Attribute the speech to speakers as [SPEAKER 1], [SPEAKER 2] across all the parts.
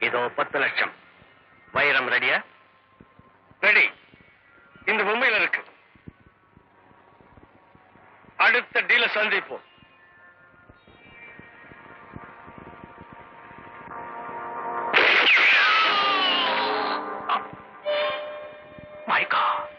[SPEAKER 1] இதோ பத்து லட்சம் வைரம் ரெடியா ரெடி இந்த மும்பையில் இருக்கு அடுத்த டீல சந்திப்போம் My God.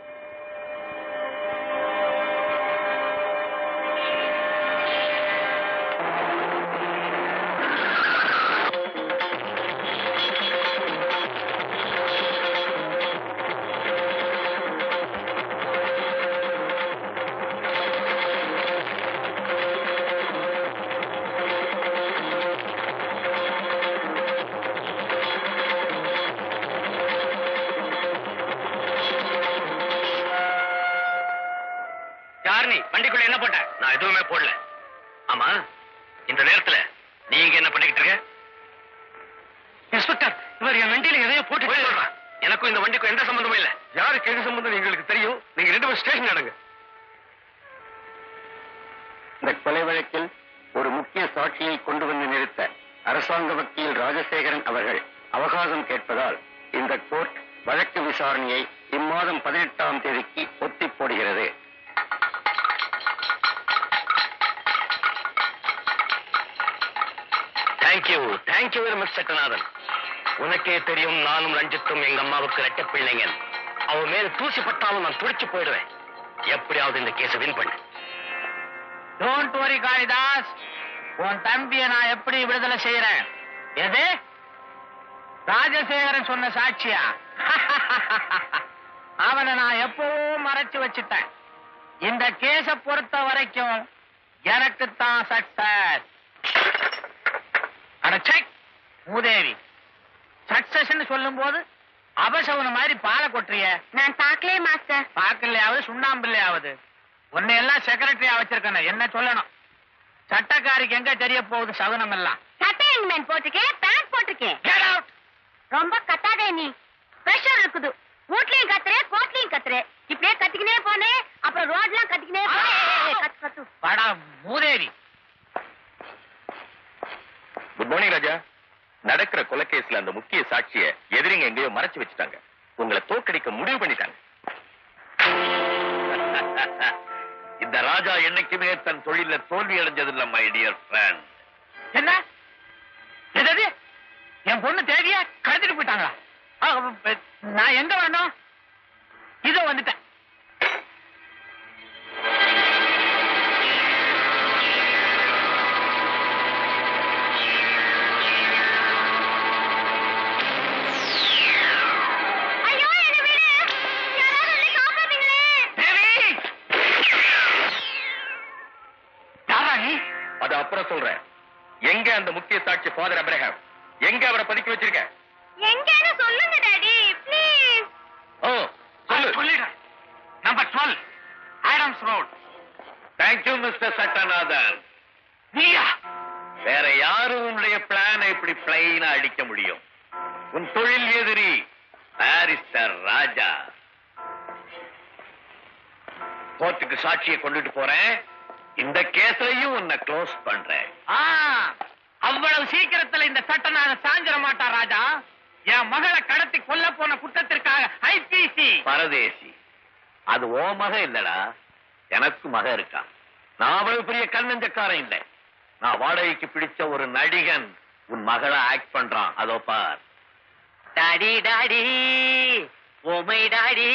[SPEAKER 1] யார் நீ வண்டிக்குள்ள என்ன போட்ட நான் எதுவுமே போடல ஆமா இந்த நேரத்துல நீங்க என்ன பண்ணிக்கிட்டு இருக்க இன்ஸ்பெக்டர் இவர் என் வண்டியில எதையோ போட்டு எனக்கும் இந்த வண்டிக்கும் எந்த சம்பந்தமும் இல்ல யாருக்கு எது சம்பந்தம் எங்களுக்கு தெரியும் நீங்க ரெண்டு பேரும் ஸ்டேஷன் நடங்க
[SPEAKER 2] இந்த கொலை வழக்கில் ஒரு முக்கிய சாட்சியை கொண்டு வந்து நிறுத்த அரசாங்க வக்கீல் ராஜசேகரன் அவர்கள் அவகாசம் கேட்பதால் இந்த கோர்ட் வழக்கு விசாரணையை இம்மாதம் பதினெட்டாம் தேதிக்கு ஒத்தி போடுகிறது
[SPEAKER 1] thank you thank you very much Sattanathan உனக்கே தெரியும் நானும் ரஞ்சித்தும் எங்க அம்மாவுக்கு ரெட்ட பிள்ளைங்க அவ மேல தூசி பட்டாலும் நான் துடிச்சு போயிடுவேன் எப்படியாவது இந்த கேஸை வின் பண்ணு
[SPEAKER 3] டோன்ட் வரி காளிதாஸ் உன் தம்பியை நான் எப்படி விடுதலை செய்யறேன் எது ராஜசேகரன் சொன்ன சாட்சியா அவனை நான் எப்பவும் மறைச்சு வச்சுட்டேன் இந்த கேஸ பொறுத்த வரைக்கும் எனக்கு தான் சக்சஸ் அடச்சை மூதேவி சக்சஸ் சொல்லும் போது அபசவன மாதிரி பாலை கொட்டுறிய
[SPEAKER 4] நான் பார்க்கலே மாஸ்டர்
[SPEAKER 3] பாக்கலையாவது சுண்ணாம்பிள்ளையாவது உன்னை எல்லாம் செக்ரட்டரியா வச்சிருக்கேன் என்ன சொல்லணும் சட்டக்காரிக்கு எங்க தெரிய போகுது சகுனம் எல்லாம்
[SPEAKER 4] சட்டை எங்கமேன் போட்டிருக்கேன் பேண்ட் போட்டிருக்கேன்
[SPEAKER 3] Get out!
[SPEAKER 4] ரொம்ப கத்தாதே நீ பிரஷர் இருக்குது வீட்லயும் கத்துறே கோட்லயும் கத்துறே இப்படியே கத்திக்கினே போனே அப்புறம் ரோட்லாம் கத்திக்கினே போனே. ஏய், ஏய், கத்து கத்து
[SPEAKER 3] வாடா மூதேவி
[SPEAKER 1] குட் மார்னிங் ராஜா நடக்கிற கொலைகேஸ்ல அந்த முக்கிய சாட்சிய எதிரிங்க எங்கேயோ மறைச்சு வச்சுட்டாங்க உங்களை தோக்கடிக்க முடிவு பண்ணிட்டாங்க இந்த ராஜா என்னைக்குமே தன் தொழில தோல்வி அடைஞ்சதில்ல மை டியர் ஃப்ரெண்ட்
[SPEAKER 3] என்ன என்னது என் பொண்ணு தேதியா கடத்திட்டு போயிட்டாங்களா ஆ, அ, நான் எங்க வரணும் இதோ வந்துட்டேன்
[SPEAKER 4] ஐயோ என்ன விடு யாராவது என்னை காப்பாத்துங்களே
[SPEAKER 3] தேவி யாரா நீ
[SPEAKER 1] அது அப்புறம் சொல்றேன் எங்க அந்த முக்கிய சாட்சி ஃபாதர் அப்ரஹாம் எங்க அவரை பதுக்கி வச்சிருக்க
[SPEAKER 4] எங்கன்னு சொல்லுங்க டாடி ப்ளீஸ்
[SPEAKER 1] ஓ சொல்லு
[SPEAKER 3] சொல்லிடுறேன் number twelve Adams road
[SPEAKER 1] thank you mister Sattanathan
[SPEAKER 3] நீயா
[SPEAKER 1] வேற யாரும் உன்னுடைய பிளானை இப்படி பிளைனா அடிக்க முடியும் உன் தொழில் எதிரி பாரிஸ்டர் ராஜா கோர்ட்டுக்கு சாட்சியை கொண்டுட்டு போறேன் இந்த கேஸ்லயும் உன்னை க்ளோஸ் பண்றேன்
[SPEAKER 3] ஆ, அவ்வளவு சீக்கிரத்துல இந்த சட்டநாத சாஞ்சிட மாட்டான் ராஜா என் மகளை கடத்தி கொல்ல போன குற்றத்திற்காக ஐபிசி
[SPEAKER 1] பரதேசி அது ஓ மக இல்லடா எனக்கு மக இருக்கா நான் அவ்வளவு பெரிய கண்ணஞ்சக்காரன் இல்லை நான் வாடகைக்கு பிடிச்ச ஒரு நடிகன் உன் மகளை ஆக்ட் பண்றான் அதோ பார்
[SPEAKER 3] டாடி டாடி ஓமை டாடி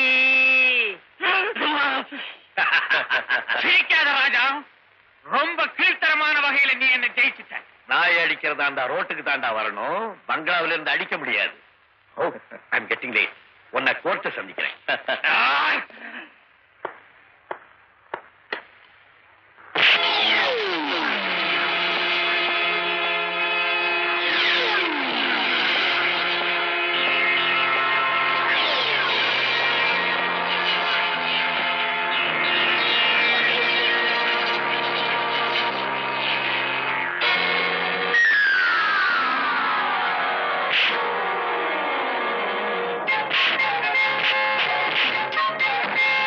[SPEAKER 3] சிரிக்காத ராஜா ரொம்ப கீழ்த்தரமான வகையில நீ என்ன ஜெயிச்சுட்ட
[SPEAKER 1] நாய் அடிக்கிறதாண்டா ரோட்டுக்கு தாண்டா வரணும் பங்களாவில இருந்து அடிக்க முடியாது ஓ ஐம் கெட்டிங் லேட் உன்னை கோர்ட்டு சந்திக்கிறேன்
[SPEAKER 4] ah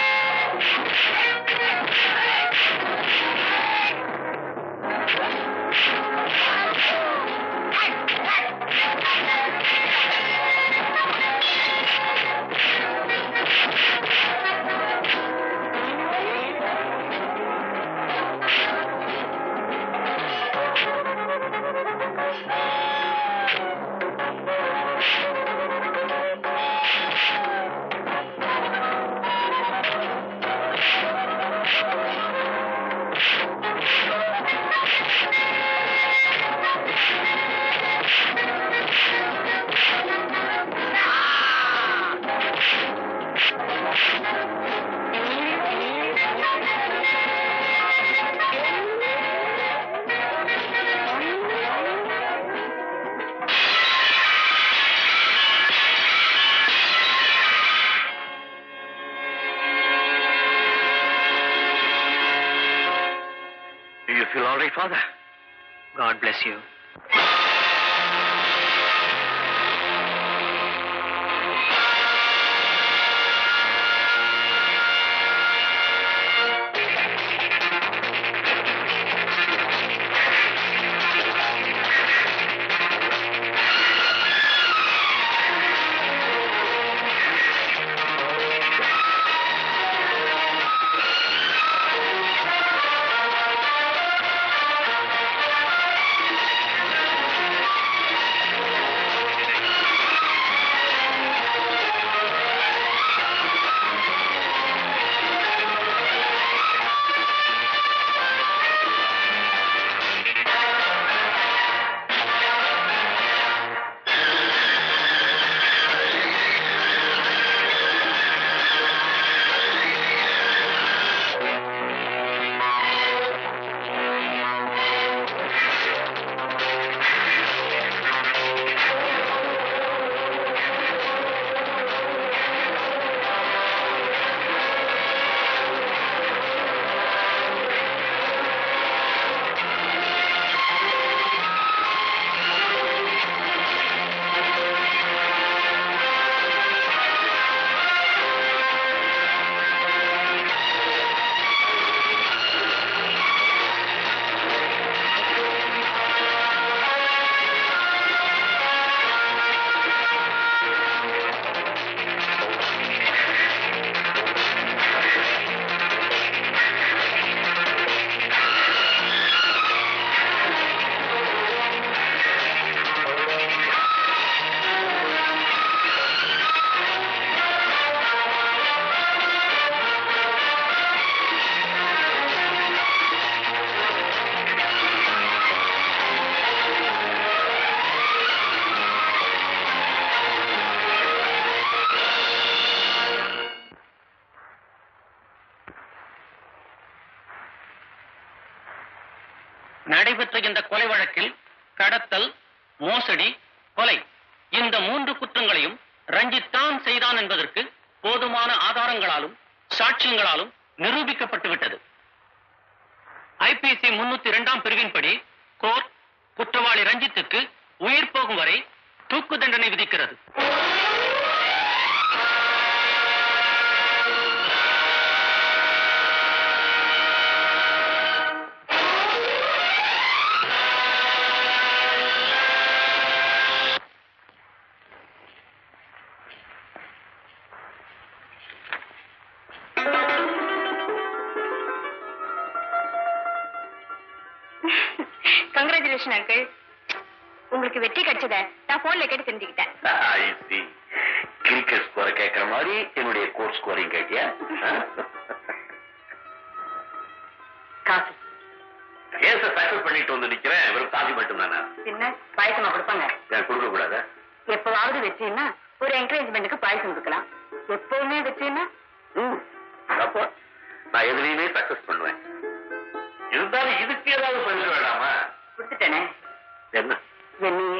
[SPEAKER 1] all right father
[SPEAKER 3] God bless you
[SPEAKER 2] நடைபெற்ற இந்த கொலை வழக்கில் கடத்தல் மோசடி கொலை இந்த மூன்று குற்றங்களையும் ரஞ்சித் தான் செய்தான் என்பதற்கு போதுமான ஆதாரங்களாலும் சாட்சியங்களாலும் நிரூபிக்கப்பட்டு விட்டது ஐபிசி முன்னூத்தி இரண்டாம் பிரிவின்படி கோர்ட் குற்றவாளி ரஞ்சித்துக்கு உயிர் போகும் வரை தூக்கு தண்டனை விதிக்கிறது
[SPEAKER 4] கங்க்ராச்சுலேஷன் அங்கிள் உங்களுக்கு வெற்றி கிடைச்சத நான் போன்ல கேட்டு தெரிஞ்சுக்கிட்டேன்
[SPEAKER 1] கிரிக்கெட் ஸ்கோரை கேட்கிற மாதிரி என்னுடைய கோர்ட் ஸ்கோரையும் கேட்டியா
[SPEAKER 4] காஃபி
[SPEAKER 1] கேஸ சக்சஸ் பண்ணிட்டு வந்து நிக்கிறேன் வெறும் காஃபி மட்டும் தானே
[SPEAKER 4] என்ன பாயசமா கொடுப்பாங்க
[SPEAKER 1] நான் கொடுக்க கூடாதா
[SPEAKER 4] எப்பவாவது வெற்றின்னா ஒரு என்கரேஜ்மெண்ட்டுக்கு பாயசம் கொடுக்கலாம் எப்பவுமே வெற்றின்னா
[SPEAKER 1] ம், அப்போ நான் எதுலையுமே சக்சஸ் பண்ணுவேன் இருந்தாலும் இதுக்கு ஏதாவது பரிசு வேண்டாமா
[SPEAKER 4] கொடுத்துட்டேனே
[SPEAKER 1] என்ன
[SPEAKER 4] என்னையே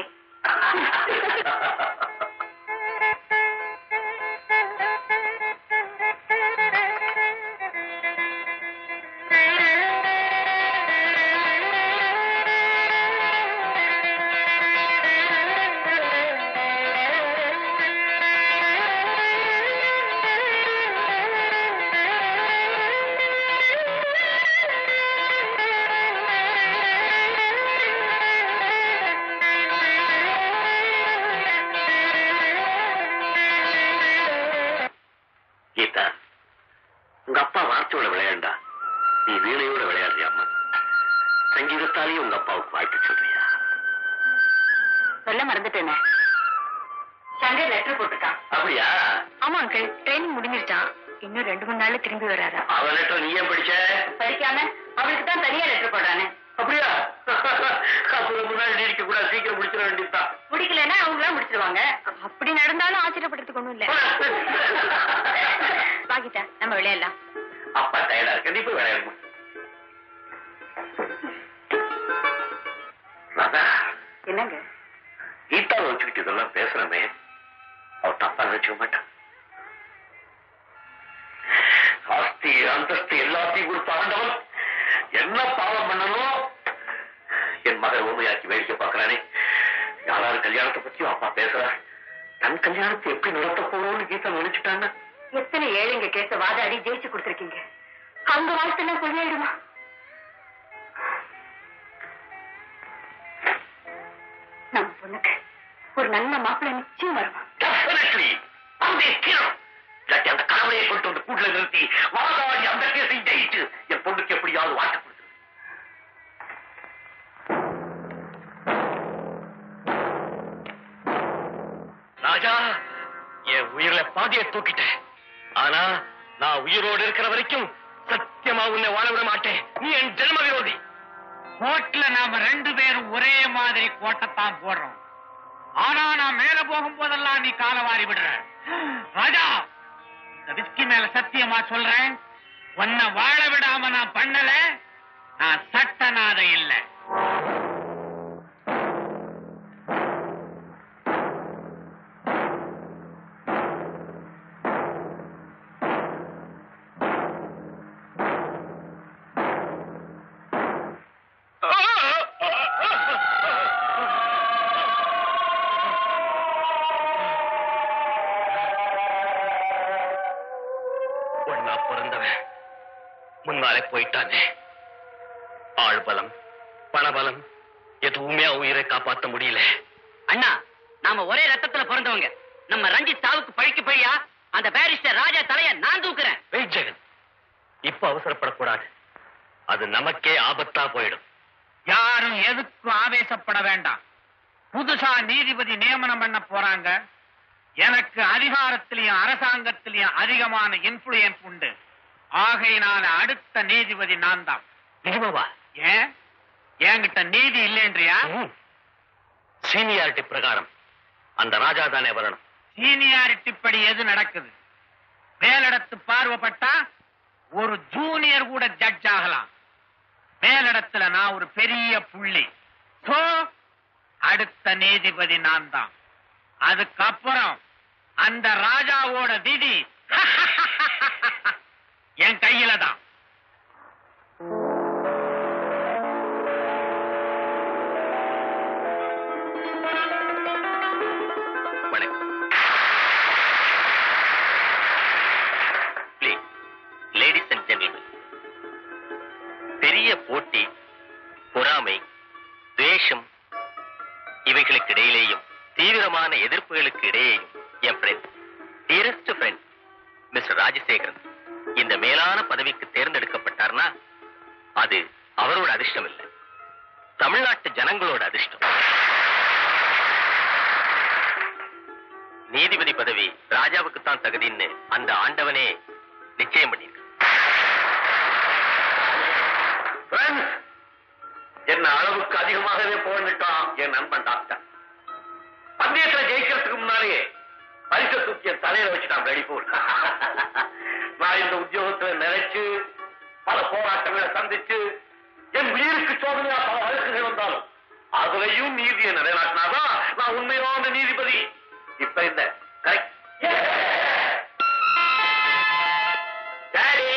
[SPEAKER 1] கீதா உங்க அப்பா வார்த்தையோட விளையாண்டா நீ வீணையோட விளையாடுறியாம்மா சங்கீதத்தாலேயே உங்க அப்பாவுக்கு வாழ்த்து சொல்றியா
[SPEAKER 4] சொல்ல மறந்துட்டேனே சங்கர் லெட்டர் போட்டுட்டான்
[SPEAKER 1] அப்படியா
[SPEAKER 4] ஆமா அங்கிள் ட்ரைனிங் முடிஞ்சிருச்சான் இன்னும் ரெண்டு மூணு நாள்ல திரும்பி வராரா
[SPEAKER 1] அவன் லெட்டர் நீ ஏன் படிச்ச
[SPEAKER 4] படிக்காம அவளுக்கு தான் தனியா லெட்டர் போடுறானே
[SPEAKER 1] அப்படியா அப்ப முன்னாடி நீடிக்க கூட சீக்கிரம் முடிச்சிட வேண்டியதுதான்
[SPEAKER 4] பிடிக்கலன்னா அவங்களா முடிச்சிருவாங்க அப்படி நடந்தாலும் ஆச்சரியப்படுறதுக்கு ஒண்ணும் இல்ல வாகிட்டா நம்ம விளையாடலாம்
[SPEAKER 1] அப்பா டயர்டா இருக்கு நீ போய் விளையாடுமா ராதா
[SPEAKER 4] என்னங்க
[SPEAKER 1] கீதாவை வச்சுக்கிட்டு இதெல்லாம் பேசுறமே அவ தப்பா நினைச்சுக்க மாட்டான் ஆஸ்தி அந்தஸ்து எல்லாத்தையும் கொடுத்த ஆண்டவன் என்ன பாவம் பண்ணணும் என் மகன் ஊமையாக்கி வேடிக்கை பார்க்கறானே யாராரு கல்யாணத்தை பத்தியும் அப்பா பேசுறா தன் கல்யாணத்தை எப்படி நடத்த போறோம்னு கீதா நினைச்சுட்டாங்க
[SPEAKER 4] எத்தனை ஏழைங்க கேச வாதாடி ஜெயிச்சு கொடுத்துருக்கீங்க அவங்க வாழ்த்தெல்லாம் கொள்ளையிடுமா நம்ம பொண்ணுக்கு ஒரு நல்ல மாப்பிள்ளை நிச்சயம் வருமா
[SPEAKER 1] Definitely. அந்த நிற்கிறோம். இல்லாட்டி அந்த கணவனையை கொண்டு வந்து கூட்டுல நிறுத்தி வாதாடி அந்த கேஸை ஜெயிச்சு என் பொண்ணுக்கு எப்படியாவது வாட்டு கொடுத்து ராஜா என் உயிரில பாதியை தூக்கிட்டேன் ஆனா நான் உயிரோடு இருக்கிற வரைக்கும் சத்தியமா உன்னை வாழ விட மாட்டேன் நீ என் ஜென்ம விரோதி
[SPEAKER 3] கோட்ல நாம ரெண்டு பேரும் ஒரே மாதிரி கோட்டைத்தான் போடுறோம் ஆனா நான் மேல போகும் போதெல்லாம் நீ கால வாரி விடுற ராஜா இந்த விஸ்கி மேல சத்தியமா சொல்றேன் உன்னை வாழ விடாம நான் பண்ணல நான் சட்டநாத இல்ல
[SPEAKER 1] ஒன்னா பிறந்தவன் முன்னாலே போயிட்டானே ஆள் பலம் பணபலம் எதுவுமே அவன் உயிரை காப்பாத்த முடியல
[SPEAKER 5] அண்ணா நாம ஒரே ரத்தத்துல பிறந்தவங்க நம்ம ரஞ்சித் சாவுக்கு பழிக்கு பழியா அந்த பேரிஸ்டர் ராஜா தலைய நான் தூக்குறேன்
[SPEAKER 1] வெயிட் ஜெகன் இப்ப அவசரப்படக்கூடாது அது நமக்கே ஆபத்தா போயிடும்
[SPEAKER 3] யாரும் எதுக்கும் ஆவேசப்பட வேண்டாம் புதுசா நீதிபதி நியமனம் பண்ண போறாங்க எனக்கு அதிகாரத்திலையும் அரசாங்கத்திலையும் அதிகமான இன்ஃபுளுயன்ஸ் உண்டு ஆகையினால அடுத்த நீதிபதி நான் தான்
[SPEAKER 1] நிஜமாவா
[SPEAKER 3] ஏன் என்கிட்ட நீதி இல்லைன்றியா
[SPEAKER 1] சீனியாரிட்டி பிரகாரம் அந்த ராஜா தானே வரணும்
[SPEAKER 3] சீனியாரிட்டி படி எது நடக்குது மேலிடத்து பார்வைப்பட்டா ஒரு ஜூனியர் கூட ஜட்ஜ் ஆகலாம் மேலிடத்துல நான் ஒரு பெரிய புள்ளி சோ அடுத்த நீதிபதி நான் தான் அதுக்கப்புறம் அந்த ராஜாவோட விதி என் கையில தான்
[SPEAKER 1] வணக்கம் ப்ளீஸ் லேடிஸ் அண்ட் ஜென்டில்மேன் பெரிய போட்டி பொறாமை துவேஷம் இவைகளுக்கு இடையிலேயும் தீவிரமான எதிர்ப்புகளுக்கு இடையேயும் என் friend dearest friend mister Rajasekaran இந்த மேலான பதவிக்கு தேர்ந்தெடுக்கப்பட்டார்னா அது அவரோட அதிர்ஷ்டம் இல்லை தமிழ்நாட்டு ஜனங்களோட அதிர்ஷ்டம் நீதிபதி பதவி ராஜாவுக்கு தான் தகுதின்னு அந்த ஆண்டவனே நிச்சயம் பண்ணியிருக்கான் என்ன அளவுக்கு அதிகமாகவே போன்னுட்டான் என் நண்பன் டாக்டர் பந்தயத்துல ஜெயிக்கிறதுக்கு முன்னாலேயே பரிசு தூக்கி என் தலையில வச்சுட்டான் வெளிப்பூர் நான் இந்த உத்தியோகத்துல நிறைச்சு பல போராட்டங்களை சந்திச்சு என் உயிருக்கு சோதனையா பல வழக்குகள் வந்தாலும் அதுலயும் நீதியை நிலைநாட்டினாதான் நான் உண்மையான நீதிபதி இப்ப இந்த correct daddy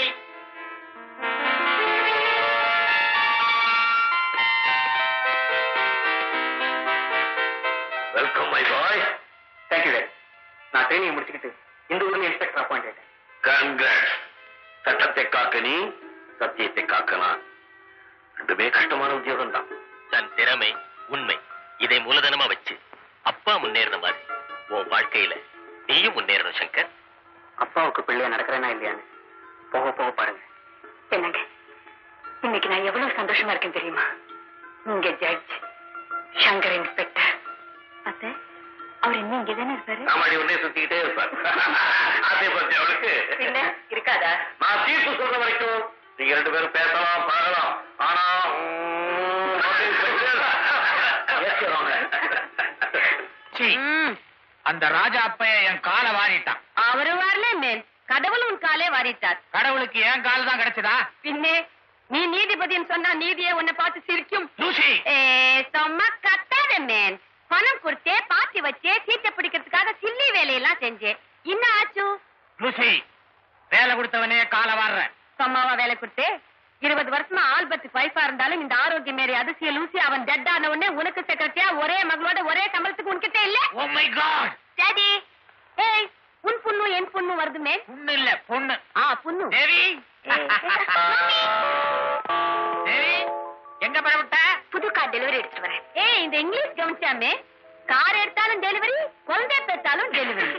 [SPEAKER 1] welcome my boy
[SPEAKER 2] thank you daddy நான் ட்ரைனிங் முடிச்சுக்கிட்டு இந்த ஊர்ல இன்ஸ்பெக்டர் அப்பாயிண்ட் ஆயிட்டேன்
[SPEAKER 1] கங்க்ராட்ஸ் சட்டத்தை காக்க நீ சத்தியத்தை காக்க நான் ரெண்டுமே கஷ்டமான உத்தியோகம் தான் தன் திறமை உண்மை இதை மூலதனமா வச்சு அப்பா முன்னேறின மாதிரி உன் வாழ்க்கையில நீயும் முன்னேறணும் சங்கர்
[SPEAKER 2] அப்பாவுக்கு பிள்ளைய நடக்கிறேனா இல்லையான்னு போக போக பாருங்க
[SPEAKER 4] என்னங்க இன்னைக்கு நான் எவ்வளவு சந்தோஷமா இருக்கேன் தெரியுமா இங்க ஜட்ஜ் சங்கர் இன்ஸ்பெக்டர் அத்தை அவர் இன்னும் இங்க தானே இருப்பாரு
[SPEAKER 1] நாமாடி உடனே சுத்திக்கிட்டே இருப்பார் அதே பத்தி அவளுக்கு
[SPEAKER 4] பின்ன இருக்காதா
[SPEAKER 1] நான் தீர்ப்பு சொல்ற வரைக்கும் நீங்க ரெண்டு பேரும் பேசலாம் பழகலாம் ஆனா உம், அப்படின்னு சொல்லிட்டு- Yes, Your Honor.
[SPEAKER 3] சீ, அந்த ராஜா அப்பைய என் காலை வாரிட்டான்
[SPEAKER 4] அவரு வரல மேல் கடவுள் உன் காலே வாரிட்டார்
[SPEAKER 3] கடவுளுக்கு என் கால் தான் கிடைச்சதா
[SPEAKER 4] பின்னே நீ நீதிபதின்னு சொன்னா நீதியே உன்னை பார்த்து சிரிக்கும்
[SPEAKER 3] லூசி
[SPEAKER 4] ஏ சும்மா கத்தாத மேன் பணம் கொடுத்தே பாத்தி வச்சே சீட்டை பிடிக்கிறதுக்காக சில்லி வேலையெல்லாம் செஞ்சேன் இன்னும் ஆச்சு
[SPEAKER 3] லூசி வேலை கொடுத்தவனே காலை வாடுற
[SPEAKER 4] சும்மாவா வேலை கொடுத்தே இருபது வருஷமா ஆல்பர்ட் வைஃபா இருந்தாலும் இந்த ஆரோக்கிய மேரி அதிசய லூசி அவன் டெட் ஆன உடனே உனக்கு செக்ரட்டரியா ஒரே மகளோட ஒரே சம்பளத்துக்கு உன்கிட்ட இல்ல
[SPEAKER 3] ஓ மை காட்
[SPEAKER 4] டாடி ஏய் உன் புண்ணு என் புண்ணு வருதுமே
[SPEAKER 3] பொண்ணு இல்ல பொண்ணு
[SPEAKER 4] ஆ புண்ணு
[SPEAKER 3] தேவி
[SPEAKER 4] மம்மி.
[SPEAKER 3] தேவி எங்க பரவிட்ட
[SPEAKER 4] புது கார் டெலிவரி எடுத்துட்டு வரேன் ஏய் இந்த இங்கிலீஷ் கவனிச்சாமே கார் எடுத்தாலும் டெலிவரி குழந்தை பெற்றாலும் டெலிவரி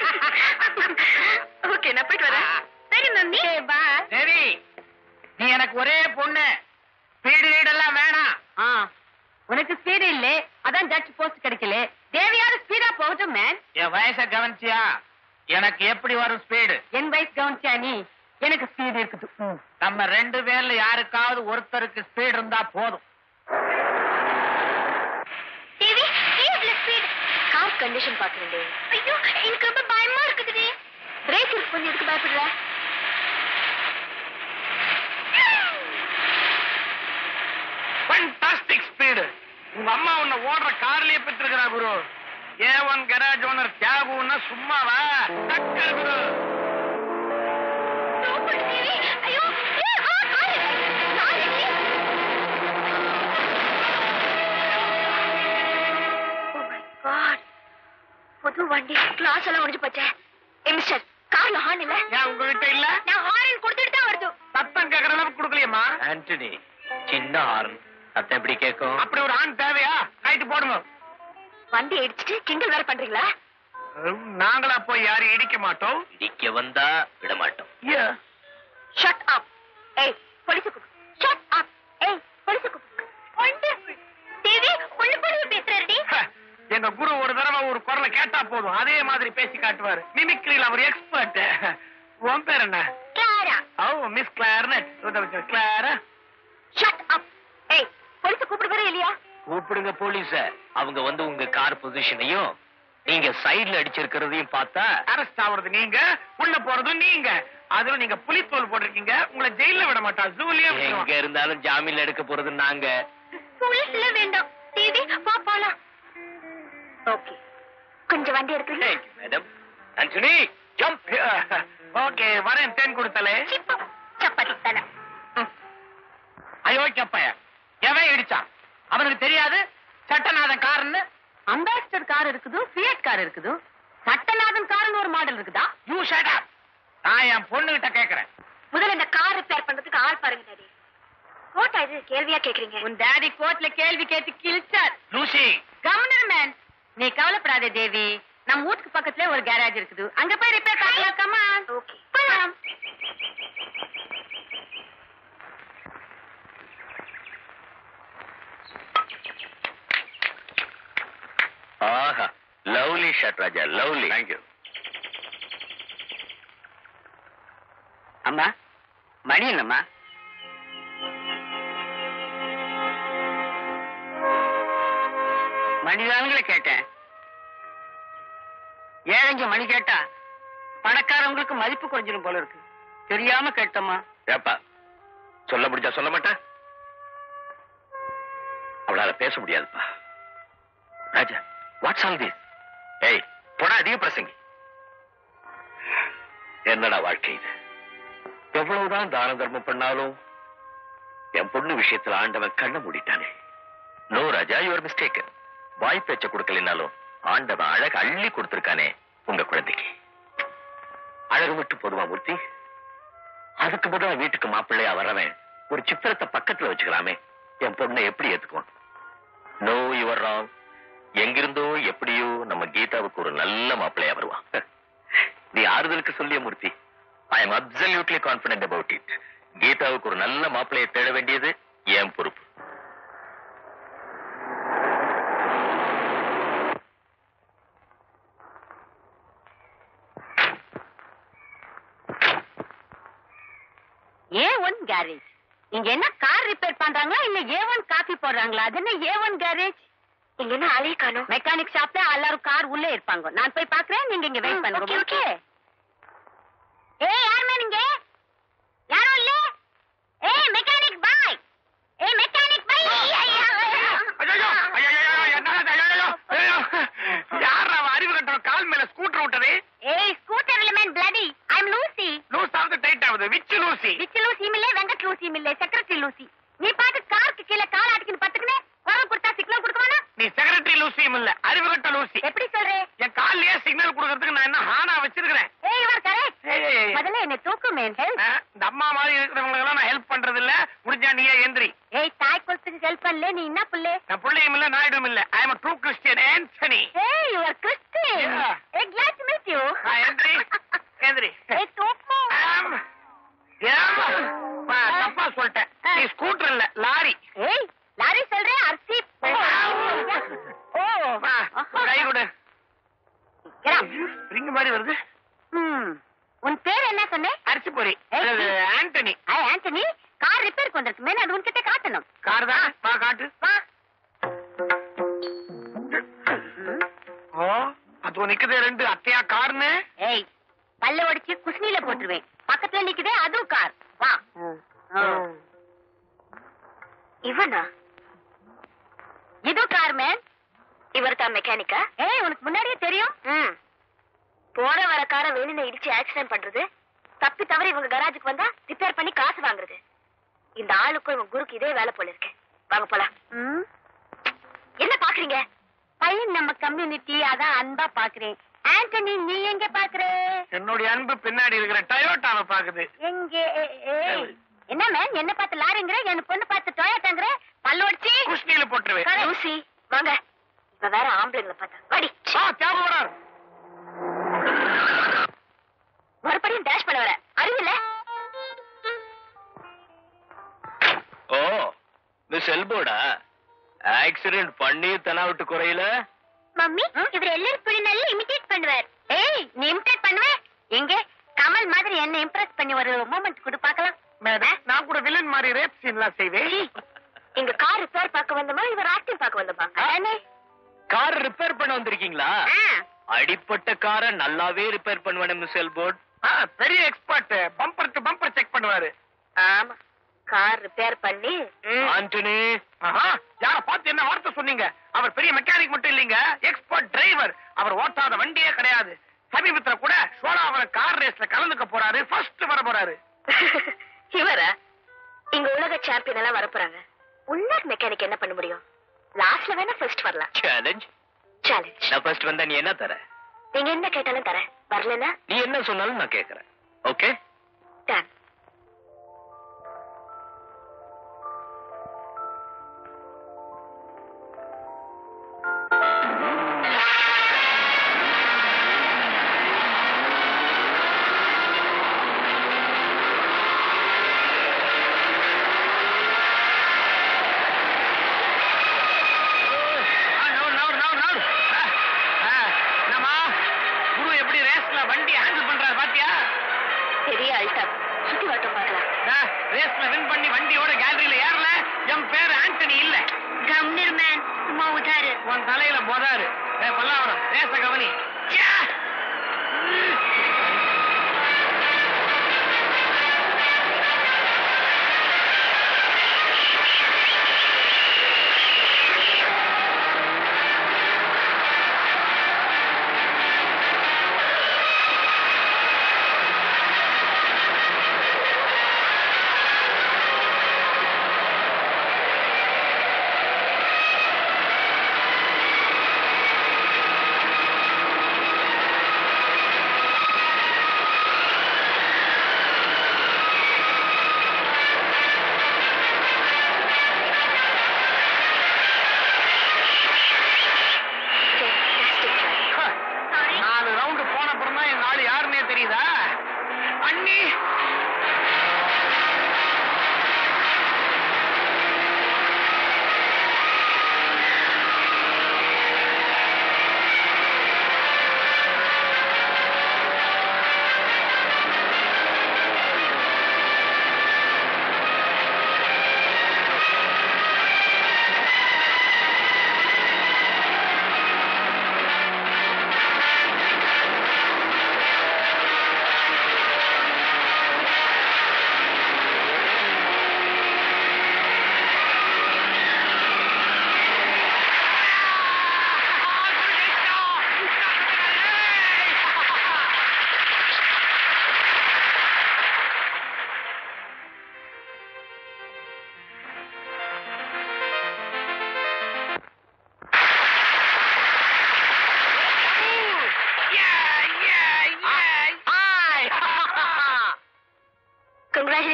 [SPEAKER 4] ஓகே நான் போயிட்டு வரேன் சரி மம்மி பா
[SPEAKER 3] தேவி நீ எனக்கு ஒரே பொண்ணு ஸ்பீடு எல்லாம் வேணாம்
[SPEAKER 4] ஆ உனக்கு ஸ்பீடு இல்ல அதான் ஜட்ஜ் போஸ்ட் கிடைக்கல தேவையான ஸ்பீடா போகட்டும் மேன்
[SPEAKER 3] என் வயசை கவனிச்சியா எனக்கு எப்படி வரும் ஸ்பீடு
[SPEAKER 4] என் வயசு கவனிச்சா நீ எனக்கு ஸ்பீடு இருக்குது ம்.
[SPEAKER 3] நம்ம ரெண்டு பேர்ல யாருக்காவது ஒருத்தருக்கு ஸ்பீடு இருந்தா போதும்
[SPEAKER 4] தேவி இவ்வளவு ஸ்பீட் கார் கண்டிஷன் பாக்குறேன் ஐயோ எனக்கு ரொம்ப பயமா இருக்குது பிரேக் இருக்கு கொஞ்சம் எதுக்கு பயப்படுற
[SPEAKER 3] ஃபண்டாஸ்டிக் ஸ்பீடு உங்க அம்மா உன்னை ஓடுற கார்லயே பெற்றிருக்கிறா guru A one garage owner தியாகுன்னா சும்மாவா டக்கர் குரு
[SPEAKER 4] சூப்பர் தேவி ஐயோ ஏய், வா, car. Car. Oh my God. புது வண்டி கிளாஸ் எல்லாம் முடிஞ்சு போச்சே ஏ மிஸ்டர் கார்ல ஹார்ன் இல்ல
[SPEAKER 3] ஏன் உங்ககிட்ட இல்ல
[SPEAKER 4] நான் ஹார்ன் கொடுத்துட்டு தான் வருது
[SPEAKER 3] சத்தம் கேக்குற அளவுக்கு கொடுக்கலையம்மா
[SPEAKER 1] ஆண்டனி சின்ன ஹார்ன் சத்தம் எப்படி கேட்கும்
[SPEAKER 3] அப்படி ஒரு ஆண் தேவையா நைட்டு போடுங்க
[SPEAKER 4] வண்டி இடிச்சிட்டு கிண்டல் வேற பண்றீங்களா
[SPEAKER 3] நாங்களா போய் யாரையும் இடிக்க மாட்டோம்
[SPEAKER 1] இடிக்க வந்தா விட மாட்டோம்
[SPEAKER 4] ஷட் அப் ஏய் போலீஸ் கூப்பிடு ஷட் அப் ஏய் போலீஸ் கூப்பிடு வண்டர்ஃபுல் தேவி உள்ள போய் பேசுறடி
[SPEAKER 3] எங்க குரு ஒரு தடவை ஒரு குரலை கேட்டா போதும் அதே மாதிரி பேசி காட்டுவாரு மிமிக்ரியில் அவர் எக்ஸ்பர்ட் உன் பேர் என்ன
[SPEAKER 4] கிளாரா
[SPEAKER 3] ஓ மிஸ் கிளார்னட் கிளாரா
[SPEAKER 4] ஷட் அப் ஏய் போலீஸ் கூப்பிடுறே இல்லையா
[SPEAKER 1] கூப்பிடுங்க போலீஸ அவங்க வந்து உங்க கார் பொசிஷனையும் நீங்க சைடுல அடிச்சிருக்கிறதையும் பார்த்தா
[SPEAKER 3] அரெஸ்ட் ஆகுறது நீங்க உள்ள போறது நீங்க அதுல நீங்க புலித்தோல் போட்டிருக்கீங்க உங்களை ஜெயில விட மாட்டா ஜூலியே
[SPEAKER 1] எங்க இருந்தாலும் ஜாமீன்ல எடுக்க போறது நாங்க
[SPEAKER 4] போலீஸ்ல வேண்டாம் தேவி வா போலாம் ஓகே கொஞ்சம் வண்டி எடுக்கிறீங்களா
[SPEAKER 1] மேடம் ஆண்டனி ஜம்ப்
[SPEAKER 3] ஓகே வரேன் தேன் கொடுத்தலே
[SPEAKER 4] சிப்பா சப்பாத்தி தானே
[SPEAKER 3] ஐயோ சப்பைய எவன் இடிச்சான் அவனுக்கு தெரியாது சட்டநாதன் காரன்னு
[SPEAKER 4] அம்பாசிடர் கார் இருக்குது ஃபியட் கார் இருக்குது சட்டநாதன் கார்னு ஒரு மாடல் இருக்குதா
[SPEAKER 3] யூ ஷட் அப் நான் என் பொண்ணு கிட்ட கேக்குறேன்
[SPEAKER 4] முதல்ல இந்த கார் ரிப்பேர் பண்றதுக்கு ஆள் பாருங்க டாடி கோட்டா இது கேள்வியா கேக்குறீங்க உன் டாடி கோர்ட்ல கேள்வி கேட்டு கிழிச்சார்
[SPEAKER 3] லூசி
[SPEAKER 4] கவர்னர் மேன் நீ கவலைப்படாத தேவி நம்ம வீட்டுக்கு பக்கத்துல ஒரு கேரேஜ் இருக்குது அங்க போய் ரிப்பேர் பார்க்கலாமா ஓகே போலாம்
[SPEAKER 1] ஆஹா lovely shirt Raja lovely thank you
[SPEAKER 5] அம்மா மணி என்னம்மா மணிதானுங்களே கேட்டேன் ஏழஞ்சு மணி கேட்டா பணக்காரங்களுக்கு மதிப்பு குறைஞ்சிடும் போல இருக்கு தெரியாம கேட்டம்மா
[SPEAKER 1] ஏப்பா சொல்ல முடிஞ்சா சொல்ல மாட்டேன் அவளால பேச முடியாதுப்பா ராஜா வாட்ஸ் ஆல் திஸ் ஏய் போடா அதிக பிரசங்கி என்னடா வாழ்க்கை இது எவ்வளவுதான் தான தர்மம் பண்ணாலும் என் பொண்ணு விஷயத்துல ஆண்டவன் கண்ணை மூடிட்டானே நோ ராஜா யுவர் மிஸ்டேக் வாய் பேச்ச கொடுக்கலனாலும் ஆண்டவன் அழகு அள்ளி கொடுத்திருக்கானே உங்க குழந்தைக்கு அழகு மட்டும் போதுமா மூர்த்தி அதுக்கு பதிலா வீட்டுக்கு மாப்பிள்ளையா வரவன் ஒரு சித்திரத்தை பக்கத்துல வச்சுக்கலாமே என் பொண்ணை எப்படி ஏத்துக்குவான் நோ யுவர் ராங் எங்கிருந்தோ எப்படியோ நம்ம கீதாவுக்கு ஒரு நல்ல மாப்பிள்ளையா வருவான் நீ ஆறுதலுக்கு சொல்லிய Murthy I am absolutely confident about it கீதாவுக்கு ஒரு நல்ல மாப்பிள்ளையை தேட வேண்டியது என் பொறுப்பு
[SPEAKER 4] ஏ ஒன் கேரேஜ் இங்க என்ன கார் ரிப்பேர் பண்றாங்களா இல்ல ஏ ஒன் காபி போடுறாங்களா அது என்ன ஏ ஒன் கேரேஜ் இங்க என்ன ஆளே காணோம் மெக்கானிக் ஷாப்ல எல்லாரும் கார் உள்ளே இருப்பாங்க நான் போய் பாக்குறேன் நீங்க இங்க வெயிட் பண்ணுங்க ஓகே ஏய் யாருமே நீங்க யாரும் இல்ல ஏய் மெக்கானிக் பாய் ஏய் மெக்கானிக் பாய்
[SPEAKER 3] ஐயோ ஐயோ என்ன ஐயோ ஐயோ யாரா அறிவு கட்டணும் கால் மேல ஸ்கூட்டர் விட்டது
[SPEAKER 4] ஏய் ஸ்கூட்டர் இல்ல man bloody I am Lucy
[SPEAKER 3] loose ஆகுது டைட் ஆகுது விச்சு லூசி
[SPEAKER 4] விச் லூசி மில்லே வெங்கட் லூசி மில்லே இல்ல செக்ரட்டரி லூசி நீ பாட்டு காருக்கு கீழே கால் ஆட்டிக்கின்னு பத்துக்குனே குரல் கொடுத்தா சிக்னல் கொடுக்கவானா
[SPEAKER 3] நீ செக்ரட்டரி லூசியும் இல்ல அறிவுகட்ட லூசி
[SPEAKER 4] எப்படி சொல்றே
[SPEAKER 3] என் கால்லயே சிக்னல் கொடுக்கறதுக்கு நான் என்ன ஹானா வச்சிருக்கிறேன்
[SPEAKER 4] ஏய் யுவர் கரெக்ட்
[SPEAKER 3] ஏய், ஏய், ஏய்.
[SPEAKER 4] முதல்ல என்னை தூக்கு மேன் ஹெல்ப்
[SPEAKER 3] ஆ, இந்த அம்மா மாதிரி இருக்கிறவங்களுக்கு எல்லாம் நான் ஹெல்ப் பண்றது இல்ல முடிஞ்சா நீயே எந்திரி
[SPEAKER 4] ஏய் தாய் குலத்துக்கு ஹெல்ப் பண்ணல நீ என்ன புள்ளே
[SPEAKER 3] நான் பிள்ளையும் இல்ல நாயுடும் இல்ல I am true Christian Anthony
[SPEAKER 4] ஏய் யுவர் கிறிஸ்டியன்
[SPEAKER 3] Yeah.
[SPEAKER 4] ஏய் glad to meet you
[SPEAKER 3] ஆ, எந்திரி எந்திரி
[SPEAKER 4] ஏய் தூக்கு
[SPEAKER 3] ஆம். ஏம்மா? பா, தப்பா சொல்லிட்டேன் நீ ஸ்கூட்டர் இல்ல லாரி
[SPEAKER 4] ஏய் லாரி சொல்றேன் அரிசி ஓ
[SPEAKER 3] வா, கை கொடு
[SPEAKER 4] Get up.
[SPEAKER 3] ரிங் மாதிரி வருது
[SPEAKER 4] ம். உன் பேர் என்ன சொன்னே
[SPEAKER 3] அரிசி பொறி
[SPEAKER 4] ஏய்.
[SPEAKER 3] அது ஆண்டனி
[SPEAKER 4] ஐ ஆண்டனி கார் ரிப்பேருக்கு வந்திருக்கு மேல அது உன்கிட்ட காட்டணும்
[SPEAKER 3] கார் தான் வா காட்டு
[SPEAKER 4] வா
[SPEAKER 3] ஓ அது நிக்குது ரெண்டு அத்தையா கார்னு
[SPEAKER 4] ஏய் பல்ல ஒடிச்சு குஸ்னில போட்டுருவேன் பக்கத்துல நிக்குதே அதுவும் கார் வா இவனா இது கார் மேன் இவர் தான் மெக்கானிக்கா ஏய் உனக்கு முன்னாடியே தெரியும் ம் போற வர காரை வேணும்னு இடிச்சு ஆக்சிடென்ட் பண்றது தப்பி தவறி இவங்க கராஜுக்கு வந்தா ரிப்பேர் பண்ணி காசு வாங்குறது இந்த ஆளுக்கும் இவங்க குருக்கு இதே வேலை போல இருக்கு வாங்க போலாம் என்ன பாக்குறீங்க பையன் நம்ம கம்யூனிட்டி அதான் அன்பா பாக்குறேன் ஆண்டனி நீ எங்க பாக்குற
[SPEAKER 3] என்னுடைய அன்பு பின்னாடி இருக்கிற டயோட்டாவை பாக்குது
[SPEAKER 4] எங்க ஏ- ஏய், என்ன மேம் என்ன பார்த்து லாரிங்கிற என் பொண்ணு பார்த்து டொயோட்டாங்கிற பல்லு ஒடிச்சு
[SPEAKER 3] குஷ்ணியில போட்டுருவேன்
[SPEAKER 4] லூசி வாங்க இவ வேற ஆம்பளைங்களை பார்த்தா வாடி
[SPEAKER 3] வா தேவைப்படாது
[SPEAKER 4] மறுபடியும் டேஷ் பண்ண வர அறிவில்ல
[SPEAKER 1] ஓ மிஸ் எல்போடா ஆக்சிடென்ட் பண்ணி தனா விட்டு குறையில
[SPEAKER 4] மம்மி இவர் எல்லாரும் புடி நல்லா இமிடேட் பண்ணுவார் ஏய் நீ இமிடேட் பண்ணுவ எங்க கமல் மாதிரி என்ன இம்ப்ரெஸ் பண்ணி ஒரு மூமெண்ட் கொடு பார்க்கலாம்
[SPEAKER 3] மேடம் நான் கூட வில்லன் மாதிரி ரேப் சீன்லாம் செய்வேன்
[SPEAKER 4] இங்க கார் ரிப்பேர் பார்க்க வந்தமா இவர் ஆக்டிங் பார்க்க வந்தமா அதானே
[SPEAKER 1] கார் ரிப்பேர் பண்ண வந்திருக்கீங்களா
[SPEAKER 4] ஆ.
[SPEAKER 1] அடிப்பட்ட காரை நல்லாவே ரிப்பேர் பண்ணுவேன் மிஸ் எல்போர்ட்
[SPEAKER 3] ஆ, பெரிய expert bumper to bumper check பண்ணுவாரு
[SPEAKER 4] ஆமா கார் ரிப்பேர் பண்ணி ம்.
[SPEAKER 1] ஆண்டனி
[SPEAKER 3] ஆஹா, யார பார்த்து என்ன வார்த்தை சொன்னீங்க அவர் பெரிய மெக்கானிக் மட்டும் இல்லீங்க எக்ஸ்பர்ட் டிரைவர் அவர் ஓட்டாத வண்டியே கிடையாது சமீபத்துல கூட சோழாவரம் கார் ரேஸ்ல கலந்துக்க போறாரு ஃபர்ஸ்ட் வர போறாரு
[SPEAKER 4] இவரா இங்க உலக சாம்பியன் எல்லாம் வரப்போறாங்க உன்னர் மெக்கானிக் என்ன பண்ண முடியும் லாஸ்ட்ல வேணா ஃபர்ஸ்ட் வரலாம்
[SPEAKER 1] சேலஞ்ச்
[SPEAKER 4] சேலஞ்ச்
[SPEAKER 1] நான் ஃபர்ஸ்ட் வந்தா நீ என்ன தர
[SPEAKER 4] நீங்க என்ன கேட்டாலும் தரேன் வரலனா
[SPEAKER 1] நீ என்ன சொன்னாலும் நான் கேக்குறேன் ஓகே
[SPEAKER 4] டன்
[SPEAKER 3] ஆ, நவுரு, நவுரு, நவுரு, நவுரு. ஆ, ஆ, என்னம்மா குரு எப்படி ரேஸ்ல வண்டி ஹேண்டில் பண்றாரு பாத்தியா
[SPEAKER 4] பெரிய அல்டா சுத்தி வட்டம் பார்க்கலாம்
[SPEAKER 3] ரேஸ்ல வின் பண்ணி வண்டியோட கேலரியில ஏறல என் பேரு ஆண்டனி இல்ல
[SPEAKER 4] கம்னிர் மேன் சும்மா உதாரு
[SPEAKER 3] உன் தலையில போதாரு ஏய், பல்லாவரம் ரேச கவனி ச்சே!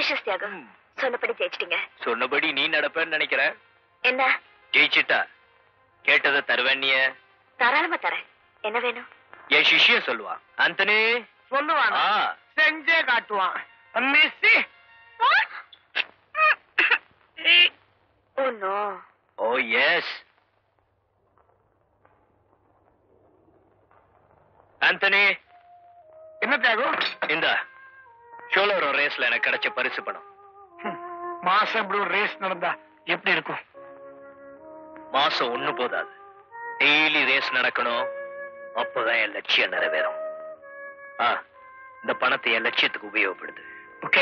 [SPEAKER 4] கங்க்ராச்சுலேஷன்ஸ் தியாகம் சொன்னபடி ஜெயிச்சிட்டீங்க
[SPEAKER 1] சொன்னபடி நீ நடப்பேன்னு நினைக்கிற
[SPEAKER 4] என்ன
[SPEAKER 1] ஜெயிச்சிட்டா கேட்டதை தருவேன்னிய
[SPEAKER 4] தாராளமா தரேன் என்ன வேணும்
[SPEAKER 1] என் சிஷ்ய சொல்லுவா அந்தனே
[SPEAKER 3] சொல்லுவான்
[SPEAKER 1] ஆ
[SPEAKER 3] செஞ்சே காட்டுவான் Missy
[SPEAKER 4] oh no
[SPEAKER 1] oh yes Anthony
[SPEAKER 3] என்ன தியாகம்
[SPEAKER 1] இந்த சோலோரோ ரேஸ்ல எனக்கு கிடைச்ச பரிசு பணம்
[SPEAKER 3] மாசம் இப்படி ஒரு ரேஸ் நடந்தா எப்படி இருக்கும்
[SPEAKER 1] மாசம் ஒண்ணு போதாது டெய்லி ரேஸ் நடக்கணும் அப்பதான் என் லட்சியம் நிறைவேறும் ஆ இந்த பணத்தை என் லட்சியத்துக்கு உபயோகப்படுது
[SPEAKER 3] ஓகே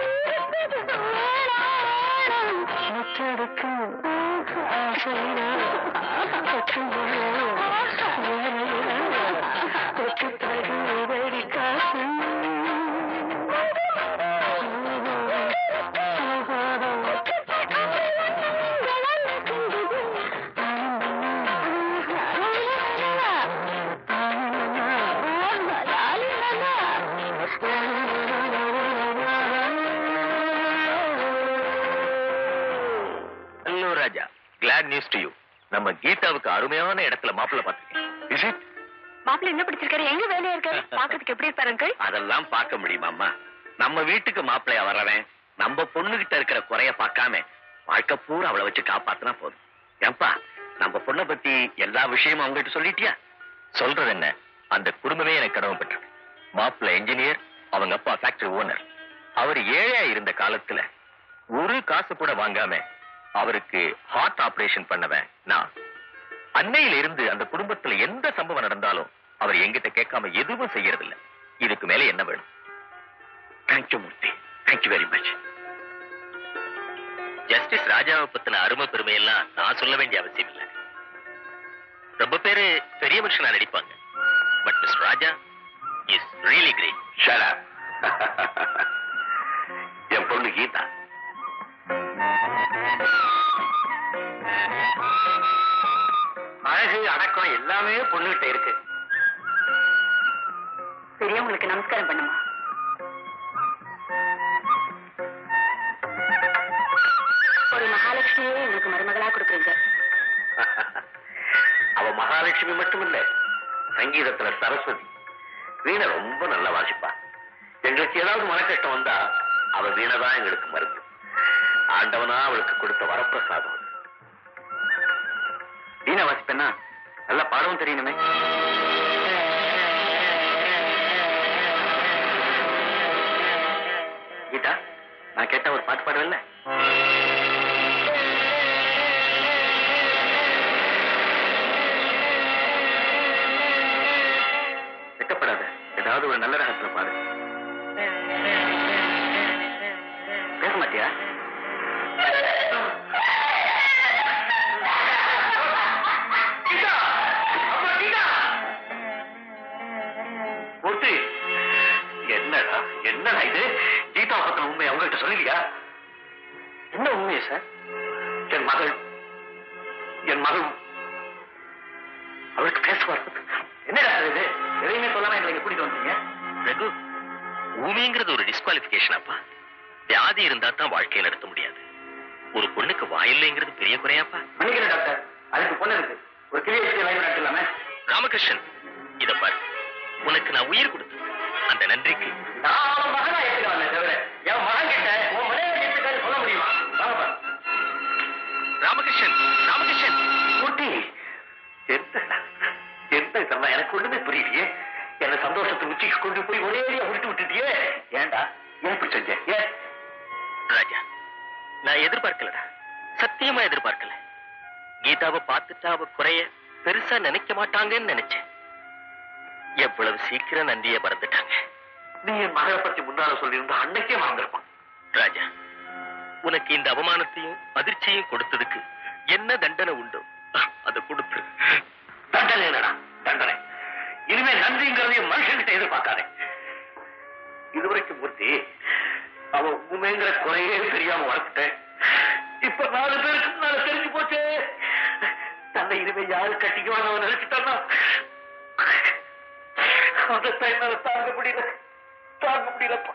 [SPEAKER 6] முத்தெடுக்கும் ஆசையினால்
[SPEAKER 1] hello Raja glad news to you நம்ம கீதாவுக்கு அருமையான இடத்துல மாப்பிள்ளை பார்த்துருக்கேன்
[SPEAKER 4] மாப்பிள்ள என்ன பிடிச்சிருக்காரு எங்க வேலையா இருக்காரு பாக்கிறதுக்கு எப்படி இருப்பாரு அங்கிள்
[SPEAKER 1] அதெல்லாம் பார்க்க முடியுமாம்மா நம்ம வீட்டுக்கு மாப்பிள்ளைய வரவன் நம்ம பொண்ணுகிட்ட இருக்கிற குறைய பார்க்காம வாழ்க்கை பூரா அவளை வச்சு காப்பாத்தினா போதும் ஏன்பா நம்ம பொண்ணை பத்தி எல்லா விஷயமும் அவங்ககிட்ட சொல்லிட்டியா சொல்றது என்ன அந்த குடும்பமே எனக்கு கடமைப்பட்டிருக்கு மாப்பிள்ளை என்ஜினியர் அவங்க அப்பா ஃபேக்டரி ஓனர் அவர் ஏழையா இருந்த காலத்துல ஒரு காசு கூட வாங்காம அவருக்கு ஹார்ட் ஆபரேஷன் பண்ணவன் நான் அன்னையில இருந்து அந்த குடும்பத்துல எந்த சம்பவம் நடந்தாலும் அவர் எங்கிட்ட கேட்காம எதுவும் செய்யறது இல்ல இதுக்கு மேல என்ன வேணும் thank you Murthy thank you very much justice ராஜாவை பத்தின அருமை பெருமை எல்லாம் நான் சொல்ல வேண்டிய அவசியம் இல்ல ரொம்ப பேரு பெரிய மனுஷனா நடிப்பாங்க but miss Raja is really great shut என் பொண்ணு கீதா
[SPEAKER 2] அழகு அடக்கம் எல்லாமே பொண்ணுகிட்ட இருக்கு
[SPEAKER 4] பெரியவங்களுக்கு நமஸ்காரம் பண்ணுமா ஒரு மகாலட்சுமியே எங்களுக்கு மருமகளா கொடுக்குறீங்க
[SPEAKER 1] அவ மகாலட்சுமி மட்டும் இல்ல சங்கீதத்துல சரஸ்வதி வீணை ரொம்ப நல்லா வாசிப்பா எங்களுக்கு ஏதாவது மன கஷ்டம் வந்தா அவ வீணை தான் எங்களுக்கு மருந்து ஆண்டவனா அவளுக்கு கொடுத்த வரப்பிரசாதம் அது.
[SPEAKER 2] வீணை வாசிப்பேன்னா நல்லா பாடவும் தெரியணுமே கீதா நான் கேட்ட ஒரு பாட்டு பாடுவேன்ல வெட்டப்படாத ஏதாவது ஒரு நல்ல ரகத்துல பாடு பேச மாட்டியா
[SPEAKER 1] மூர்த்தி என்னடா என்னடா இது கீதா பத்தின உண்மை அவங்ககிட்ட சொல்லலையா
[SPEAKER 2] என்ன உண்மையா சார்
[SPEAKER 1] என் மகள் என் மகள் அவளுக்கு பேச வருது
[SPEAKER 2] என்னடா இது எதையுமே சொல்லாம எங்களை இங்க கூட்டிட்டு வந்தீங்க
[SPEAKER 1] ரகு ஊமிங்கிறது ஒரு டிஸ்குவாலிபிகேஷன் அப்பா வியாதி இருந்தா தான் வாழ்க்கையை நடத்த முடியாது ஒரு பொண்ணுக்கு வாயில்லைங்கிறது பெரிய குறையாப்பா
[SPEAKER 2] மன்னிக்கிறேன் டாக்டர் அதுக்கு பொண்ணு இருக்கு ஒரு கிளியை வச்சு லைவ் நடத்தலாமே
[SPEAKER 1] ராமகிருஷ்ணன் இத பாரு உனக்கு நான் உயிர் கொடுத்தேன் அந்த நன்றிக்கு
[SPEAKER 2] நான் அவன் மகனா ஏற்றுக்கலாம் தவிர என் மகன் கிட்ட உன் மனைவி ஏற்றுக்காரு சொல்ல முடியுமா வாங்க பாரு.
[SPEAKER 1] ராமகிருஷ்ணன் ராமகிருஷ்ணன்
[SPEAKER 2] மூர்த்தி
[SPEAKER 1] எந்த எந்த இதெல்லாம் எனக்கு ஒண்ணுமே புரியலையே என்ன சந்தோஷத்தை உச்சிக்கு கொண்டு போய் ஒரே உருட்டு விட்டுட்டியே
[SPEAKER 2] ஏன்டா ஏன் இப்படி செஞ்ச ஏன்
[SPEAKER 1] ராஜா நான் எதிர்பார்க்கலடா சத்தியமா எதிர்பார்க்கல கீதாவை பார்த்துட்டா அவ குறைய பெருசா நினைக்க மாட்டாங்கன்னு நினைச்சேன் எவ்வளவு சீக்கிரம் நன்றிய மறந்துட்டாங்க நீ என் மகளை பத்தி முன்னால சொல்லியிருந்தா அன்னைக்கே மறந்திருப்பான் ராஜா உனக்கு இந்த அவமானத்தையும் அதிர்ச்சியும் கொடுத்ததுக்கு என்ன தண்டனை உண்டோ அதை கொடுத்து தண்டனை என்னடா தண்டனை இனிமே நன்றிங்கிறதையும் மனுஷன்கிட்ட எதிர்பார்க்காதே இதுவரைக்கும் மூர்த்தி அவ உண்மைங்கிற குறையே தெரியாம வளர்த்துட்டேன் இப்ப நாலு பேருக்கு முன்னால தெரிஞ்சு போச்சே தன்னை இனிமே யாரு கட்டிக்குவான்னு அவன் நினைச்சிட்டான்னா அந்த டைம்ல தாங்க முடியல தாங்க முடியலப்பா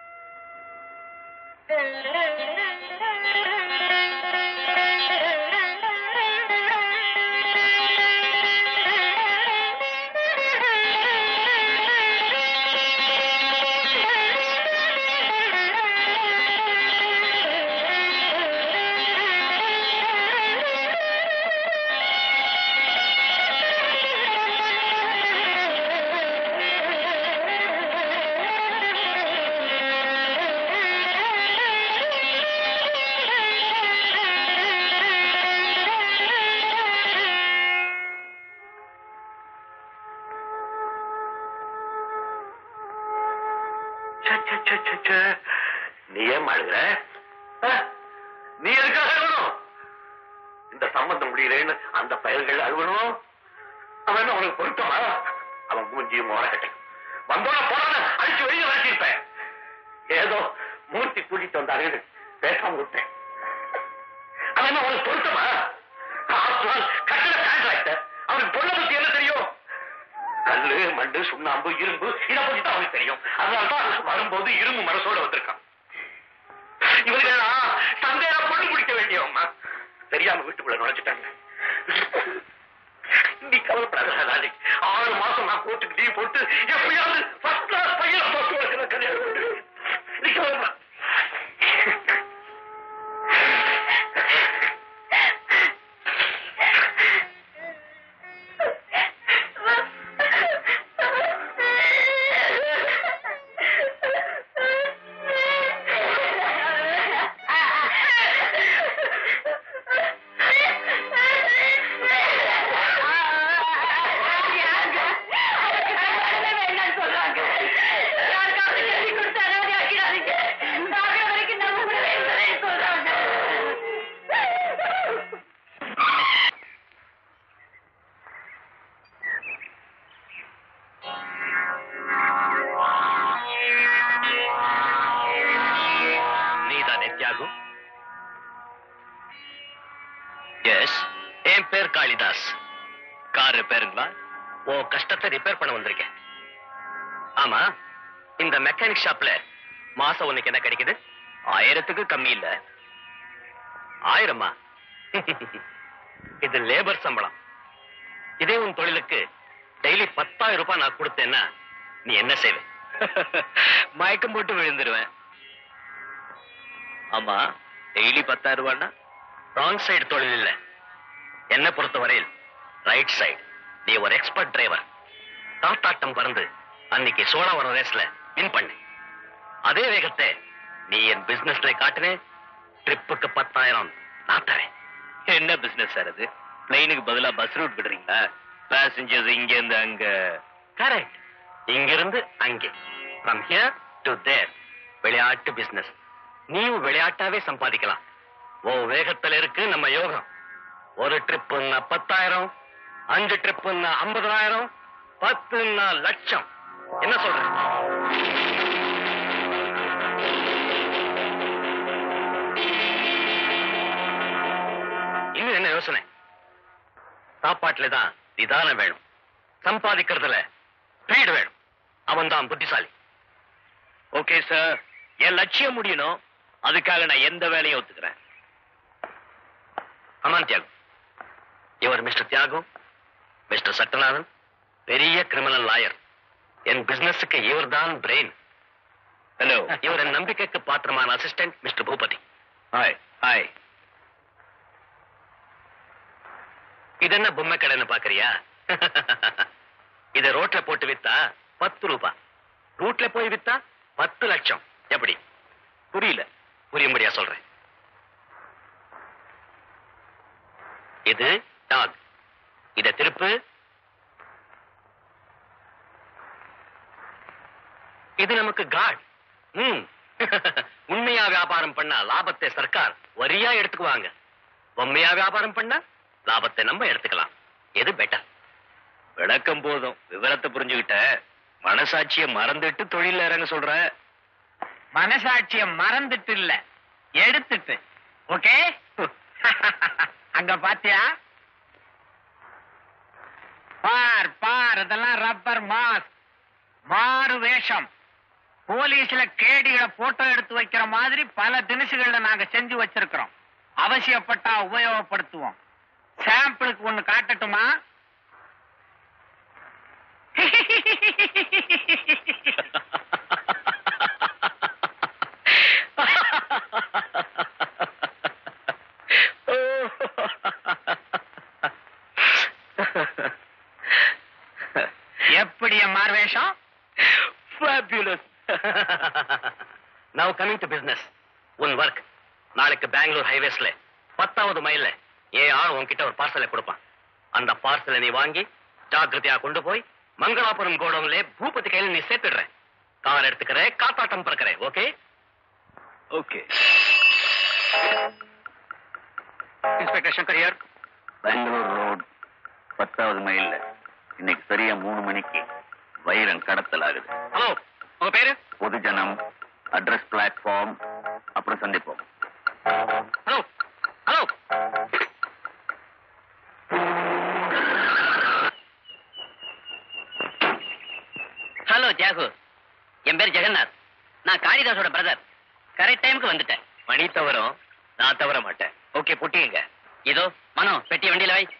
[SPEAKER 1] ச்சே, ச்சே, ச்சே, ச்சே, ச்சே. நீ ஏன் அழுகுற ஆ? நீ எதுக்காக அழணும் இந்த சம்பந்தம் முடியலன்னு அந்த பயல்கள் அழுவணும் அவன் என்ன உனக்கு பொருத்தமா அவன் மூஞ்சியும் மோரக்கட்டை வந்தோட போன அடிச்சு வெளியே வச்சிருப்பேன் ஏதோ மூர்த்தி கூட்டிட்டு வந்தாரு பேசாம விட்டேன் அவன் என்ன உனக்கு பொருத்தமா ஆஃப்டர் கட்டட கான்ட்ராக்டர் அவனுக்கு பொண்ணை பத்தி என்ன தெரியும் கல்லு மண்ணு சுண்ணாம்பு இரும்பு இதை பத்தி தான் அவனுக்கு தெரியும் அதனாலதான் வரும்போது இரும்பு மனசோட வந்திருக்கான் இவர்களெல்லாம் சந்தையில பொண்ணு பிடிக்க வேண்டியவங்க தெரியாம வீட்டுக்குள்ள நுழைச்சிட்டாங்க நீ கவலைப்படாத ராணி ஆறு மாசம் நான் கோர்ட்டுக்கு லீவ் போட்டு எப்படியாவது ஃபர்ஸ்ட் கிளாஸ் பையன் போட்டு வைக்கிற கல்யாணம் பண்ணு. நீ கவலைப்படாத
[SPEAKER 2] நீதானே தியாகு எஸ் என் பேர் காளிதாஸ் கார் ரிப்பேருங்களா ஓ கஷ்டத்தை ரிப்பேர் பண்ண வந்திருக்கேன் ஆமா இந்த மெக்கானிக் ஷாப்ல மாசம் உனக்கு என்ன கிடைக்குது ஆயிரத்துக்கு கம்மி இல்ல ஆயிரமா இது லேபர் சம்பளம் இதே உன் தொழிலுக்கு டெய்லி பத்தாயிரம் ரூபாய் நான் கொடுத்தேன்னா நீ என்ன செய்வே மயக்கம் போட்டு விழுந்துருவேன் ஆமா டெய்லி பத்தாயிரம் ரூபான்னா ராங் சைடு தொழில் இல்ல என்ன பொறுத்தவரையில் ரைட் சைடு நீ ஒரு எக்ஸ்பர்ட் டிரைவர் காத்தாட்டம் பறந்து அன்னைக்கு சோழவரம் ரேஸ்ல வின் பண்ணு அதே வேகத்தை நீ என் பிசினஸ்ல காட்டுனே ட்ரிப்புக்கு பத்தாயிரம் நான் தரேன் என்ன பிசினஸ் சார் அது பிளைனுக்கு பதிலா பஸ் ரூட் விடுறீங்களா பேசஞ்சர்ஸ் இங்க இருந்து அங்க கரெக்ட் இங்க இருந்து அங்கே ஃப்ரம் ஹியர் டு தேர் விளையாட்டு பிசினஸ் நீயும் விளையாட்டாவே சம்பாதிக்கலாம் ஓ வேகத்துல இருக்கு நம்ம யோகம் ஒரு ட்ரிப்புன்னா பத்தாயிரம் அஞ்சு ட்ரிப்புன்னா ஐம்பதாயிரம் பத்துன்னா லட்சம் என்ன சொல்ற இன்னும் என்ன யோசனை சாப்பாட்டுல தான் நிதானம் வேணும் சம்பாதிக்கிறதுல ஸ்பீடு வேணும் அவன் தான் புத்திசாலி ஓகே சார் என் லட்சியம் முடியணும் அதுக்காக நான் எந்த வேலையும் ஒத்துக்கிறேன் அமான் தியாகு இவர் மிஸ்டர் தியாகு மிஸ்டர் சட்டநாதன் பெரிய கிரிமினல் லாயர் என் பிசினஸுக்கு இவர் தான் பிரெயின் ஹலோ இவர் என் நம்பிக்கைக்கு பாத்திரமான assistant mister Boopathy hi hi இது என்ன பொம்மை கடைன்னு பாக்குறியா இத ரோட்ல போட்டு வித்தா பத்து ரூபாய் ரூட்ல போய் வித்தா பத்து லட்சம் எப்படி புரியல புரியும்படியா சொல்றேன் இது டாக் இத திருப்பு இது நமக்கு காட் ம் உண்மையா வியாபாரம் பண்ணா லாபத்தை சர்க்கார் வரியா எடுத்துக்குவாங்க பொம்மையா வியாபாரம் பண்ணா லாபத்தை நம்ம எடுத்துக்கலாம் எது பெட்டர் விளக்கம் போதும் விவரத்தை புரிஞ்சுகிட்ட மனசாட்சிய மறந்துட்டு தொழில இறங்க சொல்ற
[SPEAKER 3] மனசாட்சிய மறந்துட்டு இல்ல எடுத்துட்டு ஓகே அங்க பாத்தியா பார் பார் இதெல்லாம் ரப்பர் மாஸ் மாறு வேஷம் போலீஸ்ல கேடிகளை போட்டோ எடுத்து வைக்கிற மாதிரி பல தினசுகள்ல நாங்க செஞ்சு வச்சிருக்கிறோம் அவசியப்பட்டா உபயோகப்படுத்துவோம் சாம்பிளுக்கு ஒண்ணு காட்டட்டுமா எப்படி என் மார்வேஷம்
[SPEAKER 2] Fabulous. Now coming to business. உன் ஒர்க் நாளைக்கு பெங்களூர் ஹைவேஸ்ல பத்தாவது மைல்ல ஏன் ஆள் உன்கிட்ட ஒரு பார்சலை கொடுப்பான் அந்த பார்சலை நீ வாங்கி ஜாக்கிரதையா கொண்டு போய் மங்களாபுரம் கோடவுன்ல பூபதி கையில நீ சேர்த்துடுற கார் எடுத்துக்கிற காத்தாட்டம் பறக்கிற okay okay
[SPEAKER 3] inspector Shankar here
[SPEAKER 1] Bangalore road பத்தாவது மைல்ல இன்னைக்கு சரியா மூணு மணிக்கு வைரம் கடத்தல் ஆகுது
[SPEAKER 3] ஹலோ உங்க பேரு
[SPEAKER 1] பொதுஜனம் அட்ரஸ் பிளாட்ஃபார்ம் அப்புறம் சந்திப்போம்
[SPEAKER 3] ஹலோ ஹலோ
[SPEAKER 5] ஹலோ ஜாகு என் பேர் ஜெகநாத் நான் காளிதாஸோட பிரதர் கரெக்ட் டைமுக்கு வந்துட்டேன்
[SPEAKER 1] மணி தவறும் நான் தவற மாட்டேன் ஓகே பொட்டிங்க
[SPEAKER 5] இதோ மனோ பெட்டி வண்டியில வை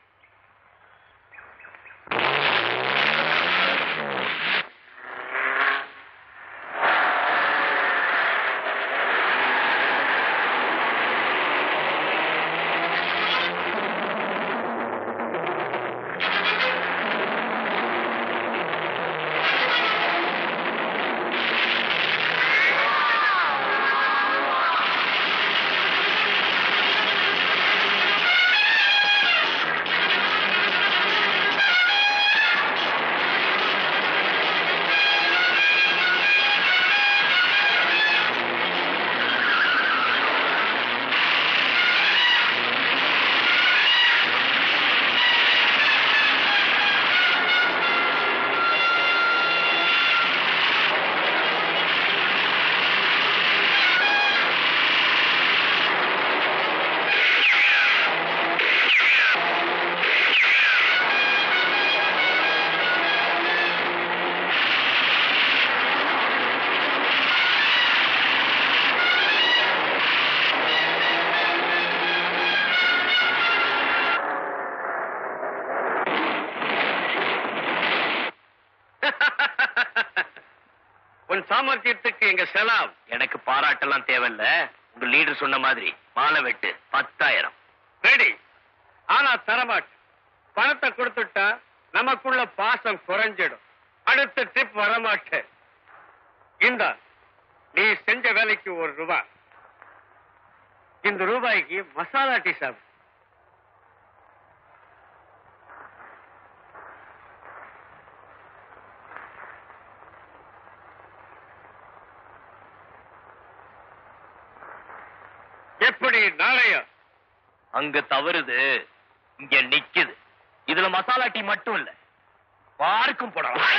[SPEAKER 1] உன் சாமர்த்தியத்துக்கு எங்க செலாம் எனக்கு பாராட்டெல்லாம் தேவையில்ல உங்க லீடர் சொன்ன மாதிரி மாலை வெட்டு பத்தாயிரம்
[SPEAKER 3] ரெடி ஆனா தரமாட்டேன் பணத்தை கொடுத்துட்டா நமக்குள்ள பாசம் குறைஞ்சிடும் அடுத்த ட்ரிப் வரமாட்டேன் இந்த நீ செஞ்ச வேலைக்கு ஒரு ரூபாய் இந்த ரூபாய்க்கு மசாலா டீ சாப்பிடு எப்படி நாளையா
[SPEAKER 1] அங்க தவறுது இங்க நிக்குது இதுல மசாலா டீ மட்டும் இல்ல பாருக்கும் போடலாம்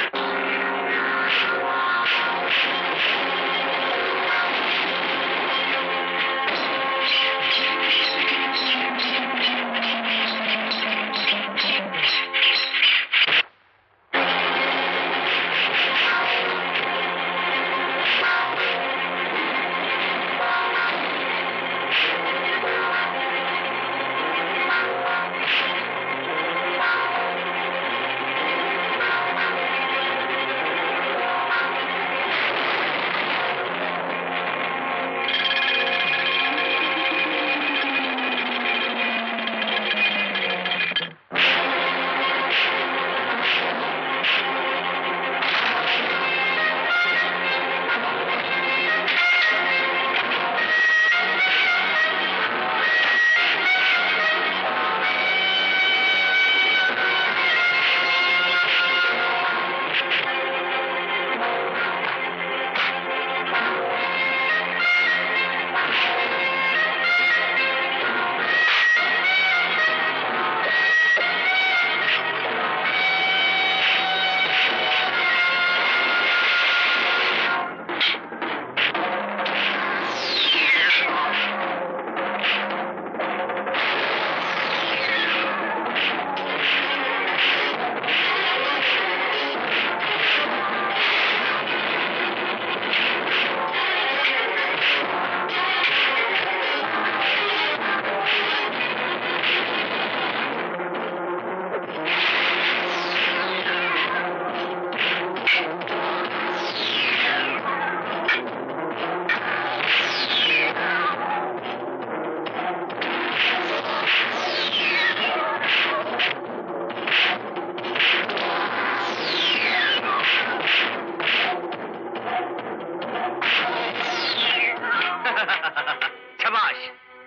[SPEAKER 1] சபாஷ்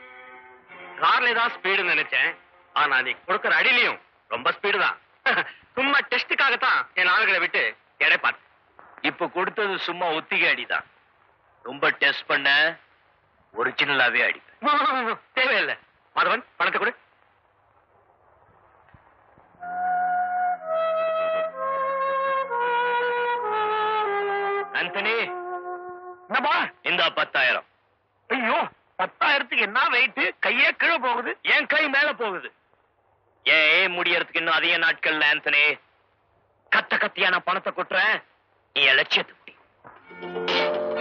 [SPEAKER 1] கார்ல தான் ஸ்பீடு நினைச்சேன் ஆனா நீ கொடுக்கற அடியிலையும் ரொம்ப ஸ்பீடு தான் சும்மா டெஸ்டுக்காகத்தான் என் ஆளுகளை விட்டு எடை பார்த்து இப்ப கொடுத்தது சும்மா ஒத்திகை அடிதான் ரொம்ப டெஸ்ட் பண்ண ஒரிஜினலாவே அடிப்பேன் தேவையில்லை
[SPEAKER 2] மாதவன் பணத்தை கொடு
[SPEAKER 1] ஆந்தனி
[SPEAKER 2] என்னப்பா
[SPEAKER 1] இந்த பத்தாயிரம்
[SPEAKER 2] ஐயோ பத்தாயிரத்துக்கு என்ன வெயிட் கையே கீழே போகுது
[SPEAKER 1] என் கை மேல போகுது ஏன் முடியறதுக்கு இன்னும் அதிக நாட்கள்ல ஆந்தனி கத்த கத்தியா நான் பணத்தை கொட்டுறேன் நீ என் லட்சியத்தை முடி.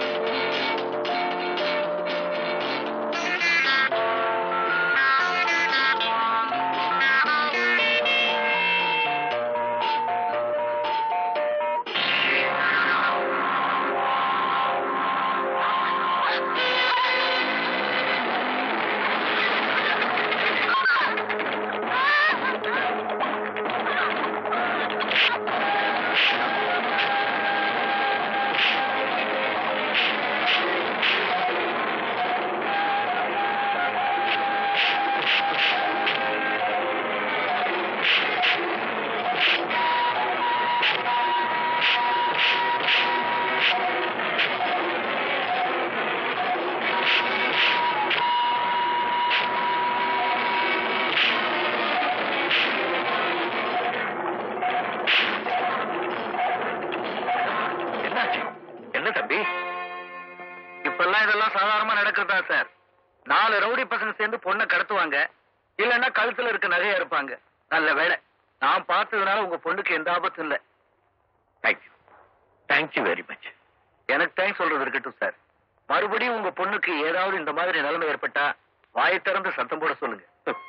[SPEAKER 2] என்னாச்சு என்ன தம்பி இப்பெல்லாம் இதெல்லாம் சாதாரணமா நடக்கிறதா சார் நாலு ரவுடி பசங்க சேர்ந்து பொண்ணை கடத்துவாங்க இல்லன்னா கழுத்துல இருக்க நகையா இருப்பாங்க நல்ல வேலை நான் பார்த்ததுனால உங்க பொண்ணுக்கு எந்த ஆபத்தும் இல்ல தேங்க்யூ தேங்க்யூ வெரி மச் எனக்கு தேங்க்ஸ் சொல்றது இருக்கட்டும் சார் மறுபடியும் உங்க பொண்ணுக்கு ஏதாவது இந்த மாதிரி நிலைமை ஏற்பட்டா வாயை திறந்து சத்தம் போட சொல்லுங்க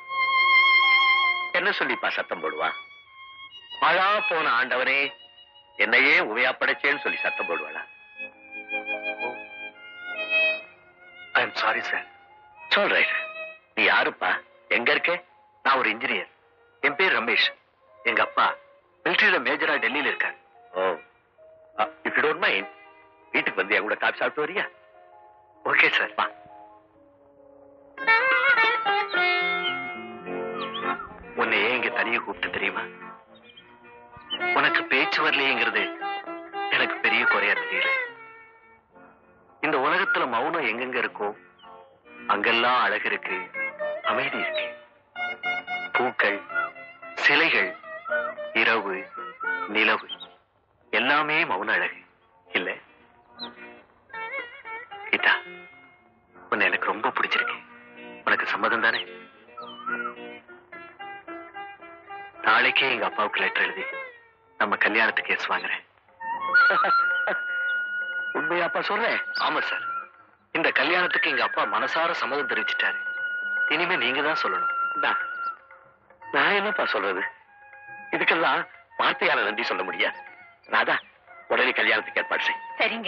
[SPEAKER 1] என்ன சொல்லிப்பா சத்தம் போடுவா மழா போன ஆண்டவனே என்னையே உவையா படைச்சேன்னு சொல்லி சத்தம் போடுவாளா
[SPEAKER 2] ஐ எம் சாரி சார்
[SPEAKER 1] சொல்றேன் நீ யாருப்பா எங்க இருக்க
[SPEAKER 2] நான் ஒரு இன்ஜினியர் என் பேர் ரமேஷ் எங்க அப்பா மிலிட்டரியில மேஜரா டெல்லியில இருக்காரு
[SPEAKER 1] oh if you don't mind வீட்டுக்கு வந்து என் கூட காப்பி சாப்பிட்டு வரியா
[SPEAKER 2] ஓகே சார்
[SPEAKER 1] வா
[SPEAKER 2] உன்னை ஏன் இங்க தனியா கூப்பிட்டு தெரியுமா உனக்கு பேச்சு வரலையேங்கிறது எனக்கு பெரிய குறையா தெரியல இந்த உலகத்துல மௌனம் எங்கெங்க இருக்கோ அங்கெல்லாம் அழகு இருக்கு அமைதி இருக்கு பூக்கள் சிலைகள் இரவு நிலவு எல்லாமே மௌன அழகு இல்ல கீதா உன்னை எனக்கு ரொம்ப பிடிச்சிருக்கு உனக்கு சம்மதம் தானே நாளைக்கே எங்க அப்பாவுக்கு லெட்டர் எழுதி நம்ம கல்யாணத்துக்கு கேஸ் வாங்குறேன் உண்மையா அப்பா சொல்றேன் ஆமா சார் இந்த கல்யாணத்துக்கு எங்க அப்பா மனசார சம்மதம் தெரிவிச்சிட்டாரு இனிமே நீங்க தான் சொல்லணும்
[SPEAKER 1] நான் நான் என்னப்பா சொல்றது இதுக்கெல்லாம் வார்த்தையால நன்றி சொல்ல முடியாது ராதா உடனே கல்யாணத்துக்கு ஏற்பாடு செய்
[SPEAKER 4] சரிங்க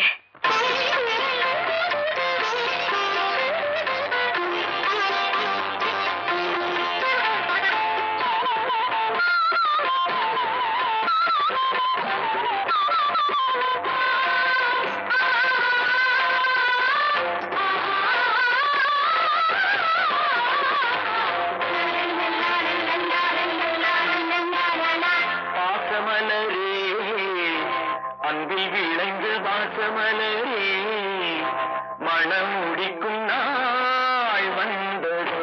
[SPEAKER 2] பாசமலரே அன்பில் விளைந்து வாசமலரே மனம் முடிக்கும் நாள் வந்ததோ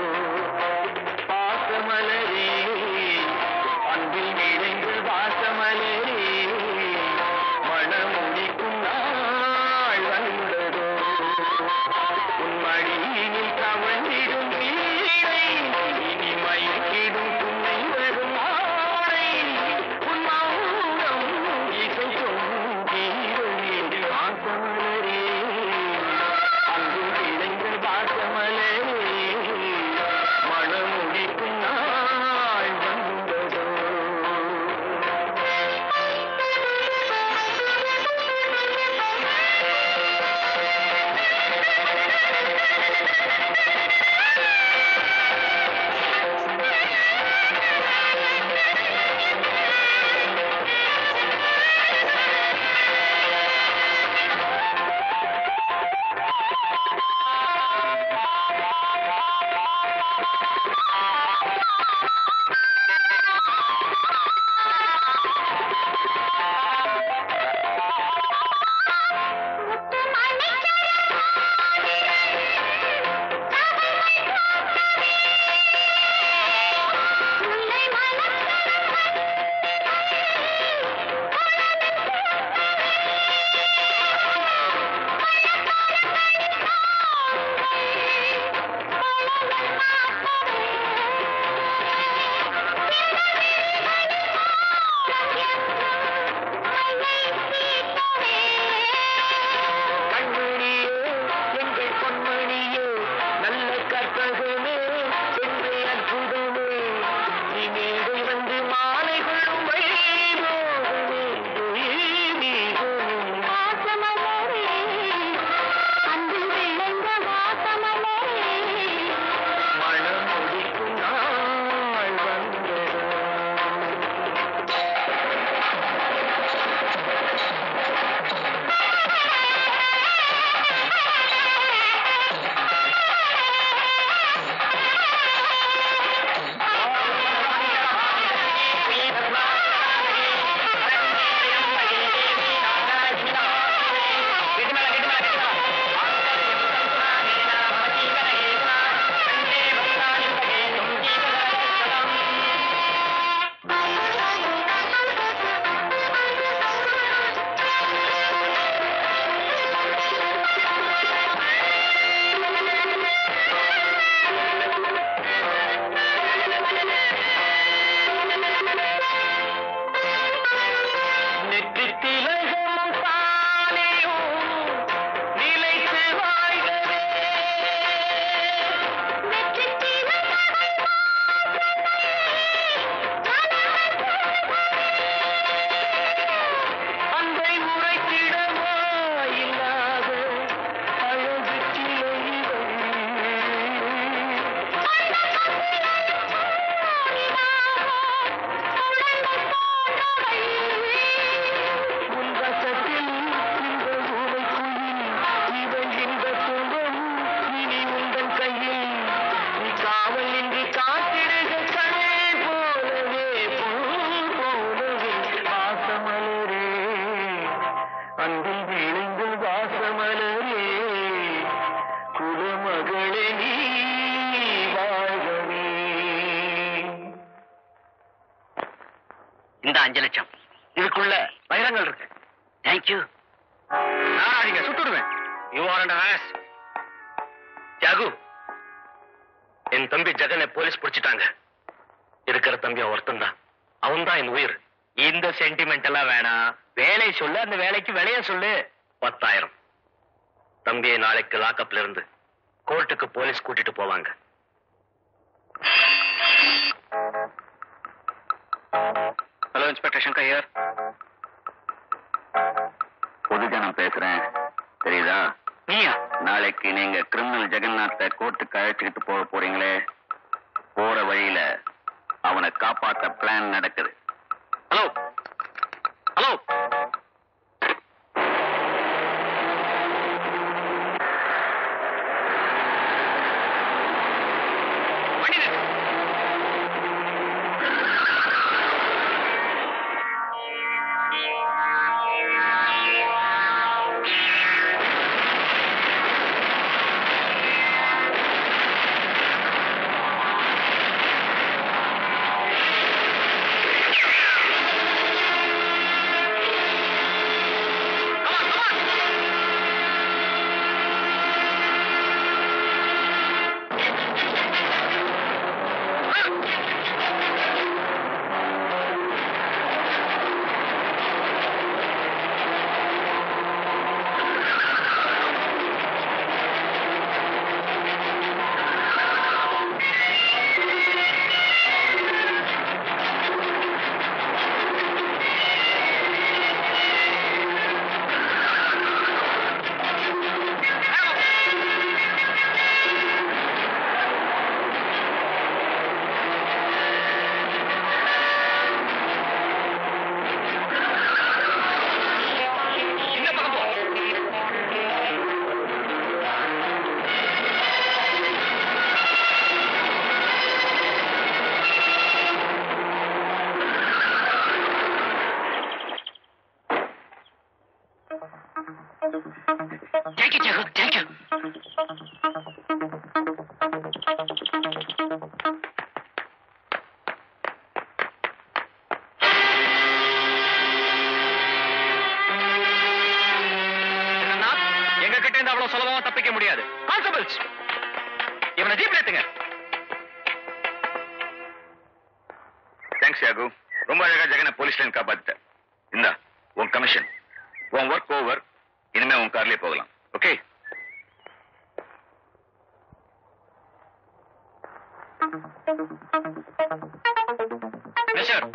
[SPEAKER 2] பாசமலரே அன்பில் விளைந்து வாசமலரே மனம் முடிக்கும் நாள் வந்ததோ உன் மடியினில் தவழ்ந்திடும் வீரை இனி மயக்கிடும் துணை வரும் ஆணை உன் மௌனம் இசைக்கும் கீதமே வாசமலரே அன்பு விளைந்த மகளே நீ வாழ்கவே
[SPEAKER 5] இந்த அஞ்சு லட்சம்
[SPEAKER 2] இதுக்குள்ள வைரங்கள் இருக்கு
[SPEAKER 5] தேங்க்யூ
[SPEAKER 2] நாராடிங்க சுட்டுடுவேன் you are under arrest Jagu என் தம்பி ஜெகனை போலீஸ் பிடிச்சிட்டாங்க இருக்கிற தம்பி ஒருத்தன் தான் அவன் தான் என் உயிர் இந்த சென்டிமெண்ட் எல்லாம் வேணாம் வேலை சொல்லு அந்த வேலைக்கு விலைய சொல்லு பத்தாயிரம் தம்பியை நாளைக்கு லாக்கப்ல இருந்து கோர்ட்டுக்கு போலீஸ் கூட்டிட்டு போவாங்க ஹலோ இன்ஸ்பெக்டர் சங்கர் ஐயர் பொதுஜனம் பேசுறேன் தெரியுதா
[SPEAKER 5] நீயா
[SPEAKER 2] நாளைக்கு நீங்க கிரிமினல் ஜெகநாத்தை கோர்ட்டுக்கு அழைச்சிக்கிட்டு போக போறீங்களே போற வழியில அவனை காப்பாத்த பிளான் நடக்குது hello hello
[SPEAKER 5] thank you Jagu thank you
[SPEAKER 2] எங்க கிட்ட இருந்து அவ்வளவு சுலபமா தப்பிக்க முடியாது கான்ஸ்டபிள்ஸ் இவனை ஜீப்ல ஏத்துங்க தேங்க்ஸ் யாகு ரொம்ப அழகா ஜெகனை போலீஸ் ஸ்டேஷன் காப்பாத்திட்ட இந்தா உன் கமிஷன் உன் ஒர்க் ஓவர் இனிமே உன் கார்லயே போகலாம் ஓகே மிஸ்டர்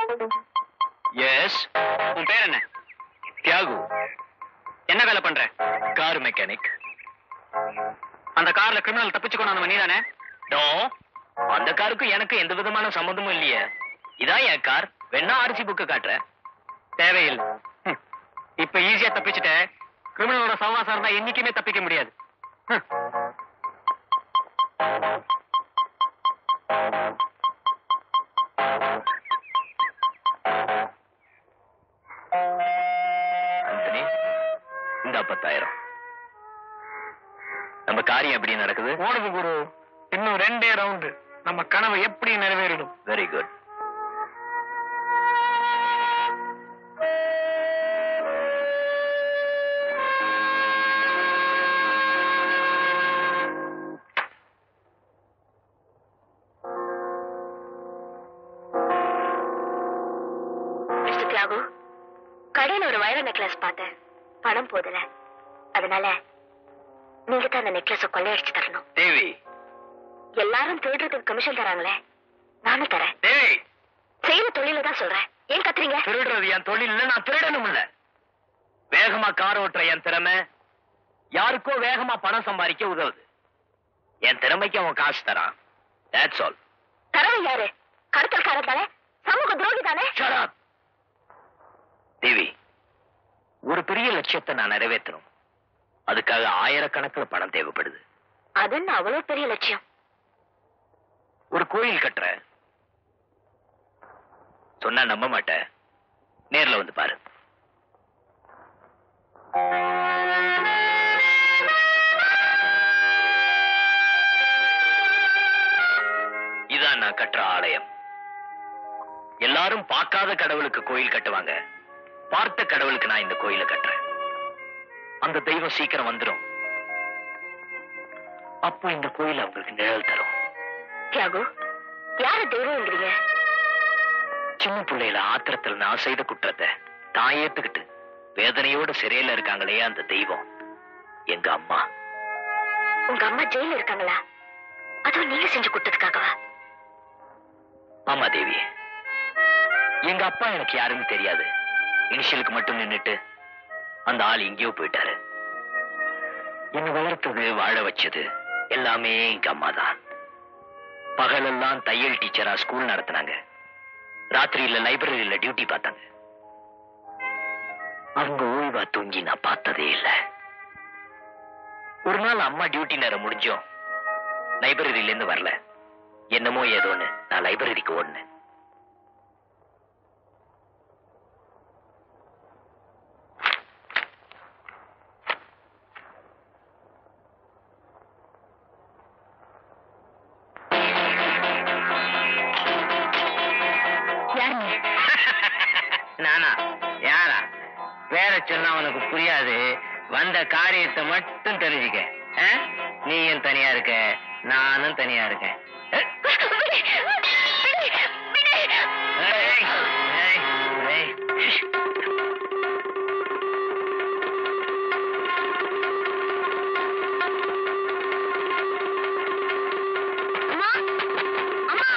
[SPEAKER 2] எஸ் உன் பேர் என்ன தியாகு என்ன வேலை பண்ற கார் மெக்கானிக் அந்த கார்ல கிரிமினல் தப்பிச்சு கொண்டு வந்தவன் நீதானே நோ அந்த காருக்கும் எனக்கு எந்த விதமான சம்மந்தமும் இல்லையே இதான் என் கார் வேணா ஆர்சி புக்கு காட்டுற தேவையில்லை ஹம். இப்ப ஈஸியா தப்பிச்சுட்ட கிரிமினலோட சவாசம் இருந்தா என்னைக்குமே தப்பிக்க முடியாது ஹம். ஆண்டனி இந்த பத்தாயிரம் நம்ம காரியம் எப்படி நடக்குது
[SPEAKER 3] ஓடுது குரு இன்னும் ரெண்டே ரவுண்டு நம்ம கனவு எப்படி நிறைவேறிடும்
[SPEAKER 2] வெரி குட்
[SPEAKER 4] மிஸ்டர் தியாகு கடையில ஒரு வைர நெக்லஸ் பார்த்தேன் பணம் போதல அதனால நீங்க தான் அந்த நெக்லஸ கொள்ளையடிச்சு தரணும்
[SPEAKER 2] தேவி
[SPEAKER 4] எல்லாரும் திருடுறதுக்கு கமிஷன் தராங்களே நானும் தரேன்
[SPEAKER 2] தேவி
[SPEAKER 4] செய்யற தொழில தான் சொல்றேன் ஏன் கத்துறீங்க
[SPEAKER 2] திருடுறது என் தொழில் இல்ல நான் திருடணும் இல்ல வேகமா கார் ஓட்டுற என் திறமை யாருக்கோ வேகமா பணம் சம்பாதிக்க உதவுது என் திறமைக்கு அவன் காசு தரான் That's all.
[SPEAKER 4] தரவு யாரு கடத்தல்காரன் தானே சமூக துரோகி தானே
[SPEAKER 2] Shut up. தேவி ஒரு பெரிய லட்சியத்தை நான் நிறைவேற்றணும் அதுக்காக ஆயிரக்கணக்கில் பணம் தேவைப்படுது
[SPEAKER 4] அது என்ன அவ்வளவு பெரிய லட்சியம்
[SPEAKER 2] ஒரு கோயில் கட்டுற சொன்னா நம்ப மாட்டேன் நேர்ல வந்து பாரு இதுதான் நான் கட்டுற ஆலயம் எல்லாரும் பார்க்காத கடவுளுக்கு கோயில் கட்டுவாங்க பார்த்த கடவுளுக்கு நான் இந்த கோயிலை கட்டுறேன் அந்த தெய்வம் சீக்கிரம் வந்துடும் அப்போ இந்த கோயில் அவங்களுக்கு நிழல் தரும்
[SPEAKER 4] தியாகு யார தெய்வம்ங்கிறீங்க
[SPEAKER 2] சின்ன பிள்ளையில ஆத்திரத்துல நான் செய்த குற்றத்தை தான் ஏத்துக்கிட்டு வேதனையோட சிறையில இருக்காங்களே அந்த தெய்வம் எங்க அம்மா
[SPEAKER 4] உங்க அம்மா ஜெயில இருக்காங்களா அதுவும் நீங்க செஞ்சு கொடுத்ததுக்காகவா
[SPEAKER 2] ஆமா தேவி எங்க அப்பா எனக்கு யாருன்னு தெரியாது இனிஷியலுக்கு மட்டும் நின்னுட்டு அந்த ஆள் எங்கேயோ போயிட்டாரு என்னை வளர்த்தது வாழ வச்சது எல்லாமே எங்க அம்மா தான் பகலெல்லாம் தையல் டீச்சரா ஸ்கூல் நடத்துனாங்க ராத்திரியில லைப்ரரியில டியூட்டி பார்த்தாங்க அவங்க ஓய்வா தூங்கி நான் பார்த்ததே இல்லை ஒரு நாள் அம்மா டியூட்டி நேரம் முடிஞ்சோம் லைப்ரரியில இருந்து வரல என்னமோ ஏதோன்னு நான் லைப்ரரிக்கு ஓடினேன்
[SPEAKER 4] யாருங்க
[SPEAKER 5] நானா யாரா வேற சொன்னா உனக்கு புரியாது வந்த காரியத்தை மட்டும் தெரிஞ்சுக்க ஆ? நீயும் தனியா இருக்க நானும் தனியா இருக்கேன் ஏய், ஏய், ஏய்.
[SPEAKER 4] அம்மா அம்மா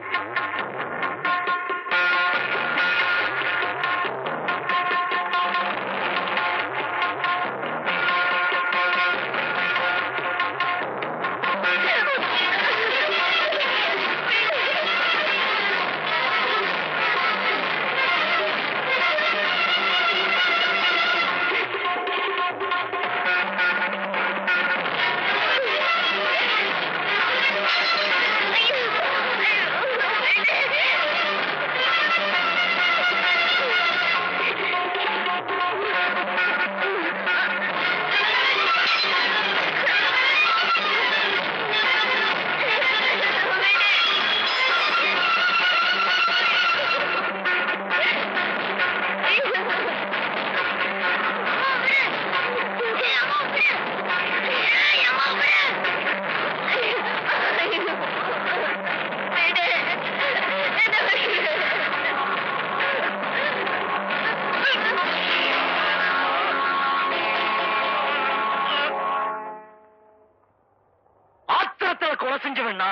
[SPEAKER 2] ஆத்திரத்துல கொலை செஞ்சவன்னா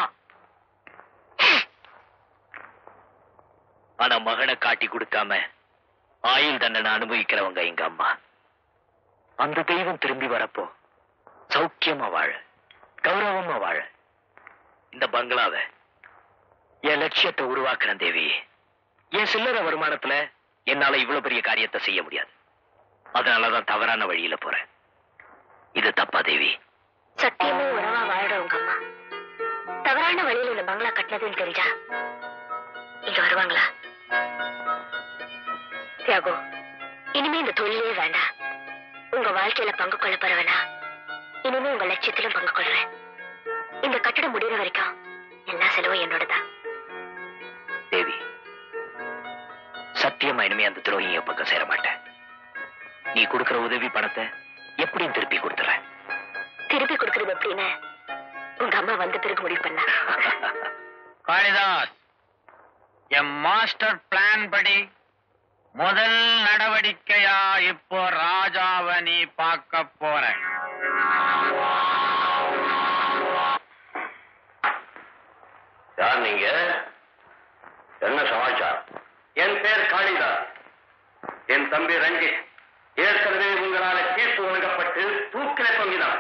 [SPEAKER 2] ஆனா மகனை காட்டி கொடுக்காம ஆயுள் தண்டனை அனுபவிக்கிறவங்க எங்க அம்மா அந்த தெய்வம் திரும்பி வரப்போ சௌக்கியமா வாழ கௌரவமா வாழ இந்த பங்களாவை என் லட்சியத்தை உருவாக்குறேன் தேவி என் சில்லறை வருமானத்துல என்னால இவ்வளவு பெரிய காரியத்தை செய்ய முடியாது அதனாலதான் தவறான வழியில போறேன் இது தப்பா தேவி
[SPEAKER 4] சத்தியமும் உறவா வாழற உங்க அம்மா தவறான வழியில இந்த பங்களா கட்டினதுன்னு தெரிஞ்சா இங்க வருவாங்களா தியாகு இனிமே இந்த தொழிலே வேண்டாம் உங்க வாழ்க்கையில பங்கு கொள்ள போற வேணா இனிமே உங்க லட்சியத்திலும் பங்கு கொள்றேன் இந்த கட்டடம் முடிகிற வரைக்கும் எல்லா செலவும் என்னோடதான்
[SPEAKER 2] தேவி சத்தியமா இனிமே அந்த துரோகிய பக்கம் சேர மாட்டேன் நீ கொடுக்கிற உதவி பணத்தை எப்படியும் திருப்பி கொடுத்துறேன்
[SPEAKER 4] திருப்பி கொடுக்கறது எப்படின்னு உங்க அம்மா வந்த பிறகு முடிவு பண்ணா
[SPEAKER 3] காளிதாஸ் என் மாஸ்டர் பிளான் படி முதல் நடவடிக்கையா இப்போ ராஜாவை நீ பார்க்க போற
[SPEAKER 1] யார் நீங்க என்ன சமாச்சாரம் என் பேர் காளிதாஸ் என் தம்பி ரஞ்சித் ஏற்கனவே உங்களால கேட்டு வழங்கப்பட்டு தூக்கில தொங்கினான்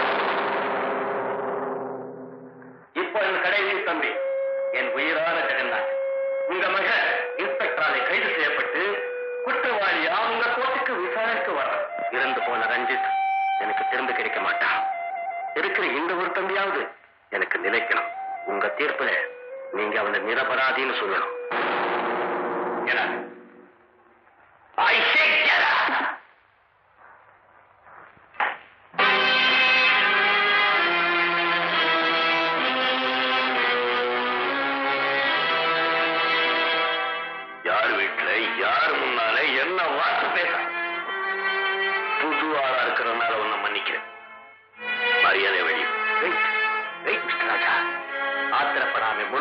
[SPEAKER 1] இப்போ என் கடைசி தம்பி என் உயிரான ஜெகநாத் உங்க மக இன்ஸ்பெக்டராலே கைது செய்யப்பட்டு குற்றவாளியா உங்க கோர்ட்டுக்கு விசாரணைக்கு வர இறந்து போன ரஞ்சித் எனக்கு திரும்ப கிடைக்க மாட்டான் இருக்கிற இந்த ஒரு தம்பியாவது எனக்கு நிலைக்கணும் உங்க தீர்ப்புல நீங்க அவனை நிரபராதின்னு சொல்லணும் Get up. I say get up.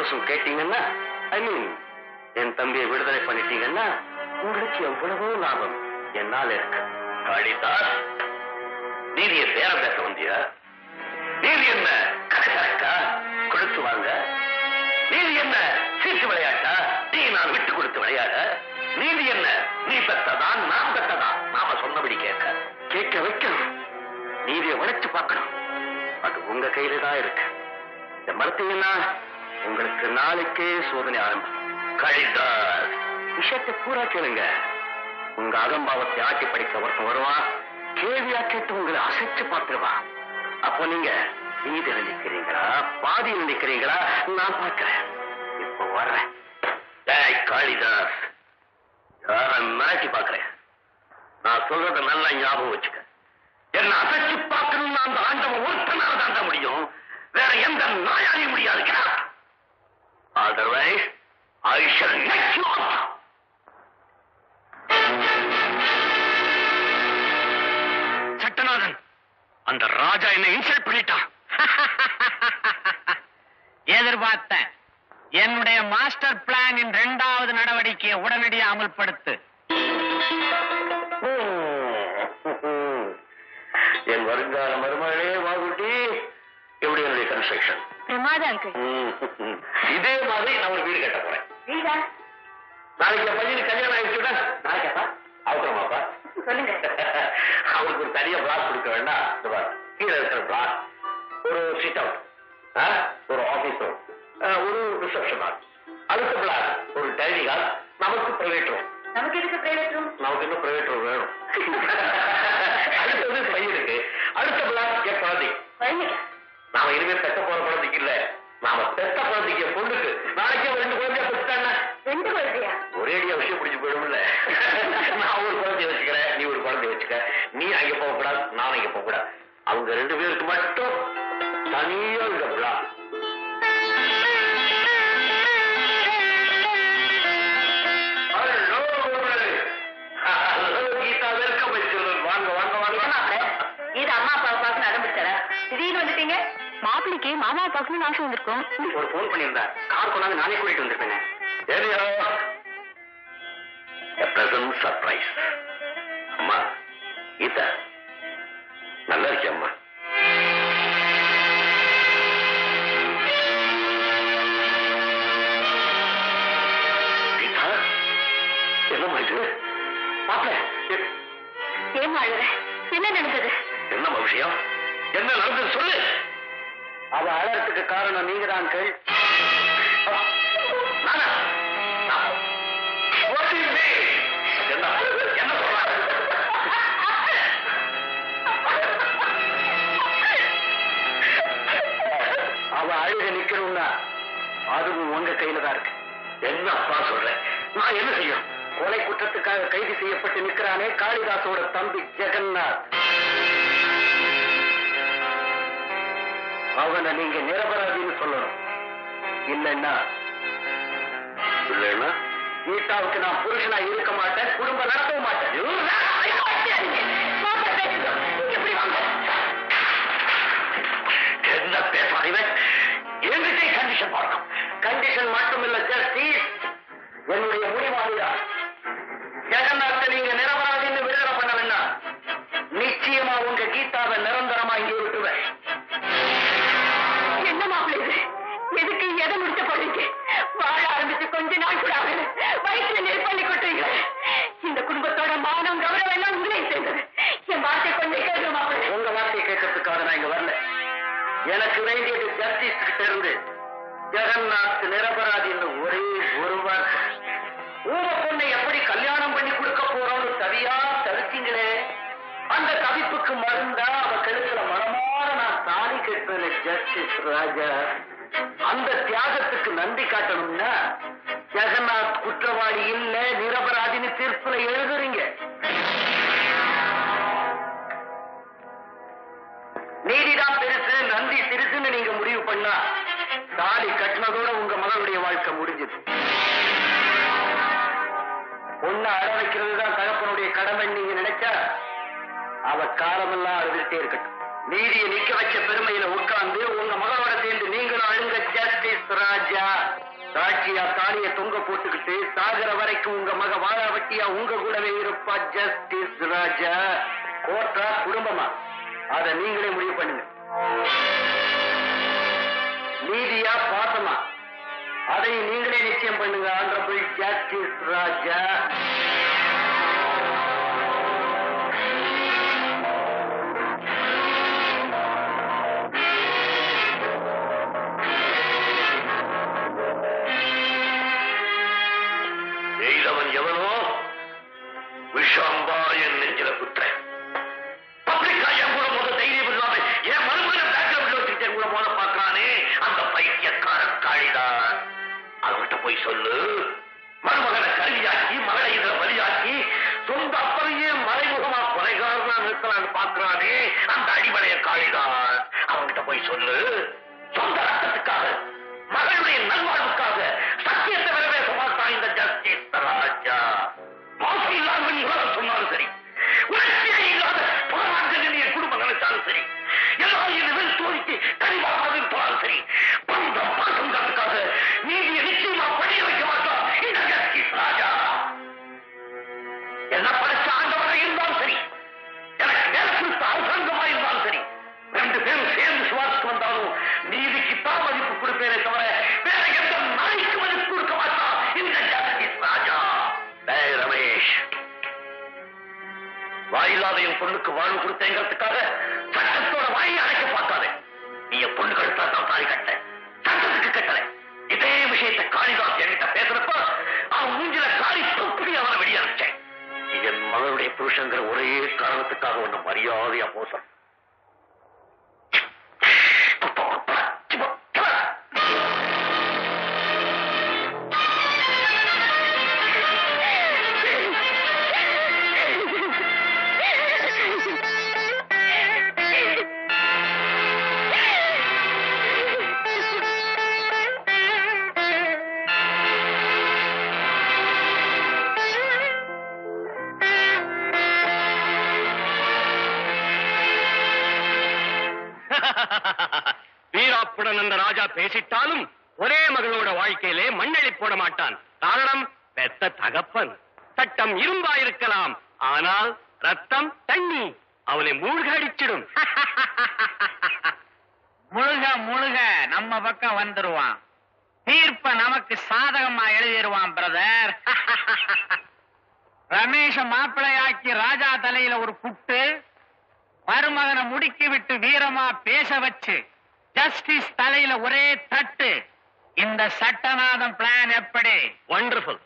[SPEAKER 2] டிவோர்ஸும் கேட்டீங்கன்னா ஐ மீன் என் தம்பியை விடுதலை பண்ணிட்டீங்கன்னா உங்களுக்கு எவ்வளவோ லாபம் என்னால இருக்கு
[SPEAKER 1] காளிதாஸ் நீதிய சேர பேச வந்தியா நீதி என்ன கடைக்கா கொடுத்து வாங்க நீதி என்ன சீட்டு விளையாட்டா நீ நான் விட்டு கொடுத்து விளையாட நீதி என்ன நீ பெற்றதான் நான் பெற்றதான் நாம சொன்னபடி கேட்க
[SPEAKER 2] கேட்க வைக்கணும் நீதியை உழைச்சு பார்க்கணும் அது உங்க கையில தான் இருக்கு இந்த மறுத்தீங்கன்னா உங்களுக்கு நாளைக்கே சோதனை ஆரம்பம்
[SPEAKER 1] காளிதாஸ்
[SPEAKER 2] விஷயத்தை பூரா கேளுங்க உங்க அகம்பாவத்தை ஆட்டி படிக்க ஒருத்தன் வருவான் கேள்வியா கேட்டு உங்களை அசைச்சு பார்த்துருவான் அப்போ நீங்க நீதி நினைக்கிறீங்களா பாதி நினைக்கிறீங்களா நான் பார்க்கிறேன் இப்போ வர்றேன்
[SPEAKER 1] டேய் காளிதாஸ் யார மிரட்டி பாக்குறேன் நான் சொல்றத நல்லா ஞாபகம் வச்சுக்க என்ன அசைச்சு பார்க்கணும்னு அந்த ஆண்டவன் ஒருத்தனால தாண்ட முடியும் வேற எந்த நாயாலையும் முடியாது otherwise I shall neck you
[SPEAKER 2] Sattanathan அந்த ராஜா என்ன இன்சல்ட் பண்ணிட்டான்
[SPEAKER 3] எதிர்பார்த்தேன் என்னுடைய மாஸ்டர் பிளானின் இரண்டாவது நடவடிக்கையை உடனடியாக அமல்படுத்து
[SPEAKER 1] என் வருங்கால மருமகளே வாகுட்டி எப்படி என்னுடைய கன்ஸ்ட்ரக்ஷன்
[SPEAKER 4] பிரமாதம் அங்கிள்
[SPEAKER 1] இதே மாதிரி நான் ஒரு வீடு கட்ட போறேன்
[SPEAKER 4] வீடா
[SPEAKER 1] நாளைக்கு என் பையனுக்கு கல்யாணம் ஆயிடுச்சுடா நாளைக்கப்பா அவசரமாப்பா
[SPEAKER 4] சொல்லுங்க
[SPEAKER 1] அவருக்கு ஒரு தனியா பிளாக் கொடுக்க வேண்டாம் இந்த பாரு, கீழே இருக்கிற பிளாக் ஒரு சிட் அவுட் ஒரு ஆபீஸ் ரூம் ஒரு ரிசப்ஷன் ஹால் அடுத்த பிளாக் ஒரு டைனிங் ஹால் நமக்கு பிரைவேட் ரூம்
[SPEAKER 4] நமக்கு எதுக்கு பிரைவேட் ரூம்
[SPEAKER 1] நமக்கு இன்னும் பிரைவேட் ரூம் வேணும் அடுத்தது பையனுக்கு அடுத்த பிளாக் என் குழந்தை
[SPEAKER 4] குழந்தைங்க
[SPEAKER 1] நாம இனிமே பெத்த போற குழந்தைக்கு இல்ல நாம பெத்த குழந்தைக்கு என் பொண்ணுக்கு நாளைக்கே ஒரு ரெண்டு குழந்தைய பெற்றுட்டாங்க
[SPEAKER 4] ரெண்டு குழந்தையா
[SPEAKER 1] ஒரே அடியா விஷயம் பிடிச்சு போயிடும்ல நான் ஒரு குழந்தைய வச்சுக்கிறேன் நீ ஒரு குழந்தைய வச்சுக்க நீ அங்க போக கூடாது நான் இங்க போக கூடாது அவங்க ரெண்டு பேருக்கு மட்டும் தனியா இந்த விழா கீதா வெல்கம் வாங்க வாங்க வாங்க
[SPEAKER 4] இது அம்மா அப்பாவை பார்க்க ஆரம்பிச்சாரா திடீர்னு வந்துட்டீங்க மாப்பிளைக்கு மாமா பார்க்கணும்னு ஆசை வந்திருக்கும்
[SPEAKER 2] ஒரு ஃபோன் பண்ணியிருந்தா கார் கொண்டாந்து நானே கூட்டிட்டு வந்திருப்பேனே
[SPEAKER 1] Anyhow, a pleasant surprise. அம்மா கீதா நல்லா இருக்கே அம்மா கீதா என்னம்மா இது மாப்பிள்ள எ-
[SPEAKER 4] ஏன் அழுற என்ன நடந்தது
[SPEAKER 1] என்னம்மா விஷயம் என்ன நடந்தது சொல்லு
[SPEAKER 2] அவ அழறதுக்கு காரணம் நீங்க தான் கேள்
[SPEAKER 1] நானா நான். What do you mean? என்ன என்ன சொல்றாங்க
[SPEAKER 2] அவ அழுக நிக்கணும்னா அதுவும் உங்க கையில தான் இருக்கு
[SPEAKER 1] என்னப்பா சொல்றேன் நான் என்ன செய்யும்
[SPEAKER 2] கொலை குற்றத்துக்காக கைது செய்யப்பட்டு நிக்கிறானே காளிதாசோட தம்பி ஜெகநாத் அவனை நீங்க நிரபராதின்னு சொல்லணும் இல்லைன்னா
[SPEAKER 1] இல்லைன்னா
[SPEAKER 2] கீதாவுக்கு நான் புருஷனா இருக்க மாட்டேன் குடும்பம் நடத்தவும் மாட்டேன்
[SPEAKER 1] என்ன பேசுறான் இவன் என்கிட்ட கண்டிஷன் பார்க்கணும்
[SPEAKER 2] கண்டிஷன் மட்டுமில்ல ஜஸ்டிஸ் என்னுடைய முடிவாகுதான் ஜெகநாத்தை நீங்க நிரபராதின்னு விடுதலை பண்ண வேண்டாம் நிச்சயமா உங்க கீதாவை நிரந்தரமா இங்கே விட்டுவேன்
[SPEAKER 4] என்ன மாப்பிள்ளை இது எதுக்கு எதை முடிச்ச போறீங்க வாழ ஆரம்பிச்சு கொஞ்ச நாள் கூட ஆகல வயிற்றுல நெருப்பள்ளி கொட்டுறீங்க இந்த குடும்பத்தோட மானம் கௌரவம் எல்லாம் உங்களையும் சேர்ந்தது என் வார்த்தை கொஞ்சம் கேட்க மாப்பிள்ளை
[SPEAKER 2] உங்க வார்த்தையை கேட்கறதுக்காக நான் இங்க வரல எனக்கு வேண்டியது ஜஸ்டிஸ் கிட்ட இருந்து ஜெகநாத் நிரபராதின்னு ஒரே ஒரு வார்த்தை உங்க பொண்ணை எப்படி கல்யாணம் பண்ணி கொடுக்க போறோம்னு சரியா தடுத்தீங்களே அந்த தவிப்புக்கு மருந்தா அவ கழுத்துல மனமாற நான் தாலி கட்டுறேன் ஜஸ்டிஸ் ராஜா அந்த தியாகத்துக்கு நன்றி காட்டணும்னா ஜெகநாத் குற்றவாளி இல்ல நிரபராதின்னு தீர்ப்புல எழுதுறீங்க நீதிதான் பெருசு நந்தி சிறுசுன்னு நீங்க முடிவு பண்ணா தாலி கட்டினதோட உங்க மகளுடைய வாழ்க்கை முடிஞ்சது பொண்ணை அட வைக்கிறது தான் தகப்பனுடைய கடமை நீங்க நினைச்சா அவ காலமெல்லாம் அழுதுகிட்டே இருக்கட்டும் நீதியை நிக்க வச்ச பெருமையில உட்கார்ந்து உங்க மகளோட சேர்ந்து நீங்களும் அழுங்க ஜஸ்டிஸ் ராஜா சாட்சியா தாலிய தொங்க போட்டுக்கிட்டு சாகர வரைக்கும் உங்க மக வாழாவட்டியா உங்க கூடவே இருப்பா ஜஸ்டிஸ் ராஜா கோர்ட்டா குடும்பமா அத நீங்களே முடிவு பண்ணுங்க நீதியா பாசமா அதையும் நீங்களே நிச்சயம் பண்ணுங்க ஆனரபிள் ஜஸ்டிஸ் ராஜா
[SPEAKER 1] செய்தவன் எவனோ விஷாம்பா என் நெஞ்சில குத்த பப்ளிக்கா என் கூட மோத தைரியம் இல்லாம என் மருமகனை பேக்ரவுண்ட்ல வச்சுக்கிட்டு என் கூட மோத பாக்குறானே அந்த பைத்தியக்கார காளிதான் அவன்கிட்ட போய் சொல்லு மருமகனை கருவியாக்கி மகளை இதுல பலியாக்கி சொந்த அப்பறையே மறைமுகமா கொலைகாரனா நிறுத்தலான்னு பாக்குறானே அந்த அடிமலைய காளிதான் அவன்கிட்ட போய் சொல்லு சொந்த ரத்தத்துக்காக மகளுடைய நல்வாழ்வுக்காக சத்தியத்தை வரவேற்க மாட்டான் இந்த ஜஸ்டிஸ் ராஜா மாசு இல்லாமல் இவ்வளவு சொன்னாலும் சரி உணர்ச்சியே இல்லாத போராட்டம் என் குடும்பம் நினைச்சாலும் சரி எல்லாரும் என் மேல் தோழிக்கு கனிவாக போனாலும் சரி பந்த பாசங்கிறதுக்காக நீதியை நிச்சயமா படிய வைக்க மாட்டான் இந்த ஜஸ்டிஸ் ராஜா என்ன படைச்ச ஆண்டவராக இருந்தாலும் சரி எனக்கு வேலை கொடுத்த அரசாங்கமா இருந்தாலும் சரி ரெண்டு பேரும் சேர்ந்து சுவாசிக்கு வந்தாலும் நீதிக்கு தான் மதிப்பு கொடுப்பேனே தவிர வேற எந்த நாய்க்கு மதிப்பு கொடுக்க மாட்டான் இந்த ஜஸ்டிஸ் ராஜா டேய் ரமேஷ் வாயில்லாத என் பொண்ணுக்கு வாழ்வு கொடுத்தேங்கிறதுக்காக சட்டத்தோட வாயை அடைக்க பார்க்காதே நீ என் பொண்ணு கழுத்தா தான் தாலி கட்ட சட்டத்துக்கு கட்டல இதே விஷயத்தை காளிதாஸ் என்கிட்ட பேசுறப்ப அவன் மூஞ்சில காளி தொப்பி அவனை வெளியே அனுப்பிச்சேன் என் மகளுடைய புருஷங்கிற ஒரே காரணத்துக்காக உன்னை மரியாதையா மோசம்
[SPEAKER 2] வீராப்புடன் அந்த ராஜா பேசிட்டாலும் ஒரே மகளோட வாழ்க்கையிலே மண்ணெளி போட மாட்டான் காரணம் பெத்த தகப்பன் சட்டம் இரும்பா இருக்கலாம் ஆனால் ரத்தம் தண்ணி அவனை மூழ்க அடிச்சிடும்
[SPEAKER 3] முழுக முழுக நம்ம பக்கம் வந்துருவான் தீர்ப்ப நமக்கு சாதகமா எழுதிடுவான் பிரதர் ரமேஷ மாப்பிளையாக்கி ராஜா தலையில ஒரு குட்டு மருமகனை முடுக்கி விட்டு வீரமா பேச வச்சு ஜஸ்டிஸ் தலையில ஒரே தட்டு இந்த சட்டநாதம் பிளான் எப்படி
[SPEAKER 2] வண்டர்ஃபுல்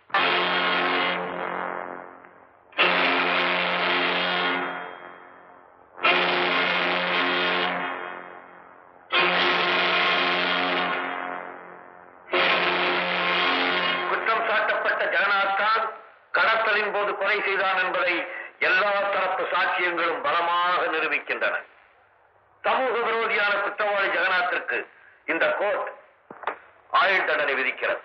[SPEAKER 1] குற்றம் சாட்டப்பட்ட ஜெகநாத் கான் கடத்தலின் போது கொலை செய்தான் என்பதை எல்லா தரப்பு சாட்சியங்களும் பலமாக நிரூபிக்கின்றன சமூக விரோதியான குற்றவாளி ஜெகநாத்திற்கு இந்த கோர்ட் ஆயுள் தண்டனை விதிக்கிறது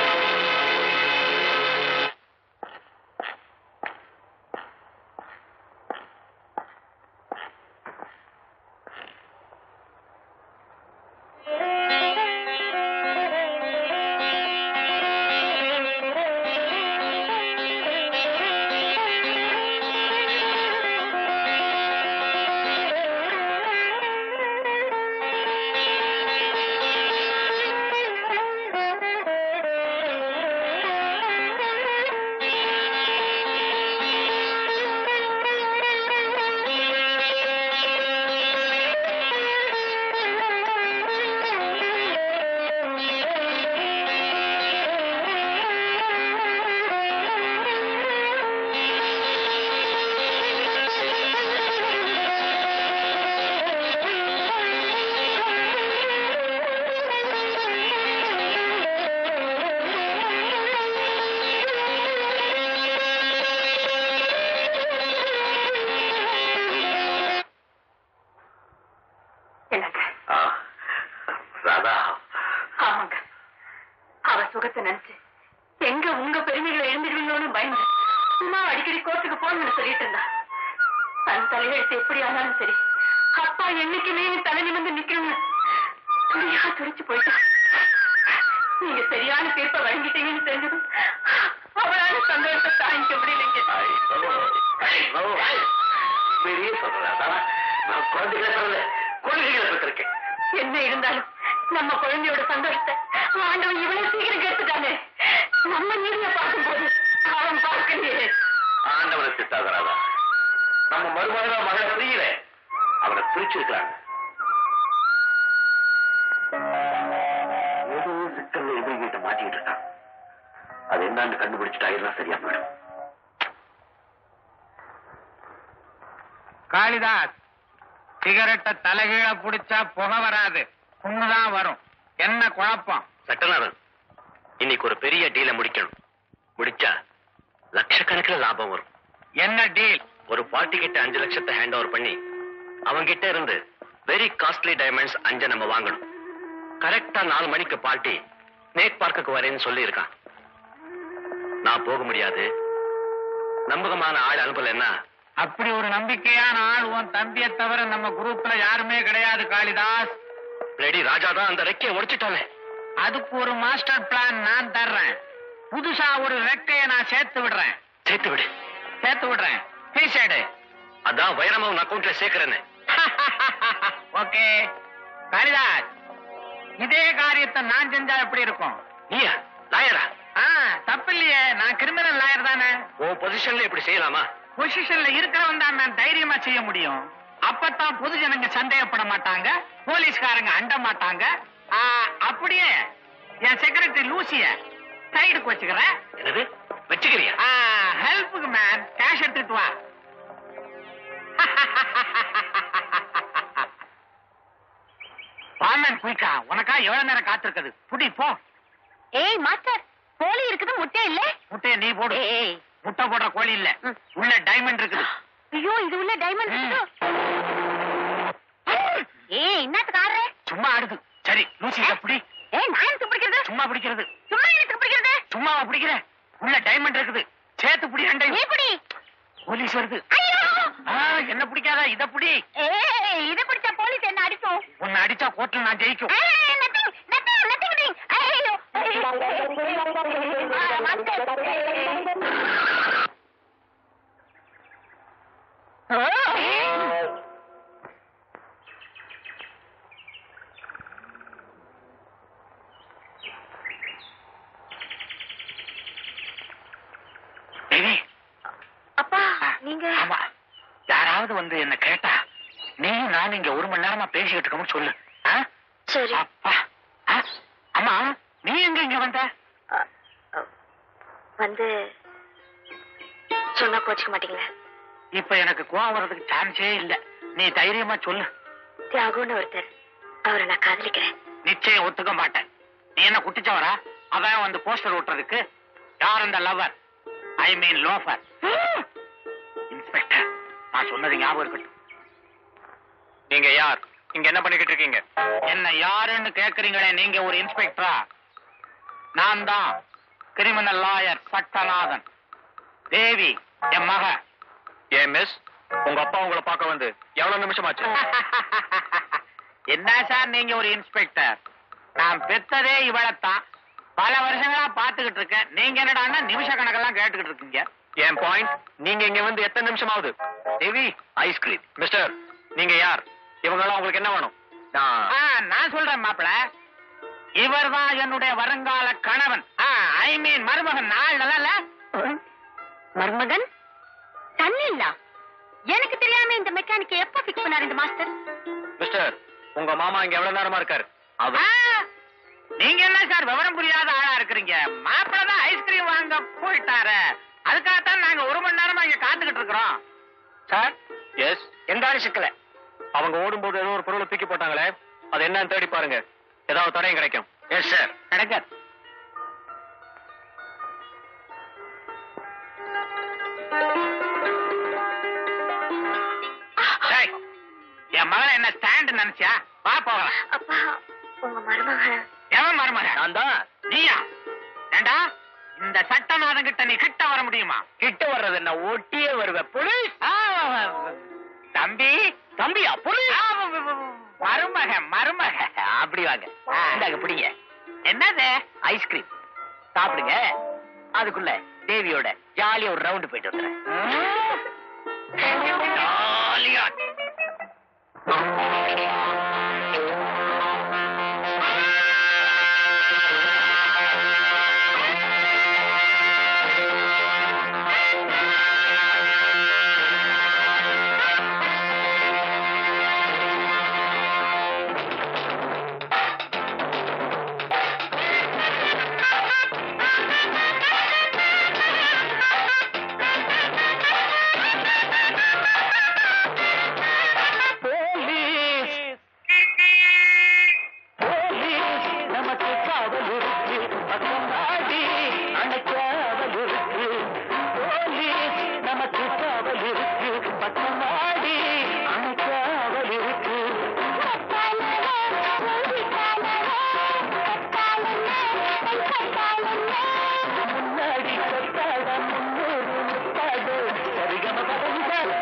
[SPEAKER 4] என்னங்க
[SPEAKER 1] ஆ, ராதா
[SPEAKER 4] ஆமாங்க அவ சுகத்தை நினைச்சு எங்க உங்க பெருமைகளை எழுந்துடுவீங்களோன்னு பயந்து சும்மா அடிக்கடி கோர்ட்டுக்கு போகணும்னு சொல்லிட்டு இருந்தா தன் தலையெழுத்து எப்படி ஆனாலும் சரி அப்பா என்னைக்குமே என் தலை நிமிர்ந்து நிக்கணும்னு துணியா துடிச்சு போயிட்டா நீங்க சரியான தீர்ப்பை வழங்கிட்டீங்கன்னு தெரிஞ்சது அவரால சந்தோஷத்தை தாங்கிக்க முடியலைங்க
[SPEAKER 1] பெரிய சொல்றதா நான் குழந்தைகளை சொல்லல கொள்கைகளை பெற்றிருக்கேன்
[SPEAKER 4] என்ன இருந்தாலும் நம்ம குழந்தையோட சந்தோஷத்தை ஆண்டவன் இவ்வளவு சீக்கிரம் கேட்டுட்டானே நம்ம நீங்க பார்க்கும்போது அவன் பார்க்கலையே
[SPEAKER 1] ஆண்டவனை திட்டாதராதா நம்ம மருமகனா மகளை பிரியல அவனை பிரிச்சிருக்காங்க ஏதோ சிக்கல்ல எதிர்கிட்ட மாட்டிட்டு இருக்கான் அது என்னன்னு கண்டுபிடிச்சிட்டா எல்லாம் சரியா போயிடும்
[SPEAKER 3] காளிதாஸ் சிகரெட்டை தலைகீழ புடிச்சா புகை வராது புண்ணுதான் வரும் என்ன குழப்பம்
[SPEAKER 1] சட்டநாதன் இன்னைக்கு ஒரு பெரிய டீல முடிக்கணும் முடிச்சா லட்சக்கணக்கில் லாபம் வரும்
[SPEAKER 3] என்ன டீல்
[SPEAKER 1] ஒரு பார்ட்டி கிட்ட அஞ்சு லட்சத்தை ஹேண்ட் ஓவர் பண்ணி அவங்க கிட்ட இருந்து வெரி காஸ்ட்லி டைமண்ட்ஸ் அஞ்சு நம்ம வாங்கணும் கரெக்டா நாலு மணிக்கு பார்ட்டி ஸ்னேக் பார்க்குக்கு வரேன்னு சொல்லி இருக்கான் நான் போக முடியாது நம்பகமான ஆள் அனுப்பலன்னா
[SPEAKER 3] அப்படி ஒரு நம்பிக்கையான ஆள் உன் தம்பியை தவிர நம்ம குரூப்ல யாருமே கிடையாது காளிதாஸ்
[SPEAKER 1] ரெடி ராஜா தான் அந்த ரெக்கையை உடைச்சிட்டானே
[SPEAKER 3] அதுக்கு ஒரு மாஸ்டர் பிளான் நான் தர்றேன் புதுசா ஒரு ரெக்கைய நான் சேர்த்து விடுறேன்
[SPEAKER 1] சேர்த்து விடு
[SPEAKER 3] சேர்த்து விடுறேன் பீசேடு
[SPEAKER 1] அதான் வைரமா உன் அக்கௌண்ட்ல சேர்க்கிறேன்னு
[SPEAKER 3] ஓகே காளிதாஸ் இதே காரியத்தை நான் செஞ்சா எப்படி இருக்கும்
[SPEAKER 1] நீயா லாயரா
[SPEAKER 3] ஆ தப்பில்லையே நான் கிரிமினல் லாயர் தானே
[SPEAKER 1] உன் பொசிஷன்ல இப்படி செய்யலாமா
[SPEAKER 3] பொசிஷன்ல இருக்கிறவன் தான் நான் தைரியமா செய்ய முடியும் அப்பதான் பொது ஜனங்க சந்தேகப்பட மாட்டாங்க போலீஸ்காரங்க அண்ட மாட்டாங்க ஆ, அப்படியே என் செக்ரட்டரி லூசிய சைடுக்கு வச்சுக்கிறேன்
[SPEAKER 1] என்னது வச்சுக்கிறியா
[SPEAKER 3] ஹெல்ப்புக்கு மேன் கேஷ் எடுத்துட்டு வா வாமன் குயிக்கா உனக்கா எவ்வளவு நேரம் காத்திருக்குது புடி போ
[SPEAKER 4] ஏய் மாஸ்டர் கோழி இருக்குது முட்டை இல்ல
[SPEAKER 3] முட்டைய நீ போடு
[SPEAKER 4] ஏய்
[SPEAKER 3] முட்டை போடுற கோழி இல்ல
[SPEAKER 4] ம்.
[SPEAKER 3] உள்ள டைமண்ட் இருக்குது
[SPEAKER 4] ஐயோ இது உள்ள டைமண்ட்
[SPEAKER 3] ம்.
[SPEAKER 4] ஏய் என்னத்துக்கு ஆடுற
[SPEAKER 3] சும்மா ஆடுது சரி லூசி இதை பிடி
[SPEAKER 4] ஏய் நான் எனக்கு பிடிக்கிறது
[SPEAKER 3] சும்மா பிடிக்கிறது
[SPEAKER 4] சும்மா எனக்கு பிடிக்கிறது
[SPEAKER 3] சும்மாவா பிடிக்கிற உள்ள டைமண்ட் இருக்குது சேர்த்து பிடி
[SPEAKER 4] நீ
[SPEAKER 3] ரெண்டையும்
[SPEAKER 4] பிடி
[SPEAKER 3] போலீஸ் வருது
[SPEAKER 4] ஐயோ
[SPEAKER 3] ஆ, என்ன பிடிக்காத இத பிடி
[SPEAKER 4] ஏய் இத பிடிச்சா போலீஸ் என்ன அடிக்கும்
[SPEAKER 3] உன்னை அடிச்சா கோர்ட்ல நான் ஜெயிக்கும்
[SPEAKER 4] ஏய் nothing nothing nothing nothing ஐயோ ஆ, மாஸ்டர் ஓ
[SPEAKER 3] தேவி
[SPEAKER 4] அப்பா நீங்க
[SPEAKER 3] ஆமா யாராவது வந்து என்ன கேட்டா நீயும் நான் இங்க ஒரு மணி நேரமா பேசிக்கிட்டு இருக்கோம்னு சொல்லு ஆ?
[SPEAKER 4] சரி
[SPEAKER 3] அப்பா ஆ? அம்மா நீ எங்க இங்க வந்த
[SPEAKER 4] அ, அ, வந்து சொன்னா கோச்சுக்க மாட்டீங்களா
[SPEAKER 3] இப்ப எனக்கு கோவம் வர்றதுக்கு சான்ஸே இல்ல நீ தைரியமா சொல்லு
[SPEAKER 4] தியாகுன்னு ஒருத்தர் அவரை நான் காதலிக்கிறேன்
[SPEAKER 3] நிச்சயம் ஒத்துக்க மாட்டேன் நீ என்ன குட்டிச்சவரா அதான் வந்து போஸ்டர் ஓட்டுறதுக்கு யார் அந்த lover I mean loafer inspector நான் சொன்னது ஞாபகம் இருக்கட்டும் நீங்க யார் இங்க என்ன பண்ணிக்கிட்டு இருக்கீங்க என்ன யாருன்னு கேக்குறீங்களே நீங்க ஒரு இன்ஸ்பெக்டரா நான் தான் கிரிமினல் லாயர் சட்டநாதன் தேவி என் மக
[SPEAKER 1] ஏன் மிஸ் உங்க அப்பா உங்களை பார்க்க வந்து எவ்வளவு நிமிஷம் ஆச்சு
[SPEAKER 3] என்ன சார் நீங்க ஒரு இன்ஸ்பெக்டர் நான் பெத்ததே இவளைத்தான் பல வருஷங்களா பாத்துக்கிட்டு இருக்கேன் நீங்க என்னடான்னா நிமிஷ கணக்கெல்லாம் கேட்டுக்கிட்டு இருக்கீங்க
[SPEAKER 1] என் பாயிண்ட் நீங்க இங்க வந்து எத்தனை நிமிஷம் ஆகுது தேவி ஐஸ்கிரீம் மிஸ்டர் நீங்க யார் இவங்கெல்லாம் உங்களுக்கு என்ன வேணும் நான்
[SPEAKER 3] ஆ, நான் சொல்றேன் மாப்பிள இவர்தான் என்னுடைய வருங்கால கணவன் ஐ மீன் மருமகன் நாள் நல்லா
[SPEAKER 4] மருமகன் தண்ணி இல்ல எனக்கு தெரியாம இந்த மெக்கானிக் எப்ப பிக்ஸ் பண்ணாரு இந்த மாஸ்டர்
[SPEAKER 1] மிஸ்டர் உங்க மாமா இங்க எவ்வளவு நேரமா இருக்காரு அவர்
[SPEAKER 3] நீங்க என்ன சார் விவரம் புரியாத ஆளா இருக்கிறீங்க மாப்பிள தான் ஐஸ்கிரீம் வாங்க போயிட்டாரு அதுக்காகத்தான் நாங்க ஒரு மணி நேரமா இங்க காத்துக்கிட்டு இருக்கிறோம்
[SPEAKER 1] சார் எஸ்
[SPEAKER 3] எந்த ஆளு சிக்கல
[SPEAKER 1] அவங்க ஓடும்போது ஏதோ ஒரு பொருளை தூக்கி போட்டாங்களே அது என்னன்னு தேடி பாருங்க ஏதாவது தடையும் கிடைக்கும்
[SPEAKER 3] எஸ் சார் கிடைக்காது டேய், என் மகன் என்ன ஸ்டாண்ட் நினைச்சியா வா போகலாம்
[SPEAKER 4] அப்பா உங்க மருமகன்
[SPEAKER 3] எவன் மருமகன்
[SPEAKER 1] நான் தான்
[SPEAKER 3] நீயா ஏண்டா இந்த சட்டநாதன் கிட்ட நீ கிட்ட வர முடியுமா
[SPEAKER 1] கிட்ட வர்றது என்ன ஒட்டியே வருவேன் போலீஸ்
[SPEAKER 3] ஆ, தம்பி
[SPEAKER 1] தம்பியா போலீஸ்
[SPEAKER 3] ஆ, மருமக மருமக
[SPEAKER 1] அப்படி வாங்க
[SPEAKER 3] ஆ.
[SPEAKER 1] இந்தாங்க பிடிங்க
[SPEAKER 3] என்னது
[SPEAKER 5] ஐஸ்கிரீம் சாப்பிடுங்க அதுக்குள்ள தேவியோட ஜாலியா ஒரு ரவுண்ட் போயிட்டு வந்துடுறேன்
[SPEAKER 3] ஜாலியா
[SPEAKER 2] நமக்கு காவல் இருக்கு பக்கமாடி அணைக்காவல் இருக்கு போலீஸ் நமக்கு காவல் இருக்கு பக்கமாடி அணைக்காவல் இருக்கு முன்னாடி கட்டாட முன்னூறு முத்தாடு சரிகம பதவிதான்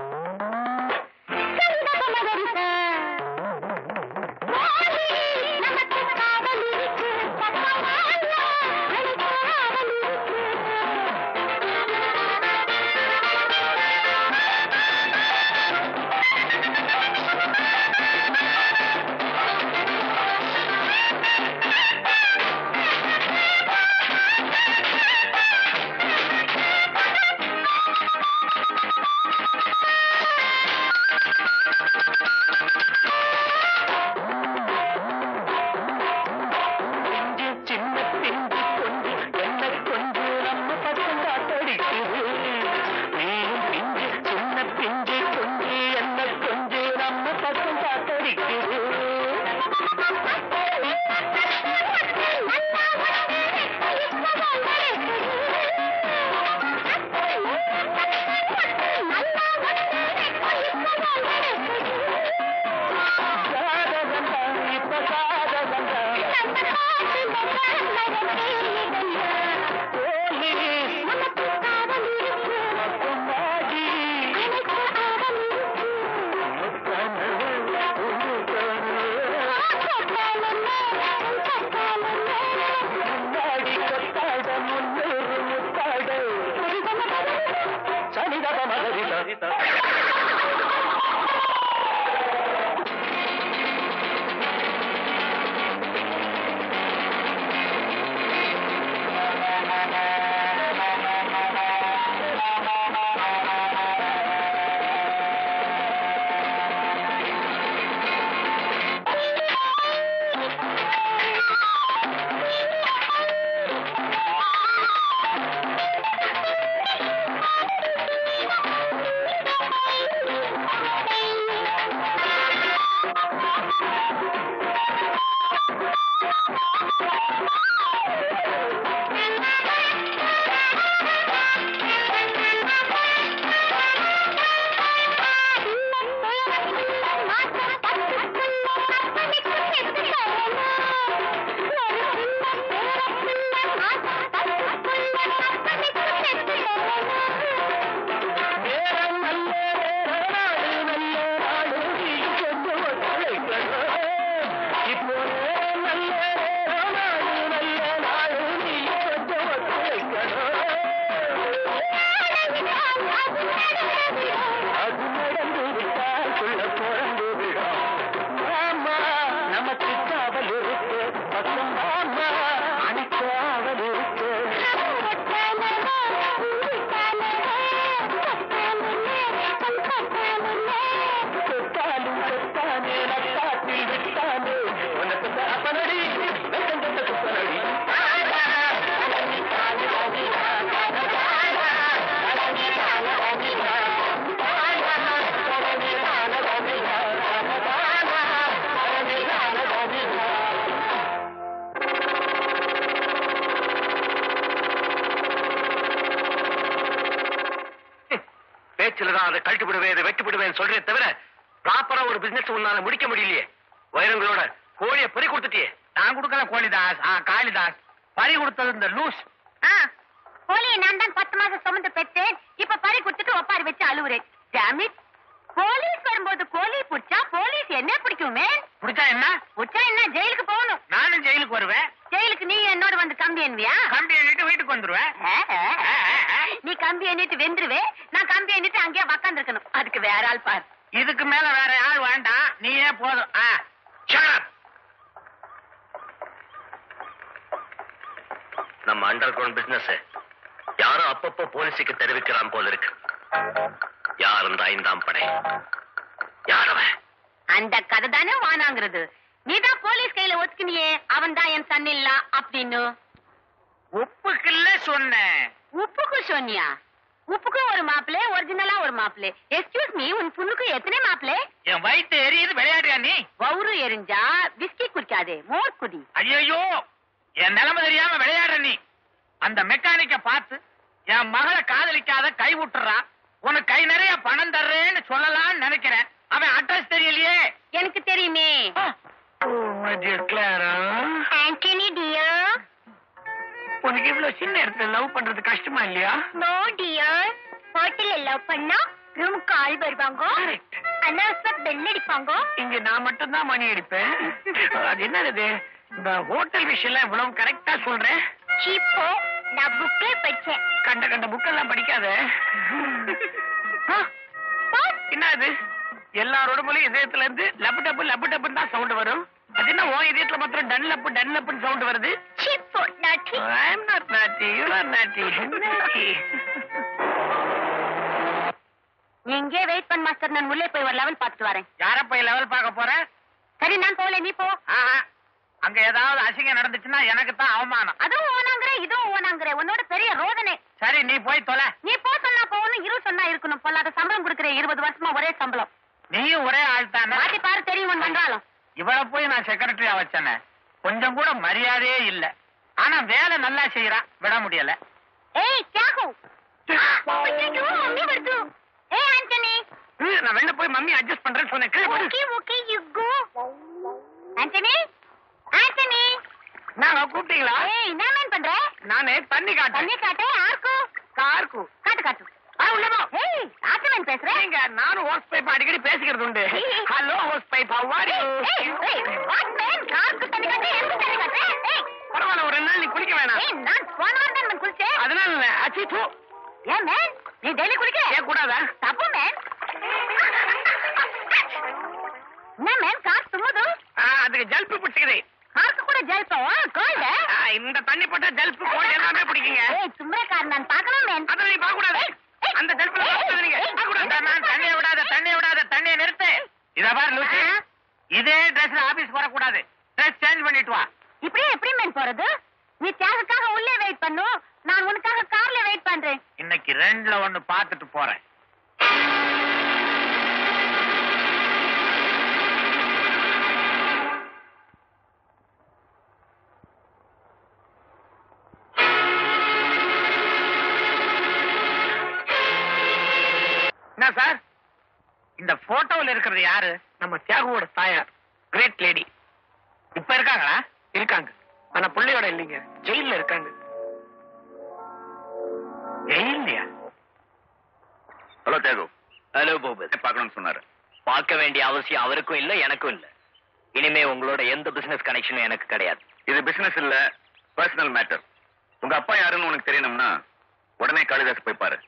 [SPEAKER 2] பிஞ்சு சின்ன பிஞ்சு கொண்டு என்ன கொண்டு நம்ம பக்கம் காத்தடிக்குது நீயும் பிஞ்சு சின்ன பிஞ்சு கொண்டு என்ன கொண்டு நம்ம பக்கம் காத்தடிக்குது சாதகந்தா இப்ப சாதகந்தா போலீஸ் பக்கமாடி முன்னாடி கொத்தாட முன்னூறு முத்தாட சனிதப மகரி சரிதா நேரம் நல்ல நேரம் நாடு நல்ல நாடு நீ கொஞ்சம் ஒத்துழைக்கணும் இப்போ நேரம் நல்ல நேரம் நாடு நல்ல நாடு நீ கொஞ்சம் ஒத்துழைக்கணும் அது நடந்து விட்டால் சொல்ல பிறந்து விடும் ஆமா நமக்கு காவல் இருக்கு பக்கம் ஆமா அணைக்கு ஆவல் இருக்கு செத்தாலும் செத்தானே நட்டாத்தில் விட்டானே உனக்கு அப்பனடி வெட்டந்த சுப்பனடி
[SPEAKER 1] பேச்சுலதான் அதை கழட்டி விடுவேன் இதை வெட்டி விடுவேன் சொல்றே தவிர ப்ராப்பரா ஒரு பிசினஸ் உன்னால முடிக்க முடியலையே வைரங்களோட கோழியை பறி கொடுத்துட்டியே
[SPEAKER 3] நான் கொடுக்கல கோழிதாஸ் ஆ காளிதாஸ் பறி கொடுத்தது இந்த லூஸ்
[SPEAKER 4] கோழியை நான் தான் பத்து மாசம் சுமந்து பெற்றேன் இப்ப பறி கொடுத்துட்டு ஒப்பாரி வச்சு அழுவுறேன் ஜாமிட் போலீஸ் வரும்போது கோழி புடிச்சா போலீஸ் என்ன பிடிக்குமே
[SPEAKER 3] பிடிச்சா என்ன
[SPEAKER 4] புடிச்சா என்ன ஜெயிலுக்கு போகணும்
[SPEAKER 3] நானும் ஜெயிலுக்கு வருவேன்
[SPEAKER 4] ஜெயிலுக்கு என்னவியா
[SPEAKER 3] கம்பி எண்ணிட்டு வீட்டுக்கு வந்துருவேன்
[SPEAKER 4] நீ கம்பி எண்ணிட்டு வெந்துருவே நான் கம்பி எண்ணிட்டு அங்கேயே உக்காந்துருக்கணும் அதுக்கு வேற ஆள் பார்
[SPEAKER 3] இதுக்கு மேல வேற ஆள் வேண்டாம் நீயே போதும் ஆ. Shut up.
[SPEAKER 1] நம்ம அண்டர் கிரவுண்ட் பிசினஸ் யாரும் அப்பப்போ போலீஸுக்கு தெரிவிக்கிறான் போல இருக்கு யார் இந்த ஐந்தாம் படை யார் அவன்
[SPEAKER 4] அந்த கதை தானே வானாங்கிறது நீதான் போலீஸ் கையில ஒத்துக்கினியே அவன் தான் என் சன் இல்ல அப்படின்னு
[SPEAKER 3] உப்புக்குள்ள சொன்னேன்
[SPEAKER 4] உப்புக்கு சொன்னியா உப்புக்கு ஒரு மாப்பிளே ஒரிஜினலா ஒரு மாப்பிளே எக்ஸ்கியூஸ் மீ உன் பொண்ணுக்கு எத்தனை மாப்பிளே
[SPEAKER 3] என் வயிற்று எரியுது விளையாடுறியா நீ
[SPEAKER 4] வவுறு எரிஞ்சா விஸ்கி குடிக்காதே மோர் குடி
[SPEAKER 3] ஐயோ என் நிலைமை தெரியாம விளையாடுற நீ அந்த மெக்கானிக்க பார்த்து என் மகளை காதலிக்காத கை விட்டுறா உனக்கு கை நிறைய பணம் தர்றேன்னு சொல்லலாம்னு நினைக்கிறேன் அவன் அட்ரஸ் தெரியலையே
[SPEAKER 4] எனக்கு தெரியுமே ஆண்டனி டியர்
[SPEAKER 3] உனக்கு இவ்வளவு சின்ன இடத்துல லவ் பண்றது கஷ்டமா இல்லையா
[SPEAKER 4] நோ டியர் ஹோட்டல்ல லவ் பண்ணா ரூம் கால் வருவாங்க அனாவசியா பெல் அடிப்பாங்க
[SPEAKER 3] இங்க நான் மட்டும் தான் மணி அடிப்பேன் அது என்னது இந்த ஹோட்டல் விஷயம் இவ்வளவு கரெக்டா சொல்றேன்
[SPEAKER 4] சீப்போ நான் புக்ல படிச்சேன்
[SPEAKER 3] கண்ட கண்ட புக்கெல்லாம் படிக்காத ஆ, என்ன அது எல்லாரோட மூலையும் இதயத்துல இருந்து லப்பு டப்பு லப்பு டப்புன்னு தான் சவுண்ட் வரும் அது என்ன உன் இதயத்துல மாத்திரம் டன் லப்பு டன் லப்புன்னு சவுண்ட் வருது
[SPEAKER 4] சீப்போ நாட்டி
[SPEAKER 3] I'm not naughty, you are naughty. naughty.
[SPEAKER 4] நீ இங்கே வெயிட் பண்ண மாஸ்டர் நான் உள்ளே போய் ஒரு லெவல் பார்த்துட்டு வரேன்
[SPEAKER 3] யார போய் லெவல் பார்க்க போற
[SPEAKER 4] சரி நான் போகல நீ போ
[SPEAKER 3] ஆஹா, அங்க ஏதாவது அசிங்கம் நடந்துச்சுன்னா எனக்கு தான் அவமானம்
[SPEAKER 4] அதுவும் ஓனாங்கிற இதுவும் ஓனாங்கிற உன்னோட பெரிய ரோதனை
[SPEAKER 3] சரி நீ போய் தொலை
[SPEAKER 4] நீ போ சொன்னா போகணும் இரு சொன்னா இருக்கணும் பொல்லாத சம்பளம் கொடுக்குற இருபது வருஷமா ஒரே சம்பளம்
[SPEAKER 3] நீயும் ஒரே ஆள் தானே
[SPEAKER 4] மாத்தி பாரு தெரியும் உன் மன்றாலும்
[SPEAKER 3] இவளை போய் நான் செக்ரட்டரியா வச்சேனே கொஞ்சம் கூட மரியாதையே இல்ல ஆனா வேலை நல்லா செய்யறா விட முடியல
[SPEAKER 4] ஏய் தியாகு ஐயோ மம்மி வருது ஏய் ஆண்டனி
[SPEAKER 3] ம், நான் வெளில போய் மம்மி அட்ஜஸ்ட் பண்றேன்னு சொன்னேன் கீழே போடு.
[SPEAKER 4] Okay okay you go Anthony Anthony
[SPEAKER 3] நாங்க கூப்பிட்டீங்களா
[SPEAKER 4] ஏய் என்ன மேன் பண்ற
[SPEAKER 3] நானு தண்ணி காட்டேன்
[SPEAKER 4] தண்ணி காட்டு ஆர்க்கு
[SPEAKER 3] காருக்கு
[SPEAKER 4] காட்டு காட்டு
[SPEAKER 3] ஆ, உள்ளவா
[SPEAKER 4] ஏய் ஆட்டமேன் பேசுறேன்
[SPEAKER 3] நீங்க நானும் ஹோஸ் பைப் அடிக்கடி பேசிக்கிறது உண்டு ஹலோ ஹோஸ் பைப்
[SPEAKER 4] ஏய் ஏய் ஏய் வாட் மேன் காருக்கு தண்ணி காட்டு எனக்கு தண்ணி காட்டு ஏய்
[SPEAKER 3] பரவாயில்ல ஒரு ரெண்டு நாள் நீ குளிக்க வேணாம்
[SPEAKER 4] ஏய் நான் போன வாரம் தான் குளிச்சேன்
[SPEAKER 3] அதனால இல்ல அச்சி தூ
[SPEAKER 4] ஏன் மேன் நீ டெய்லி குளிக்கிற
[SPEAKER 3] ஏன் கூடாதா
[SPEAKER 4] தப்பு மேன் என்ன மேன் கார் தும்முது
[SPEAKER 3] ஆ, அதுக்கு ஜல்பு பிடிச்சிக்குது
[SPEAKER 4] காருக்கு கூட ஜெல்பம் கோல்டு
[SPEAKER 3] ஆ, இந்த தண்ணி போட்டா ஜல்பு கோல்டு எல்லாமே பிடிக்குங்க
[SPEAKER 4] ஏய் தும்முறக்கார நான் பார்க்கணும் மேன்
[SPEAKER 3] அத நீ பார்க்க கூடாது அந்த ஜல்புல பார்க்காத நீங்க பார்க்க கூடாது தண்ணிய விடாத தண்ணிய விடாத தண்ணிய நிறுத்து இத பாரு லூசி
[SPEAKER 4] ஆ.
[SPEAKER 3] இதே ட்ரெஸ்ல ஆபீஸ் வர கூடாது ட்ரெஸ் சேஞ்ச் பண்ணிட்டு வா
[SPEAKER 4] இப்படியே எப்படி மேன் போறது நீ தியாகுக்காக உள்ளே வெயிட் பண்ணு நான் உனக்காக கார்ல வெயிட் பண்றேன்
[SPEAKER 3] இன்னைக்கு ரெண்டுல ஒண்ணு பார்த்துட்டு போறேன் என்ன சார் இந்த போட்டோவில் இருக்கிறது யாரு நம்ம தியாகுவோட தாயார் கிரேட் லேடி இப்ப இருக்காங்களா இருக்காங்க ஆனா பிள்ளையோட இல்லைங்க ஜெயில இருக்காங்க ஜெயிலையா
[SPEAKER 1] ஹலோ தேகு ஹலோ பூபதி பார்க்கணும்னு சொன்னாரு பார்க்க வேண்டிய அவசியம் அவருக்கும் இல்ல எனக்கும் இல்ல இனிமே உங்களோட எந்த பிசினஸ் கனெக்ஷனும் எனக்கு கிடையாது
[SPEAKER 2] இது பிசினஸ் இல்ல பர்சனல் மேட்டர் உங்க அப்பா யாருன்னு உனக்கு தெரியணும்னா உடனே காளிதாஸ் போய் பாரு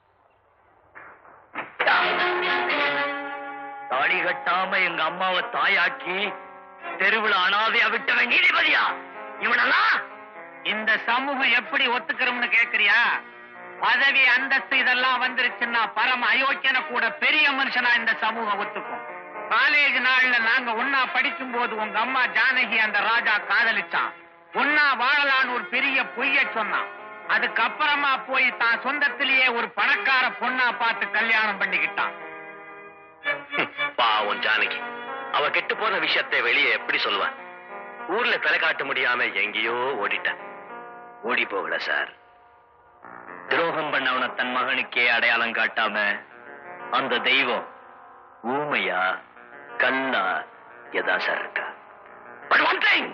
[SPEAKER 1] தாடி கட்டாம எங்க அம்மாவை தாயாக்கி தெருவுல அனாதையா விட்டவன் நீதிபதியா இவனெல்லாம்
[SPEAKER 3] இந்த சமூகம் எப்படி ஒத்துக்கிறோம்னு கேக்குறியா பதவி அந்தஸ்து இதெல்லாம் வந்துருச்சுன்னா பரம அயோக்கியன கூட பெரிய மனுஷனா இந்த சமூகம் ஒத்துக்கும் காலேஜ் நாள்ல நாங்க ஒன்னா படிக்கும் போது உங்க அம்மா ஜானகி அந்த ராஜா காதலிச்சான் ஒன்னா வாழலான்னு ஒரு பெரிய பொய்ய சொன்னான் அதுக்கப்புறமா போய் தான் சொந்தத்திலேயே ஒரு பணக்கார பொண்ணா பார்த்து கல்யாணம் பண்ணிக்கிட்டான்
[SPEAKER 1] பாவம் ஜானகி அவ கெட்டு போன விஷயத்தை வெளியே எப்படி சொல்லுவா ஊர்ல தலை காட்ட முடியாம எங்கேயோ ஓடிட்டான் ஓடி போகல சார் துரோகம் பண்ணவன தன் மகனுக்கே அடையாளம் காட்டாம அந்த தெய்வம் ஊமையா கல்லா எதா சார் இருக்கா பட் ஒன் திங்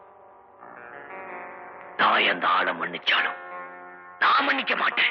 [SPEAKER 1] நான் அந்த ஆளை மன்னிச்சாலும் நான் மன்னிக்க மாட்டேன்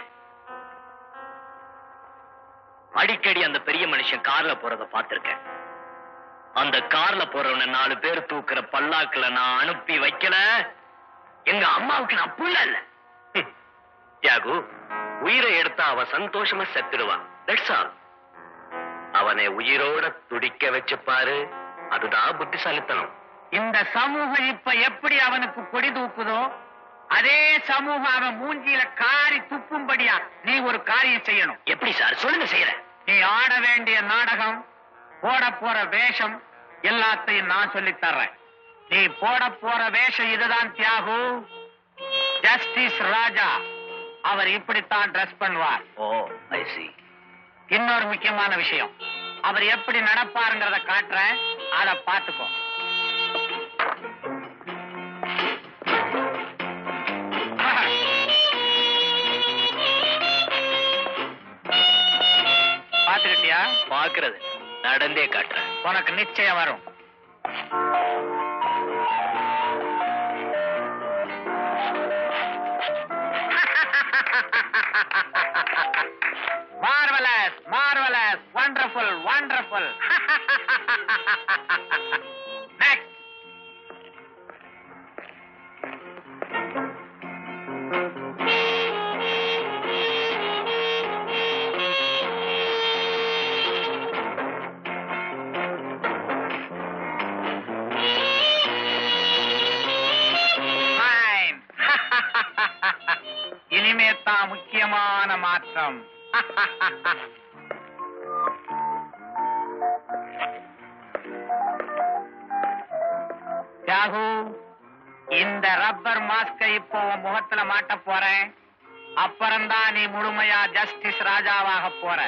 [SPEAKER 1] அடிக்கடி அந்த பெரிய மனுஷன் கார்ல போறத பார்த்திருக்கேன் அந்த கார்ல போறவன நாலு பேர் தூக்குற பல்லாக்குல நான் அனுப்பி வைக்கல எங்க அம்மாவுக்கு நான் புள்ள இல்ல யாகு உயிரை எடுத்தா அவ சந்தோஷமா செத்துடுவான் தட்ஸ் ஆல் அவனை உயிரோட துடிக்க வச்சு பாரு அதுதான் புத்திசாலித்தனம்
[SPEAKER 3] இந்த சமூகம் இப்ப எப்படி அவனுக்கு கொடி தூக்குதோ அதே சமூகம் அவன் மூஞ்சியில காரி துப்பும்படியா நீ ஒரு காரியம் செய்யணும்
[SPEAKER 1] எப்படி சார் சொல்லுங்க செய்யறேன்
[SPEAKER 3] நீ ஆட வேண்டிய நாடகம் போட போற வேஷம் எல்லாத்தையும் நான் சொல்லித் தர்றேன் நீ போட போற வேஷம் இதுதான் தியாகு ஜஸ்டிஸ் ராஜா அவர் இப்படித்தான் ட்ரெஸ் பண்ணுவார்
[SPEAKER 1] ஓ ஐ சி
[SPEAKER 3] இன்னொரு முக்கியமான விஷயம் அவர் எப்படி நடப்பாருங்கிறத காட்டுறேன் அத பாத்துக்கோ பாத்துக்கிட்டியா
[SPEAKER 1] பாக்குறது நடந்தே காட்டுறேன்
[SPEAKER 3] உனக்கு நிச்சயம் வரும் marvellous marvellous wonderful wonderful next Fine. இனிமே தான் முக்கியமான மாற்றம் யாகு இந்த ரப்பர் மாஸ்கை இப்போ உன் முகத்துல மாட்ட போறேன் அப்புறம்தான் நீ முழுமையா ஜஸ்டிஸ் ராஜாவாக போற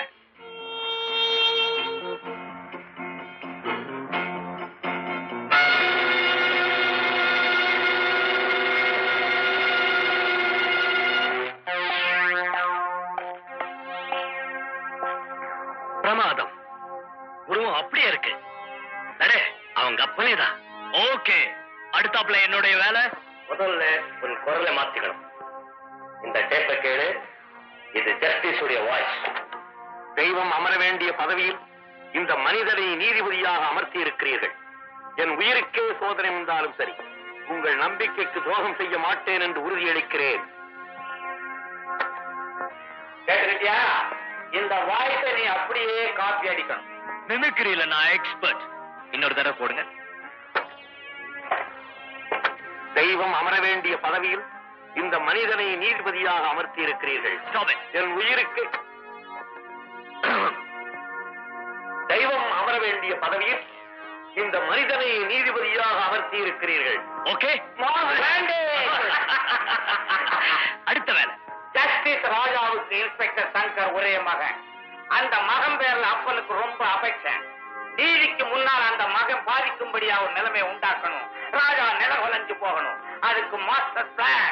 [SPEAKER 1] பிரமாதம் உருவம் அப்படியே இருக்கு அடே அவங்க அப்பனே தான் ஓகே அடுத்தாப்புல என்னுடைய வேலை முதல்ல உன் குரலை மாத்திக்கணும் இந்த டேப்பை கேளு இது ஜஸ்டிஸ் உடைய வாய்ஸ் தெய்வம் அமர வேண்டிய பதவியில் இந்த மனிதனை நீதிபதியாக அமர்த்தி இருக்கிறீர்கள் என் உயிருக்கே சோதனை வந்தாலும் சரி உங்கள் நம்பிக்கைக்கு துரோகம் செய்ய மாட்டேன் என்று உறுதியளிக்கிறேன் கேட்டுக்கிட்டியா இந்த வாய்ஸை நீ அப்படியே காப்பி அடிக்கணும் மிமிக்ரியில நான் எக்ஸ்பர்ட் இன்னொரு தடவை போடுங்க தெய்வம் அமர வேண்டிய பதவியில் இந்த மனிதனை நீதிபதியாக அமர்த்தி இருக்கிறீர்கள் என் உயிருக்கு தெய்வம் அமர வேண்டிய பதவியில் இந்த மனிதனை நீதிபதியாக அமர்த்தி இருக்கிறீர்கள் ஓகே அடுத்த வேலை
[SPEAKER 3] ஜஸ்டிஸ் ராஜாவுக்கு இன்ஸ்பெக்டர் சங்கர் ஒரே மகன் அந்த மகன் பேர்ல அப்பனுக்கு ரொம்ப அபேட்சன் நீதிக்கு முன்னால் அந்த மகன் பாதிக்கும்படியா ஒரு நிலைமை உண்டாக்கணும் ராஜா நிலவலஞ்சு போகணும் அதுக்கு master plan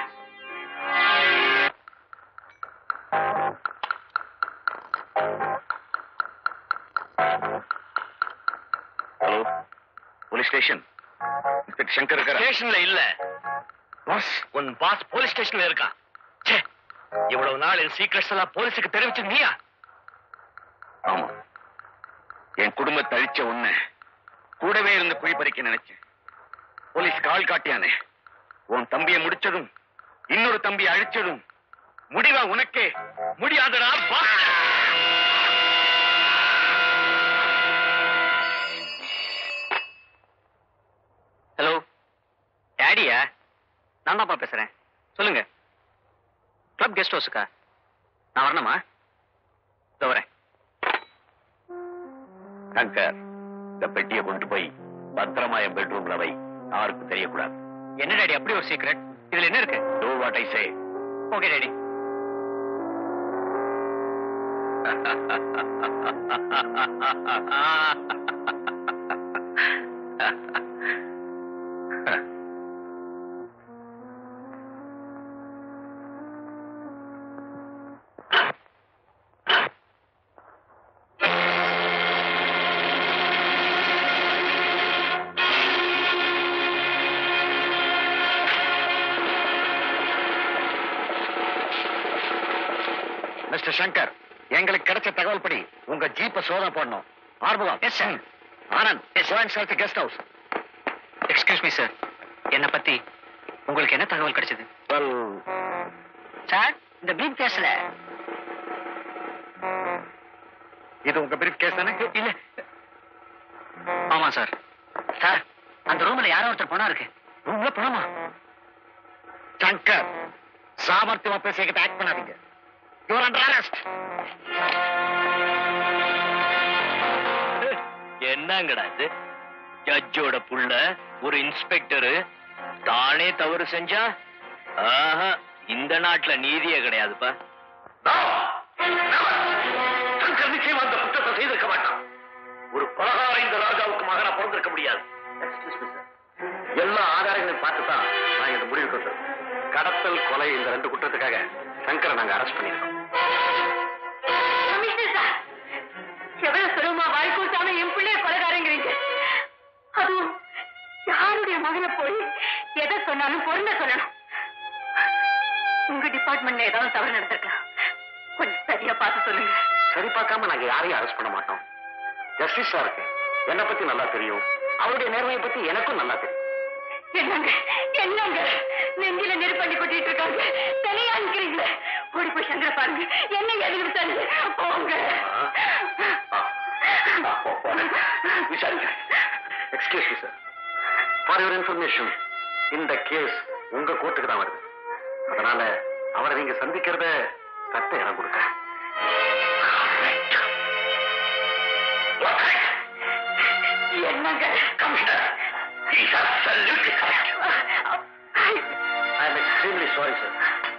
[SPEAKER 1] hello police station inspector Shankar இருக்காரா ஸ்டேஷன்ல இல்ல பாஸ் உன் பாஸ் போலீஸ் ஸ்டேஷன்ல இருக்கான் ச்சே இவ்வளவு நாள் என் சீக்ரெட்ஸ் எல்லாம் போலீஸுக்கு தெரிவிச்சு நீயா ஆமா என் குடும்பத்தை அழிச்ச உன்னை கூடவே இருந்து குழி பறிக்க நினைச்சேன் போலீஸ் கால் காட்டியானே உன் தம்பியை முடிச்சதும் இன்னொரு தம்பியை அழிச்சதும் முடிவா உனக்கே முடியாதடா பாஸ் ஹலோ டேடியா நான் தான்ப்பா பேசுறேன் சொல்லுங்க கிளப் கெஸ்ட் ஹவுஸுக்கா நான் வரணுமா இதோ வரேன் சங்கர் இந்த பெட்டியை கொண்டு போய் பத்திரமா என் பெட்ரூம்ல வை யாருக்கும் தெரியக்கூடாது என்ன டாடி அப்படி ஒரு சீக்ரெட் இதுல என்ன இருக்கு do what I say okay daddy mister Shankar எங்களுக்கு கிடைச்ச தகவல் படி உங்க ஜீப்ப சோதனை போடணும் ஆர்வம் yes sir Anand yes guest house excuse me sir என்ன பத்தி
[SPEAKER 5] உங்களுக்கு என்ன தகவல் கிடைச்சது சார் இந்த பீப் கேஸ்ல
[SPEAKER 2] இது உங்க பிரீஃப் கேஸ் தானே
[SPEAKER 5] இல்ல ஆமா சார் சார் அந்த ரூம்ல யாரோ ஒருத்தர் பணம் இருக்கு
[SPEAKER 2] ரூம்ல பணமா சங்கர் சாமர்த்தியமா பேசிக்கிட்டு ஆக்ட் பண்ணாதீங்க யூர் அண்டர் அரெஸ்ட்
[SPEAKER 1] என்னங்கடா இது ஜட்ஜோட புள்ள ஒரு இன்ஸ்பெக்டர் தானே தவறு செஞ்சா ஆஹா இந்த நாட்டுல நீதியே கிடையாதுப்பா
[SPEAKER 2] சங்கர் நிச்சயமா அந்த குற்றத்தை செய்திருக்க மாட்டான் ஒரு பலகாரம் இந்த ராஜாவுக்கு மகனா பிறந்திருக்க முடியாது எல்லா ஆதாரங்களையும் பார்த்து தான் நான் இந்த முடிவுக்கு வந்தேன் கடத்தல் கொலை இந்த ரெண்டு குற்றத்துக்காக சங்கரை நாங்க அரெஸ்ட் பண்ணிருக்கோம்
[SPEAKER 4] கமிஷனர் சார் எவ்வளவு சுலபமா வாய் கூட்டாம என் பிள்ளைய கொலைகாரங்கிறீங்க அதுவும் யாருடைய மகனை போய் எதை சொன்னாலும் பொருந்த சொல்லணும் உங்க டிபார்ட்மெண்ட்ல ஏதாவது தவறு நடந்திருக்கலாம் கொஞ்சம் சரியா பார்த்து சொல்லுங்க
[SPEAKER 2] சரி பார்க்காம நாங்க யாரையும் அரெஸ்ட் பண்ண மாட்டோம் ஜஸ்டிஸ் சாருக்கு என்னை பத்தி நல்லா தெரியும் அவருடைய நேர்மையை பத்தி எனக்கும் நல்லா தெரியும்
[SPEAKER 4] என்னங்க என்னங்க நெஞ்சில நெருப்பள்ளி கொட்டிட்டு இருக்காங்க தலையா நிக்கிறீங்களே ஓடி போய் சங்கர பாருங்க என்ன எதுக்கு விசாரிங்க போங்க
[SPEAKER 2] விசாரிங்க excuse sir for your information இந்த கேஸ் உங்க கோர்ட்டுக்கு தான் வருது அதனால அவரை நீங்க சந்திக்கிறத சட்ட இடம் கொடுக்க
[SPEAKER 4] என்னங்க
[SPEAKER 2] I am extremely sorry, sir.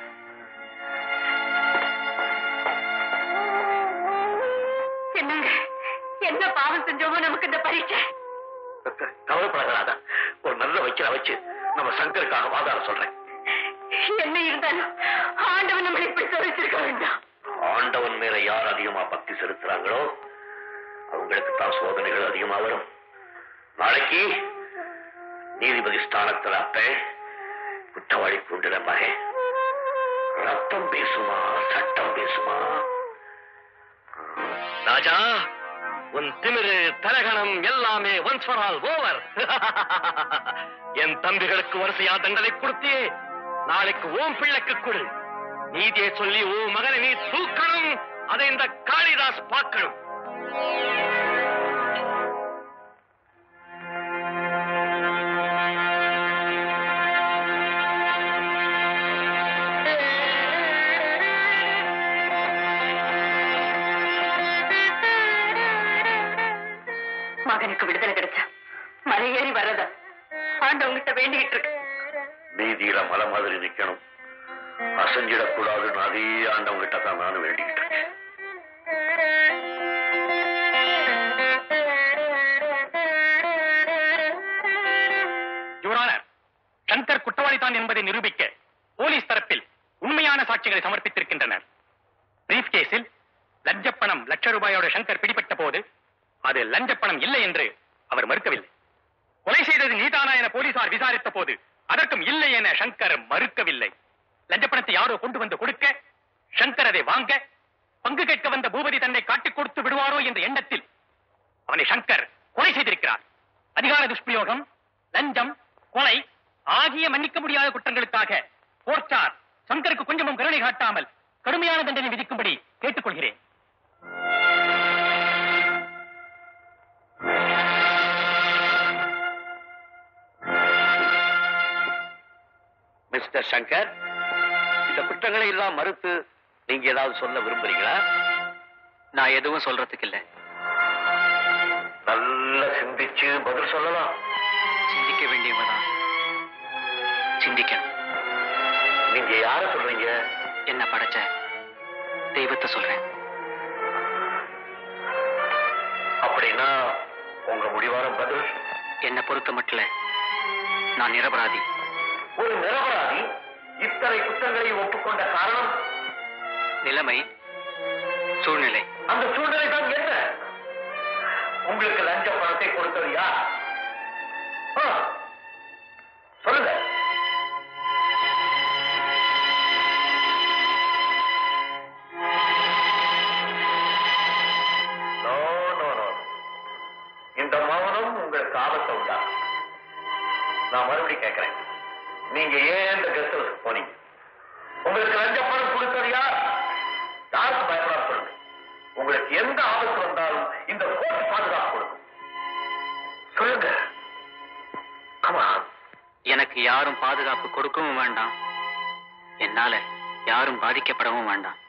[SPEAKER 4] என்னங்க என்ன பாவம் செஞ்சோமோ நமக்கு இந்த பரீட்சை
[SPEAKER 2] கவலைப்படாத ஒரு நல்ல வக்கீல வச்சு நம்ம சங்கருக்காக வாதாட சொல்றேன்
[SPEAKER 4] என்ன இருந்தாலும் ஆண்டவன் நம்மளை இப்படி சோதிச்சிருக்க வேண்டாம்
[SPEAKER 2] ஆண்டவன் மேல யார் அதிகமா பக்தி செலுத்துறாங்களோ அவங்களுக்கு தான் சோதனைகள் அதிகமா வரும் நாளைக்கு நீதிபதி ஸ்தானத்தில் அப்பேன் குற்றவாளி கூண்டுற மகன் ரத்தம் பேசுமா சட்டம் பேசுமா
[SPEAKER 1] ராஜா உன் திமிரு தலகணம் எல்லாமே ஒன்ஸ் ஃபார் ஆல் ஓவர் என் தம்பிகளுக்கு வரிசையா தண்டனை கொடுத்தே நாளைக்கு ஓம் பிள்ளைக்கு கொடு நீதியை சொல்லி ஓ மகனை நீ தூக்கணும் அதை இந்த காளிதாஸ் பார்க்கணும்
[SPEAKER 4] மகனுக்கு விடுதலை கிடைச்சா மலை ஏறி வர்றதா ஆண்டவங்கிட்ட வேண்டிக்கிட்டு இருக்கு
[SPEAKER 2] நீதியில மலை மாதிரி நிக்கணும் அசைஞ்சிடக்கூடாதுன்னு அதே ஆண்டவங்கிட்ட தான் நானும் வேண்டிக்கிட்டு இருக்கேன்
[SPEAKER 3] யுவரானர் சங்கர் குற்றவாளிதான் என்பதை நிரூபிக்க போலீஸ் தரப்பில் உண்மையான சாட்சிகளை சமர்ப்பித்திருக்கின்றனர் பிரீஃப் கேஸில் லஞ்சப்பணம் லட்ச ரூபாயோட சங்கர் பிடிபட்ட போது அது லஞ்சப்பணம் இல்லை என்று அவர் மறுக்கவில்லை கொலை செய்தது நீதானா என போலீசார் விசாரித்த போது அதற்கும் இல்லை என சங்கர் மறுக்கவில்லை லஞ்சப்பணத்தை யாரோ கொண்டு வந்து கொடுக்க சங்கர் அதை வாங்க பங்கு கேட்க வந்த பூபதி தன்னை காட்டிக் கொடுத்து விடுவாரோ என்ற எண்ணத்தில் அவனை சங்கர் கொலை செய்திருக்கிறார் அதிகார துஷ்பிரயோகம் லஞ்சம் கொலை ஆகிய மன்னிக்க முடியாத குற்றங்களுக்காக போர்ச்சார் சங்கருக்கு கொஞ்சமும் கருணை காட்டாமல் கடுமையான தண்டனை விதிக்கும்படி கேட்டுக்கொள்கிறேன்
[SPEAKER 1] மிஸ்டர் சங்கர் இந்த குற்றங்களை எல்லாம் மறுத்து நீங்க ஏதாவது சொல்ல விரும்புறீங்களா
[SPEAKER 5] நான் எதுவும் சொல்றதுக்கு இல்ல
[SPEAKER 2] நல்லா சிந்திச்சு பதில் சொல்லலாம்
[SPEAKER 5] சிந்திக்க வேண்டியவதான் சிந்திக்கணும்
[SPEAKER 2] நீங்க யார சொல்றீங்க
[SPEAKER 5] என்ன படைச்ச தெய்வத்தை சொல்றேன்
[SPEAKER 2] அப்படின்னா உங்க முடிவான பதில்
[SPEAKER 5] என்னை பொறுத்த மட்டும் நான் நிரபராதி
[SPEAKER 2] ஒரு நிரபராதி இத்தனை குற்றங்களை ஒப்புக்கொண்ட காரணம்
[SPEAKER 5] நிலைமை சூழ்நிலை
[SPEAKER 2] அந்த சூழ்நிலை தான் என்ன உங்களுக்கு லஞ்ச பணத்தை கொடுத்தது யார் ஆ, சொல்லுங்க No, no, no. இந்த மௌனம் உங்களுக்கு ஆபத்தை உண்டா நான் மறுபடியும் கேட்கிறேன்
[SPEAKER 1] நீங்க ஏன் இந்த கெஸ்ட் ஹவுஸ் போனீங்க உங்களுக்கு லஞ்ச பணம் கொடுத்தது யார் யாருக்கு பயப்படாம சொல்லுங்க உங்களுக்கு எந்த ஆபத்து வந்தாலும் இந்த கோர்ட் பாதுகாப்பு கொடுக்கும் சொல்லுங்க ஆமா
[SPEAKER 5] எனக்கு யாரும் பாதுகாப்பு கொடுக்கவும் வேண்டாம் என்னால யாரும் பாதிக்கப்படவும் வேண்டாம்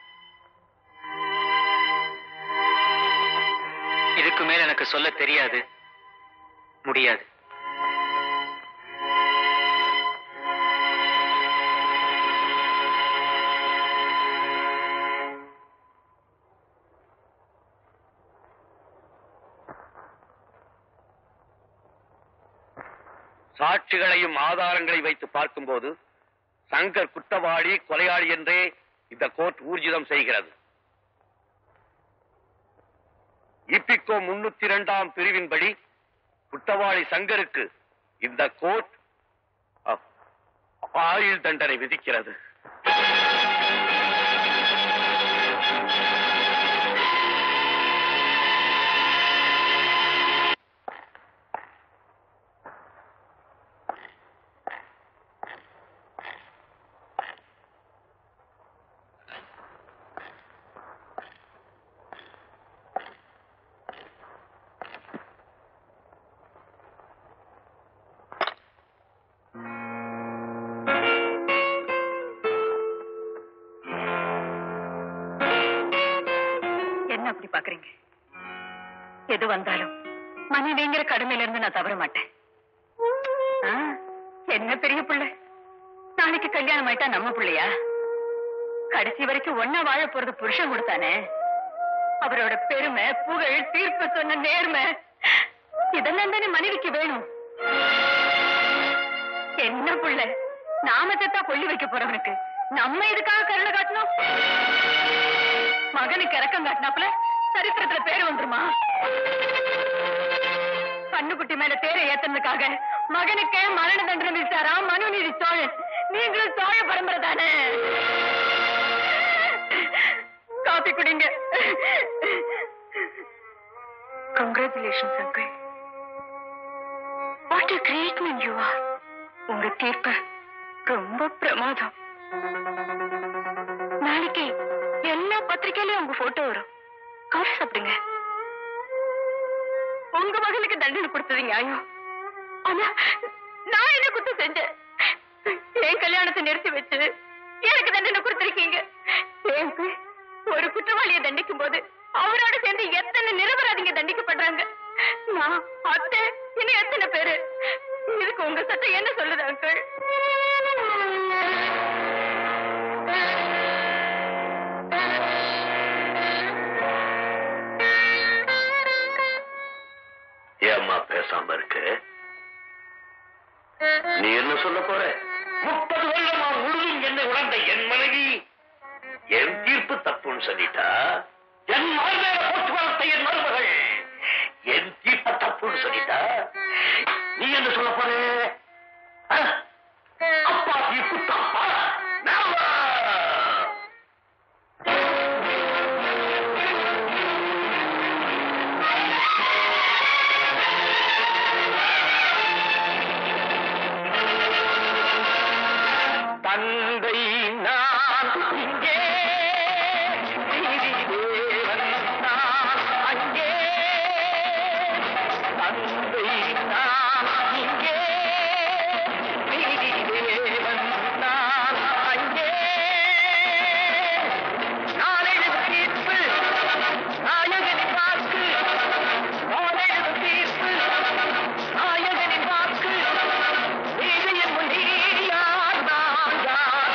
[SPEAKER 5] இதுக்கு மேல எனக்கு சொல்ல தெரியாது முடியாது
[SPEAKER 1] சாட்சிகளையும் ஆதாரங்களை வைத்து பார்க்கும்போது சங்கர் குற்றவாளி கொலையாளி என்றே இந்த கோர்ட் ஊர்ஜிதம் செய்கிறது இப்பிக்கோ முன்னூத்தி இரண்டாம் பிரிவின்படி குற்றவாளி சங்கருக்கு இந்த கோர்ட் அ- ஆயுள் தண்டனை விதிக்கிறது
[SPEAKER 4] என்ன அப்படி பாக்குறீங்க எது வந்தாலும் மனைவிங்கிற கடமையில இருந்து நான் தவற மாட்டேன் ஆ, என்ன பெரிய புள்ள நாளைக்கு கல்யாணம் ஆயிட்டா நம்ம புள்ளையா கடைசி வரைக்கும் ஒன்னா வாழ போறது புருஷன் கொடுத்தானே அவரோட பெருமை புகழ் தீர்ப்பு சொன்ன நேர்மை இதெல்லாம் தானே மனைவிக்கு வேணும் என்ன புள்ள நாம செத்தா கொல்லி வைக்க போறவனுக்கு நம்ம இதுக்காக கருணை காட்டணும் மகனுக்கு இறக்கம் காட்டினாப்புல சரித்திரத்துல பேர் வந்துருமா கண்ணுக்குட்டி மேல தேரை ஏத்துனதுக்காக மகனுக்கு மரண தண்டனை விசாரா மனுநீதி சோழன் நீங்களும் சோழ பரம்பரை தானே காபி குடிங்க congratulation uncle what a great man you are உங்க தீர்ப்பு ரொம்ப பிரமாதம் நாளைக்கு எல்லா பத்திரிக்கையிலயும் உங்க போட்டோ வரும் காஃபி சாப்பிடுங்க உங்க மகளுக்கு தண்டனை கொடுத்தது நியாயம் ஆனா நான் என்ன குத்தம் செஞ்சேன் என் கல்யாணத்தை நிறுத்தி வச்சு எனக்கு தண்டனை கொடுத்திருக்கீங்க எனக்கு ஒரு குற்றவாளியை தண்டிக்கும் போது அவரோட சேர்ந்து எத்தனை நிரபராதிங்க தண்டிக்கப்படுறாங்க நான் அத்தை இன்னும் எத்தனை பேரு இதுக்கு உங்க சட்டம் என்ன சொல்லுது அங்கிள்
[SPEAKER 1] ஏம்மா பேசாம இருக்கு நீ என்ன சொல்ல போற முப்பது வருடமா முழுதும் என்னை உணர்ந்த என் மனைவி என் தீர்ப்பு தப்புன்னு சொல்லிட்டா என் மகள் போட்டு வளர்த்த என் மருமகள் என் தீர்ப்ப தப்புன்னு சொல்லிட்டா நீ என்ன சொல்ல போற ஆ? அப்பா தீர்ப்பு தப்பா Never! தந்தை நான் இங்கே நீதி தேவன் நான் அங்கே தந்தை நான் இங்கே நீதி தேவன் நான் அங்கே நாளெழுது தீர்ப்பு நாயகனின் வாக்கு நாளெழுது தீர்ப்பு நாயகனின் வாக்கு நீதியின் முன் நீ யார் நான் யார்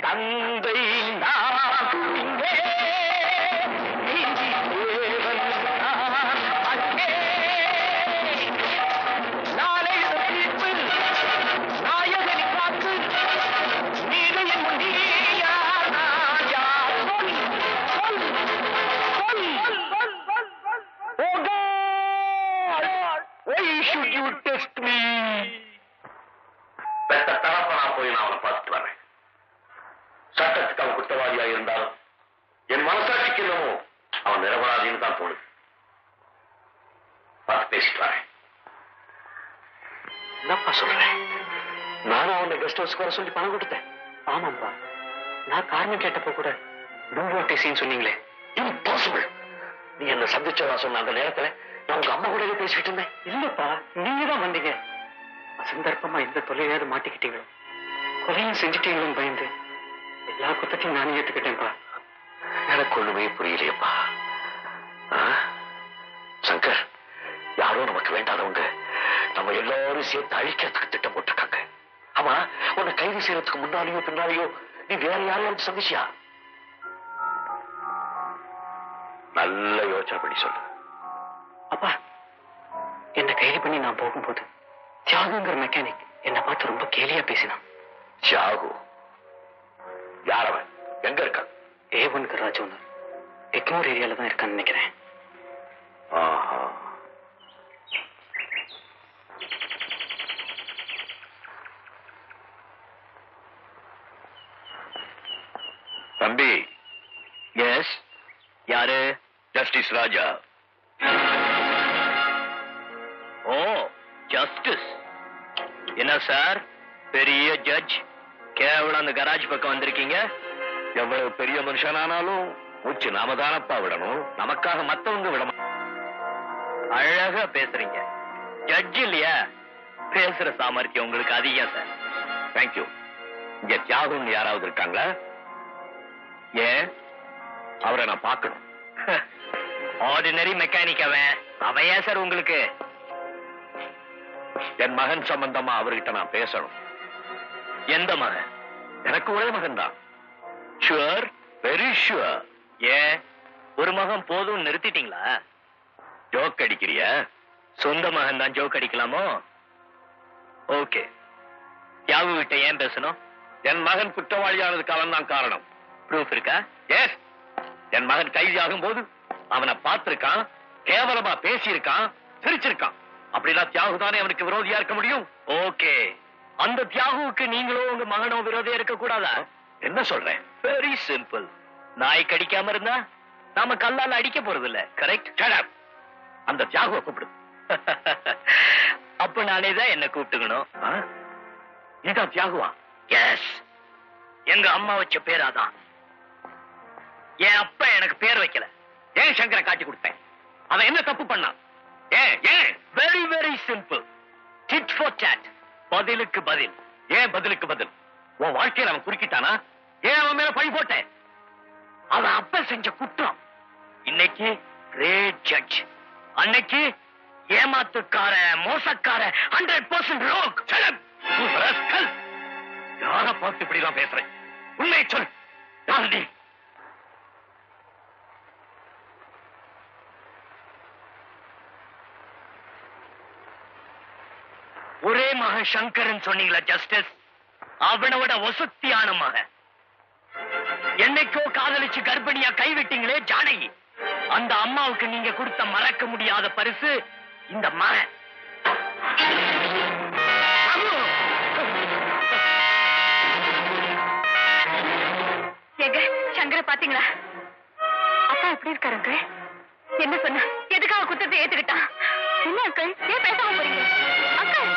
[SPEAKER 2] தந்தை நான் இங்கே நீதி தேவன் நான் அங்கே நாளை தீர்ப்பு நாயகனை காத்து நீதியின் முன் நீயா நான் யார் சொல் சொல் சொல் Oh God! Why should you test me?
[SPEAKER 1] பெத்த தகப்பனா போய் நான் அவனை பார்த்துட்டு வரேன் சட்டத்துக்கு அவன் குற்றவாளியா இருந்தாலும் என் மனசாட்சிக்கு என்னமோ அவன் நிரபராதின்னு தான் தோணுது பார்த்து பேசிட்டு வரேன்
[SPEAKER 2] என்னப்பா சொல்றேன் நானும் அவனை கெஸ்ட் ஹவுஸ்க்கு வர சொல்லி பணம் கொடுத்தேன் ஆமாப்பா நான் காரணம் கேட்டப்போ கூட நோ நோட்டீஸ்ன்னு சொன்னீங்களே இம்பாசிபிள் நீ என்ன சந்திச்சதா சொன்ன அந்த நேரத்துல நான் உங்க அம்மா கூட பேசிட்டு இருந்தேன் இல்லப்பா நீங்க தான் வந்தீங்க சந்தர்ப்பமா எந்த தொலையாவது மாட்டிக்கிட்டீங்களோ கொலையும் செஞ்சுட்டீங்களும் பயந்து எல்லா குத்தத்தையும் நானே ஏத்துக்கிட்டேன்ப்பா எனக்கு ஒண்ணுமே புரியலையப்பா ஆ? சங்கர் யாரோ நமக்கு வேண்டாதவங்க நம்ம எல்லாரும் சேர்த்து அழிக்கிறதுக்கு திட்டம் போட்டிருக்காங்க ஆமா உன்னை கைது செய்யறதுக்கு முன்னாலேயோ பின்னாலேயோ நீ வேற யாரையாவது சந்திச்சியா
[SPEAKER 1] நல்ல யோசனை பண்ணி சொல்லு
[SPEAKER 2] அப்பா என்ன கைது பண்ணி நான் போகும்போது தியாகுங்கிற மெக்கானிக் என்னை பார்த்து ரொம்ப கேலியா பேசினான்
[SPEAKER 1] தியாகு யார் அவன் எங்க இருக்கான்
[SPEAKER 2] A one garage owner Egmore ஏரியால தான் இருக்கான்னு நினைக்கிறேன்
[SPEAKER 1] ஆஹா தம்பி எஸ் யாரு ஜஸ்டிஸ் ராஜா ஓ ஜஸ்டிஸ் என்ன சார் பெரிய ஜட்ஜ் கேவலம் அந்த கராஜ் பக்கம் வந்திருக்கீங்க எவ்வளவு பெரிய மனுஷனானாலும் மூச்சு நாம தானப்பா விடணும் நமக்காக மத்தவங்க விட மா- அழகா பேசுறீங்க ஜட்ஜ் இல்லையா பேசுற சாமர்த்தியம் உங்களுக்கு அதிகம் சார் தேங்க்யூ இங்க தியாகம் யாராவது இருக்காங்களா ஏன் அவரை நான் பார்க்கணும் ஆர்டினரி மெக்கானிக் அவன் அவன் ஏன் சார் உங்களுக்கு என் மகன் சம்பந்தமா அவர்கிட்ட நான் பேசணும் எந்த மகன் எனக்கு ஒரே மகன் தான் ஷுவர் வெரி ஷுவர் ஏன் ஒரு மகன் போதும் நிறுத்திட்டீங்களா ஜோக் அடிக்கிறிய சொந்த மகன் தான் ஜோக் அடிக்கலாமோ ஓகே யாவு கிட்ட ஏன் பேசணும் என் மகன் குற்றவாளியானது காலம் தான் காரணம் ப்ரூஃப் இருக்கா எஸ் என் மகன் கைதியாகும் போது அவனை பார்த்திருக்கான் கேவலமா பேசியிருக்கான் சிரிச்சிருக்கான் அப்படின்னா தியாகு தானே அவனுக்கு விரோதியா இருக்க முடியும் ஓகே அந்த தியாகுவுக்கு நீங்களோ உங்க மகனோ விரோதியா இருக்க கூடாதா என்ன சொல்றேன் வெரி சிம்பிள் நாய் கடிக்காம இருந்தா நாம கல்லால அடிக்க போறது இல்ல கரெக்ட் அந்த தியாகுவை கூப்பிடு அப்ப நானே தான் என்ன கூப்பிட்டுக்கணும் இதான் தியாகுவா எஸ் எங்க அம்மா வச்ச பேர் அதான் என் அப்பா எனக்கு பேர் வைக்கல ஏன் சங்கரை காட்டி கொடுத்தேன் அவன் என்ன தப்பு பண்ணான் ஏன் ஏன் very very simple tit for chat பதிலுக்கு பதில் ஏன் பதிலுக்கு பதில் உன் வாழ்க்கையில அவன் குறுக்கிட்டானா ஏன் அவன் மேல பழி போட்டேன் அவன் அப்ப செஞ்ச குற்றம் இன்னைக்கு கிரேட் ஜட்ஜ் அன்னைக்கு ஏமாத்துக்கார மோசக்கார ஹண்ட்ரட் பர்சன்ட் ரோக் யார பார்த்து இப்படிலாம் பேசுறேன் உண்மையை சொல் யார் நீ ஒரே மகன் சங்கரன் சொன்னீங்களா ஜஸ்டிஸ் அவனோட வசத்தியான மகன் என்னைக்கோ காதலிச்சு கர்ப்பிணியா கைவிட்டீங்களே ஜானகி அந்த அம்மாவுக்கு நீங்க கொடுத்த மறக்க முடியாத பரிசு இந்த மகன்
[SPEAKER 4] ஏங்க சங்கர பாத்தீங்களா அப்பா எப்படி இருக்காருங்க என்ன சொன்ன எதுக்காக குத்தத்தை ஏத்துக்கிட்டான் என்ன அங்கிள் ஏன் பேசாம போறீங்க அங்கிள்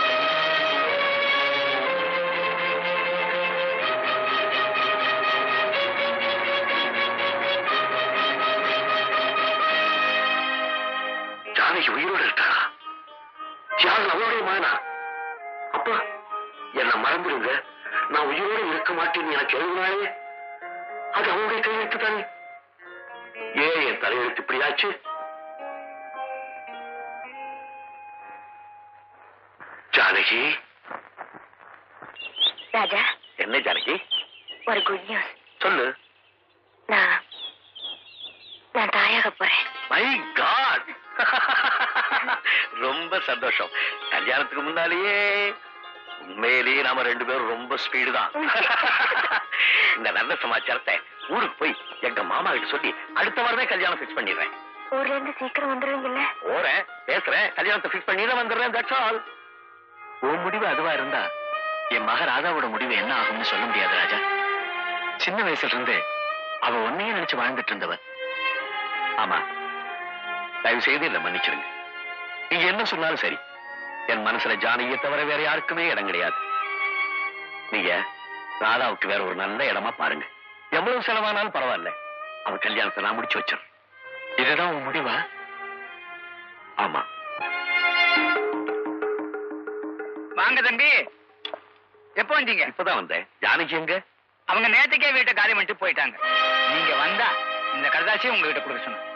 [SPEAKER 2] ஜானகி உயிரோடு இருக்காளா தியாகு அவளுடைய மகனா அப்பா என்ன மறந்துடுங்க நான் உயிரோடு இருக்க மாட்டேன்னு எனக்கு எழுதினாலே அது அவங்களுடைய கையெழுத்து தானே ஏன் என் தலையெழுத்து இப்படி ஆச்சு ஜானகி
[SPEAKER 4] ராஜா
[SPEAKER 1] என்ன ஜானகி
[SPEAKER 4] ஒரு குட் நியூஸ்
[SPEAKER 1] சொல்லு
[SPEAKER 4] நான் நான் தாயாக போறேன்
[SPEAKER 1] மை காட் ரொம்ப சந்தோஷம் கல்யாணத்துக்கு முன்னாலேயே உண்மையிலேயே நாம ரெண்டு பேரும் ரொம்ப ஸ்பீடு தான் இந்த நல்ல சமாச்சாரத்தை ஊருக்கு போய் எங்க மாமா கிட்ட சொல்லி அடுத்த வாரமே கல்யாணம் ஃபிக்ஸ் பண்ணிடுறேன்
[SPEAKER 4] ஊர்ல இருந்து சீக்கிரம் வந்துருவீங்கல்ல
[SPEAKER 1] போறேன் பேசுறேன் கல்யாணத்தை ஃபிக்ஸ் பண்ணிடுறேன் வந்துடுறேன் தட்ஸ் ஆல்
[SPEAKER 2] உன் முடிவு அதுவா இருந்தா என் மக ராதாவோட முடிவு என்ன ஆகும்னு சொல்ல முடியாது ராஜா சின்ன வயசுல இருந்து அவ உன்னையே நினைச்சு வாழ்ந்துட்டு இருந்தவ
[SPEAKER 1] ஆமா தயவு செய்து இல்ல மன்னிச்சிருங்க நீங்க என்ன சொன்னாலும் சரி என் மனசுல ஜானகியை தவிர வேற யாருக்குமே இடம் கிடையாது நீங்க ராதாவுக்கு வேற ஒரு நல்ல இடமா பாருங்க எவ்வளவு செலவானாலும் பரவாயில்ல அவ கல்யாணத்தை நான் முடிச்சு வச்சிருறேன்
[SPEAKER 2] இதுதான் உன் முடிவா
[SPEAKER 1] ஆமா
[SPEAKER 3] வாங்க தம்பி எப்போ வந்தீங்க
[SPEAKER 1] இப்பதான் வந்தேன் ஜானகி எங்க
[SPEAKER 3] அவங்க நேத்துக்கே வீட்டை காலி பண்ணிட்டு போயிட்டாங்க நீங்க வந்தா இந்த கடைதாசியை உங்ககிட்ட கொடுக்க சொன்னேன்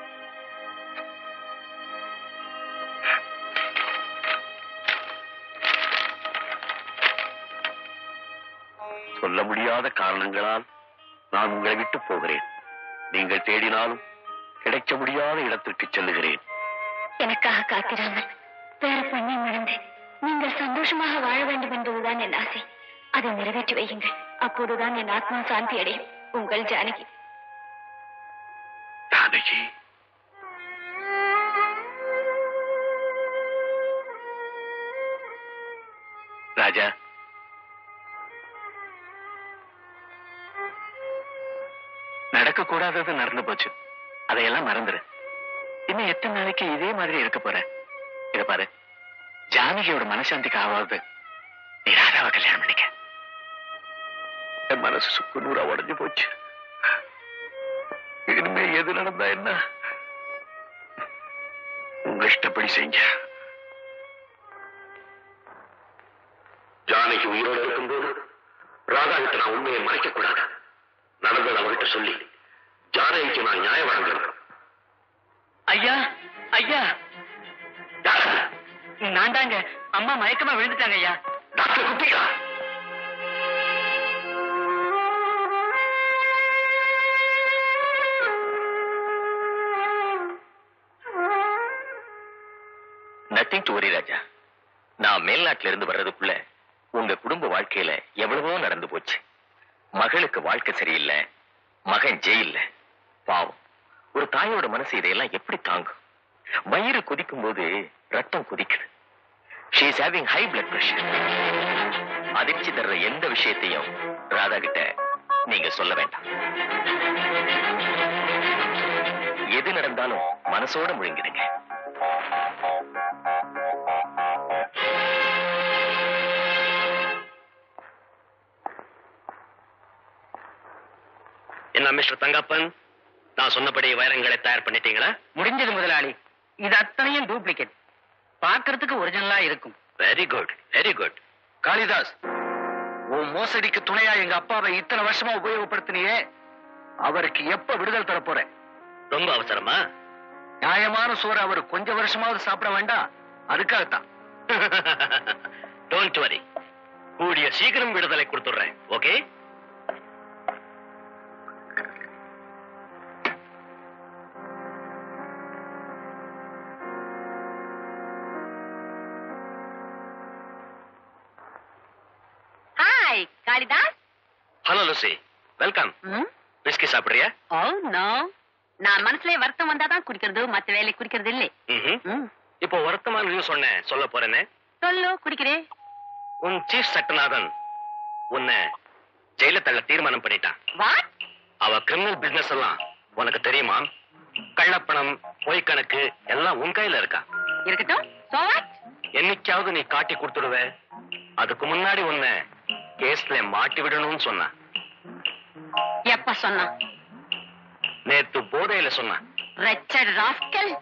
[SPEAKER 1] சொல்ல முடியாத காரணங்களால் நான் உங்களை விட்டு போகிறேன் நீங்கள் தேடினாலும் கிடைக்க முடியாத இடத்திற்கு செல்லுகிறேன்
[SPEAKER 4] எனக்காக காத்திராமல் வேற பெண்ணை மறந்து நீங்கள் சந்தோஷமாக வாழ வேண்டும் என்பதுதான் என் ஆசை அதை நிறைவேற்றி வையுங்கள் அப்போதுதான் என் ஆத்மா சாந்தி அடையும் உங்கள் ஜானகி
[SPEAKER 1] ஜானகி ராஜா
[SPEAKER 2] நடக்க கூடாதது நடந்து போச்சு அதையெல்லாம் மறந்துரு இன்னும் எத்தனை நாளைக்கு இதே மாதிரி இருக்க போற இத பாரு ஜானகியோட மனசாந்திக்கு ஆவாது நீ ராதாவை கல்யாணம் பண்ணிக்க
[SPEAKER 1] என் மனசு சுக்கு நூறா உடைஞ்சு போச்சு இனிமே எது நடந்தா என்ன உங்க இஷ்டப்படி செஞ்ச ஜானகி உயிரோடு இருக்கும்போது ராதா கிட்ட நான் உண்மையை மறைக்க கூடாது நடந்தது அவகிட்ட சொல்லி ஜானகிக்கு நான் நியாயம் வழங்கணும்
[SPEAKER 3] ஐயா ஐயா
[SPEAKER 1] டாக்டர்,
[SPEAKER 3] நான் தாங்க அம்மா மயக்கமா விழுந்துட்டாங்க ஐயா
[SPEAKER 1] டாக்டர் குட்டியா
[SPEAKER 2] நத்திங் டு ராஜா நான் மேல்நாட்டுல இருந்து வர்றதுக்குள்ள உங்க குடும்ப வாழ்க்கையில எவ்வளவோ நடந்து போச்சு மகளுக்கு வாழ்க்கை சரியில்லை மகன் ஜெயில்ல பாவம் ஒரு தாயோட மனசு இதையெல்லாம் எப்படி தாங்கும் வயிறு கொதிக்கும் போது ரத்தம் கொதிக்குது she is having high blood pressure அதிர்ச்சி தர்ற எந்த விஷயத்தையும் ராதா கிட்ட நீங்க சொல்ல வேண்டாம் எது நடந்தாலும் மனசோட முழுங்கிடுங்க
[SPEAKER 1] என்ன மிஸ்டர் தங்கப்பன் நான் சொன்னபடி வைரங்களை தயார் பண்ணிட்டீங்களா
[SPEAKER 3] முடிஞ்சது முதலாளி இது அத்தனையும் டூப்ளிகேட் பார்க்கிறதுக்கு ஒரிஜினலா இருக்கும்
[SPEAKER 1] very good very good
[SPEAKER 3] Kalidas உன் மோசடிக்கு துணையா எங்க அப்பாவை இத்தனை வருஷமா உபயோகப்படுத்தினியே அவருக்கு எப்ப விடுதல் தர போற
[SPEAKER 1] ரொம்ப அவசரமா
[SPEAKER 3] நியாயமான சோறு அவர் கொஞ்ச வருஷமாவது சாப்பிட வேண்டாம் அதுக்காகத்தான்
[SPEAKER 1] டோன்ட் வரி கூடிய சீக்கிரம் விடுதலை கொடுத்துடுறேன் okay
[SPEAKER 4] hi Kalidas
[SPEAKER 1] hello Lucy welcome whisky சாப்பிடுறியா
[SPEAKER 4] ஓ நோ நான் மனசுல வருத்தம் வந்தாதான் குடிக்கிறது மத்த வேலை குடிக்கிறது இல்லை
[SPEAKER 1] ம்ஹும்.
[SPEAKER 4] ம்.
[SPEAKER 1] இப்போ வருத்தமான நியூஸ் சொன்னேன் சொல்ல போறேனே
[SPEAKER 4] சொல்லு குடிக்கிறேன்
[SPEAKER 1] உன் சீஃப் சட்டநாதன் உன்னை ஜெயில தள்ள தீர்மானம் பண்ணிட்டான்
[SPEAKER 4] வாட்
[SPEAKER 1] அவ கிரிமினல் பிசினஸ் எல்லாம் உனக்கு தெரியுமா கள்ளப்பணம் பொய் கணக்கு எல்லாம் உன் கையில இருக்கா
[SPEAKER 4] இருக்கட்டும் சோ வாட்
[SPEAKER 1] என்னைக்காவது நீ காட்டி கொடுத்துடுவ அதுக்கு முன்னாடி உன்னை கேஸ்ல மாட்டி விடணும்னு சொன்னா
[SPEAKER 4] எப்ப சொன்னா
[SPEAKER 1] நேத்து போதையில சொன்னா
[SPEAKER 4] ரெச்சர்ட் ராஸ்கல்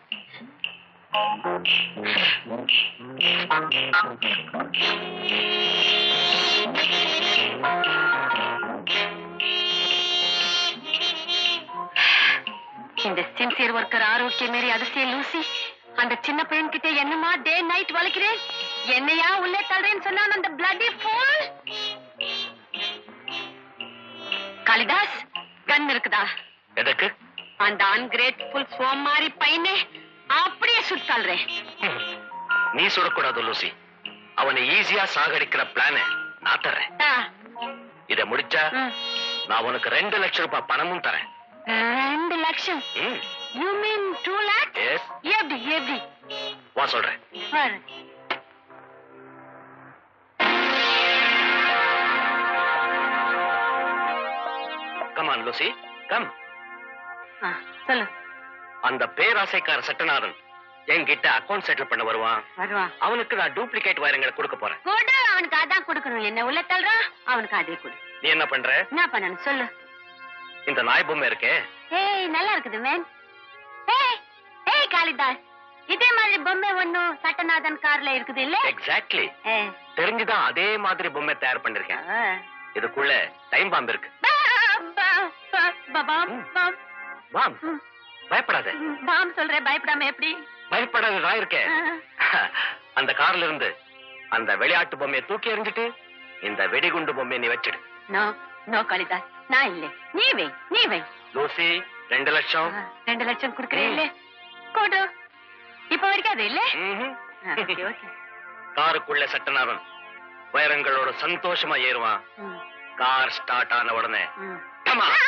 [SPEAKER 4] இந்த சின்சியர் ஒர்க்கர் ஆரோக்கியம் மீறி அதிசய லூசி அந்த சின்ன பையன் கிட்ட என்னமா டே நைட் வளர்க்கிறேன் என்னையா உள்ளே தள்ளுறேன்னு சொன்னான் அந்த பிளட்டி ஃபோல் காளிதாஸ் கன் இருக்குதா
[SPEAKER 1] எதுக்கு
[SPEAKER 4] அந்த அன்கிரேட்ஃபுல் சோமாரி பையனே அப்படியே சுட்டாள்றேன்
[SPEAKER 1] ம். நீ சுடக்கூடாது லூசி அவனை ஈஸியா சாகடிக்கிற பிளான நான் தரேன் இத முடிச்சா நான் உனக்கு ரெண்டு லட்சம் ரூபாய் பணமும் தரேன்
[SPEAKER 4] ரெண்டு லட்சம்
[SPEAKER 1] ம்.
[SPEAKER 4] You mean two lakhs
[SPEAKER 1] Yes.
[SPEAKER 4] எப்படி எப்படி
[SPEAKER 1] வா சொல்றேன்
[SPEAKER 4] பாரு.
[SPEAKER 1] கமான் லூசி கம்
[SPEAKER 4] ஆ, சொல்லு
[SPEAKER 1] அந்த பேராசைக்கார சட்டநாதன் என்கிட்ட அக்கவுண்ட் செட்டில் பண்ண வருவான்
[SPEAKER 4] வருவான்
[SPEAKER 1] அவனுக்கு நான் டூப்ளிகேட் வைரங்களை கொடுக்க போறேன்
[SPEAKER 4] கொடு அவனுக்கு அதான் கொடுக்கணும் என்ன உள்ள தள்ளுறான் அவனுக்கு அதே கொடு
[SPEAKER 1] நீ என்ன பண்ற
[SPEAKER 4] என்ன பண்ணணும் சொல்லு
[SPEAKER 1] இந்த நாய் பொம்மை இருக்கே
[SPEAKER 4] ஏய் நல்லா இருக்குது மேன் ஏய் ஏய் காளிதாஸ் இதே மாதிரி பொம்மை ஒண்ணும் சட்டநாதன் கார்ல இருக்குது இல்ல
[SPEAKER 1] எக்ஸாக்ட்லி
[SPEAKER 4] ஏ,
[SPEAKER 1] தெரிஞ்சுதான் அதே மாதிரி பொம்மை தயார் பண்ணிருக்கேன்
[SPEAKER 4] ஆ.
[SPEAKER 1] இதுக்குள்ள டைம் பாம்பு இருக்கு
[SPEAKER 4] bomb, bomb, bomb, bomb, bomb.
[SPEAKER 1] Bomb
[SPEAKER 4] ம்,
[SPEAKER 1] பயப்படாத
[SPEAKER 4] பாம் சொல்றேன் பயப்படாம எப்படி
[SPEAKER 1] பயப்படாத நான் இருக்கேன்
[SPEAKER 4] ஆ.
[SPEAKER 1] அந்த கார்ல இருந்து அந்த விளையாட்டு பொம்மையை தூக்கி எறிஞ்சிட்டு இந்த வெடிகுண்டு பொம்மையை நீ வச்சிடு
[SPEAKER 4] நோ நோ காளிதாஸ் நான் இல்ல நீ வை நீ வை
[SPEAKER 1] லூசி ரெண்டு லட்சம்
[SPEAKER 4] ஆ, ரெண்டு லட்சம் குடுக்கறேன் இல்ல கொடு இப்ப வரைக்கும் அது இல்ல
[SPEAKER 1] ம்ஹும்.
[SPEAKER 4] ஆ, okay, okay.
[SPEAKER 1] காருக்குள்ள சட்டநாதன் வைரங்களோட சந்தோஷமா ஏறுவான்
[SPEAKER 4] ம்,
[SPEAKER 1] கார் ஸ்டார்ட் ஆன உடனே
[SPEAKER 4] ம்.
[SPEAKER 1] come on.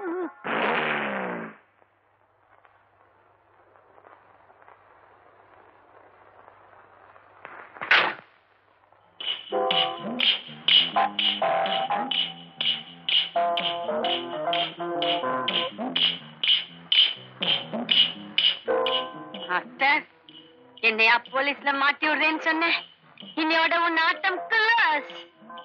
[SPEAKER 4] மாஸ்டர் என்னையா போலீஸ்ல மாட்டி விடுறேன்னு சொன்னேன் இன்னையோட உன் ஆட்டம் கிளாஸ்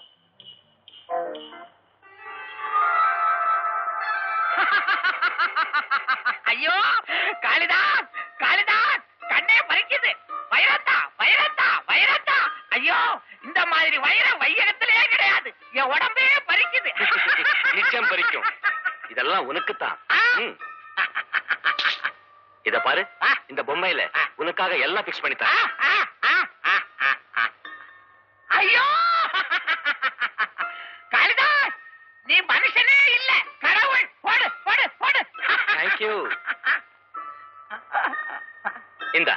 [SPEAKER 3] ஐயோ காளிதாஸ் காளிதாஸ் கண்ணே பறிக்குது வைரத்தா வைரத்தா வைரத்தா ஐயோ இந்த மாதிரி வைரம் வையகத்திலே கிடையாது என் உடம்பே பறிக்குது
[SPEAKER 1] நிச்சயம் பறிக்கும் இதெல்லாம் உனக்குத்தான் ம். இத பாரு இந்த பொம்மையில உனக்காக எல்லாம் பிக்ஸ் பண்ணி
[SPEAKER 3] ஆ,
[SPEAKER 1] தரேன்
[SPEAKER 3] ஆ, ஆ, ஆ, ஆ, ஆ. ஐயோ காளிதாஸ் நீ மனுஷனே இல்ல கடவுள் போடு போடு போடு
[SPEAKER 1] தேங்க்யூ இந்த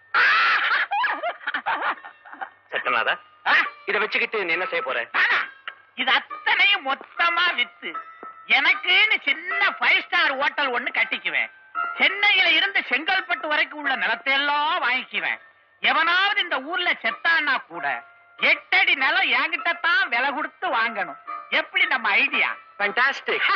[SPEAKER 1] சட்டநாதா
[SPEAKER 3] ஆ,
[SPEAKER 1] இத வச்சுக்கிட்டு நீ என்ன செய்ய போற
[SPEAKER 3] நானா? இது அத்தனையும் மொத்தமா வித்து எனக்குன்னு சின்ன ஃபைவ் ஸ்டார் ஹோட்டல் ஒண்ணு கட்டிக்குவேன் சென்னையில இருந்து செங்கல்பட்டு வரைக்கும் உள்ள நிலத்தை எல்லாம் வாங்கிக்குவேன் எவனாவது இந்த ஊர்ல செத்தான்னா கூட எட்டடி நிலம் என்கிட்ட தான் விலை கொடுத்து வாங்கணும் எப்படி நம்ம ஐடியா
[SPEAKER 1] ஃபண்டாஸ்டிக்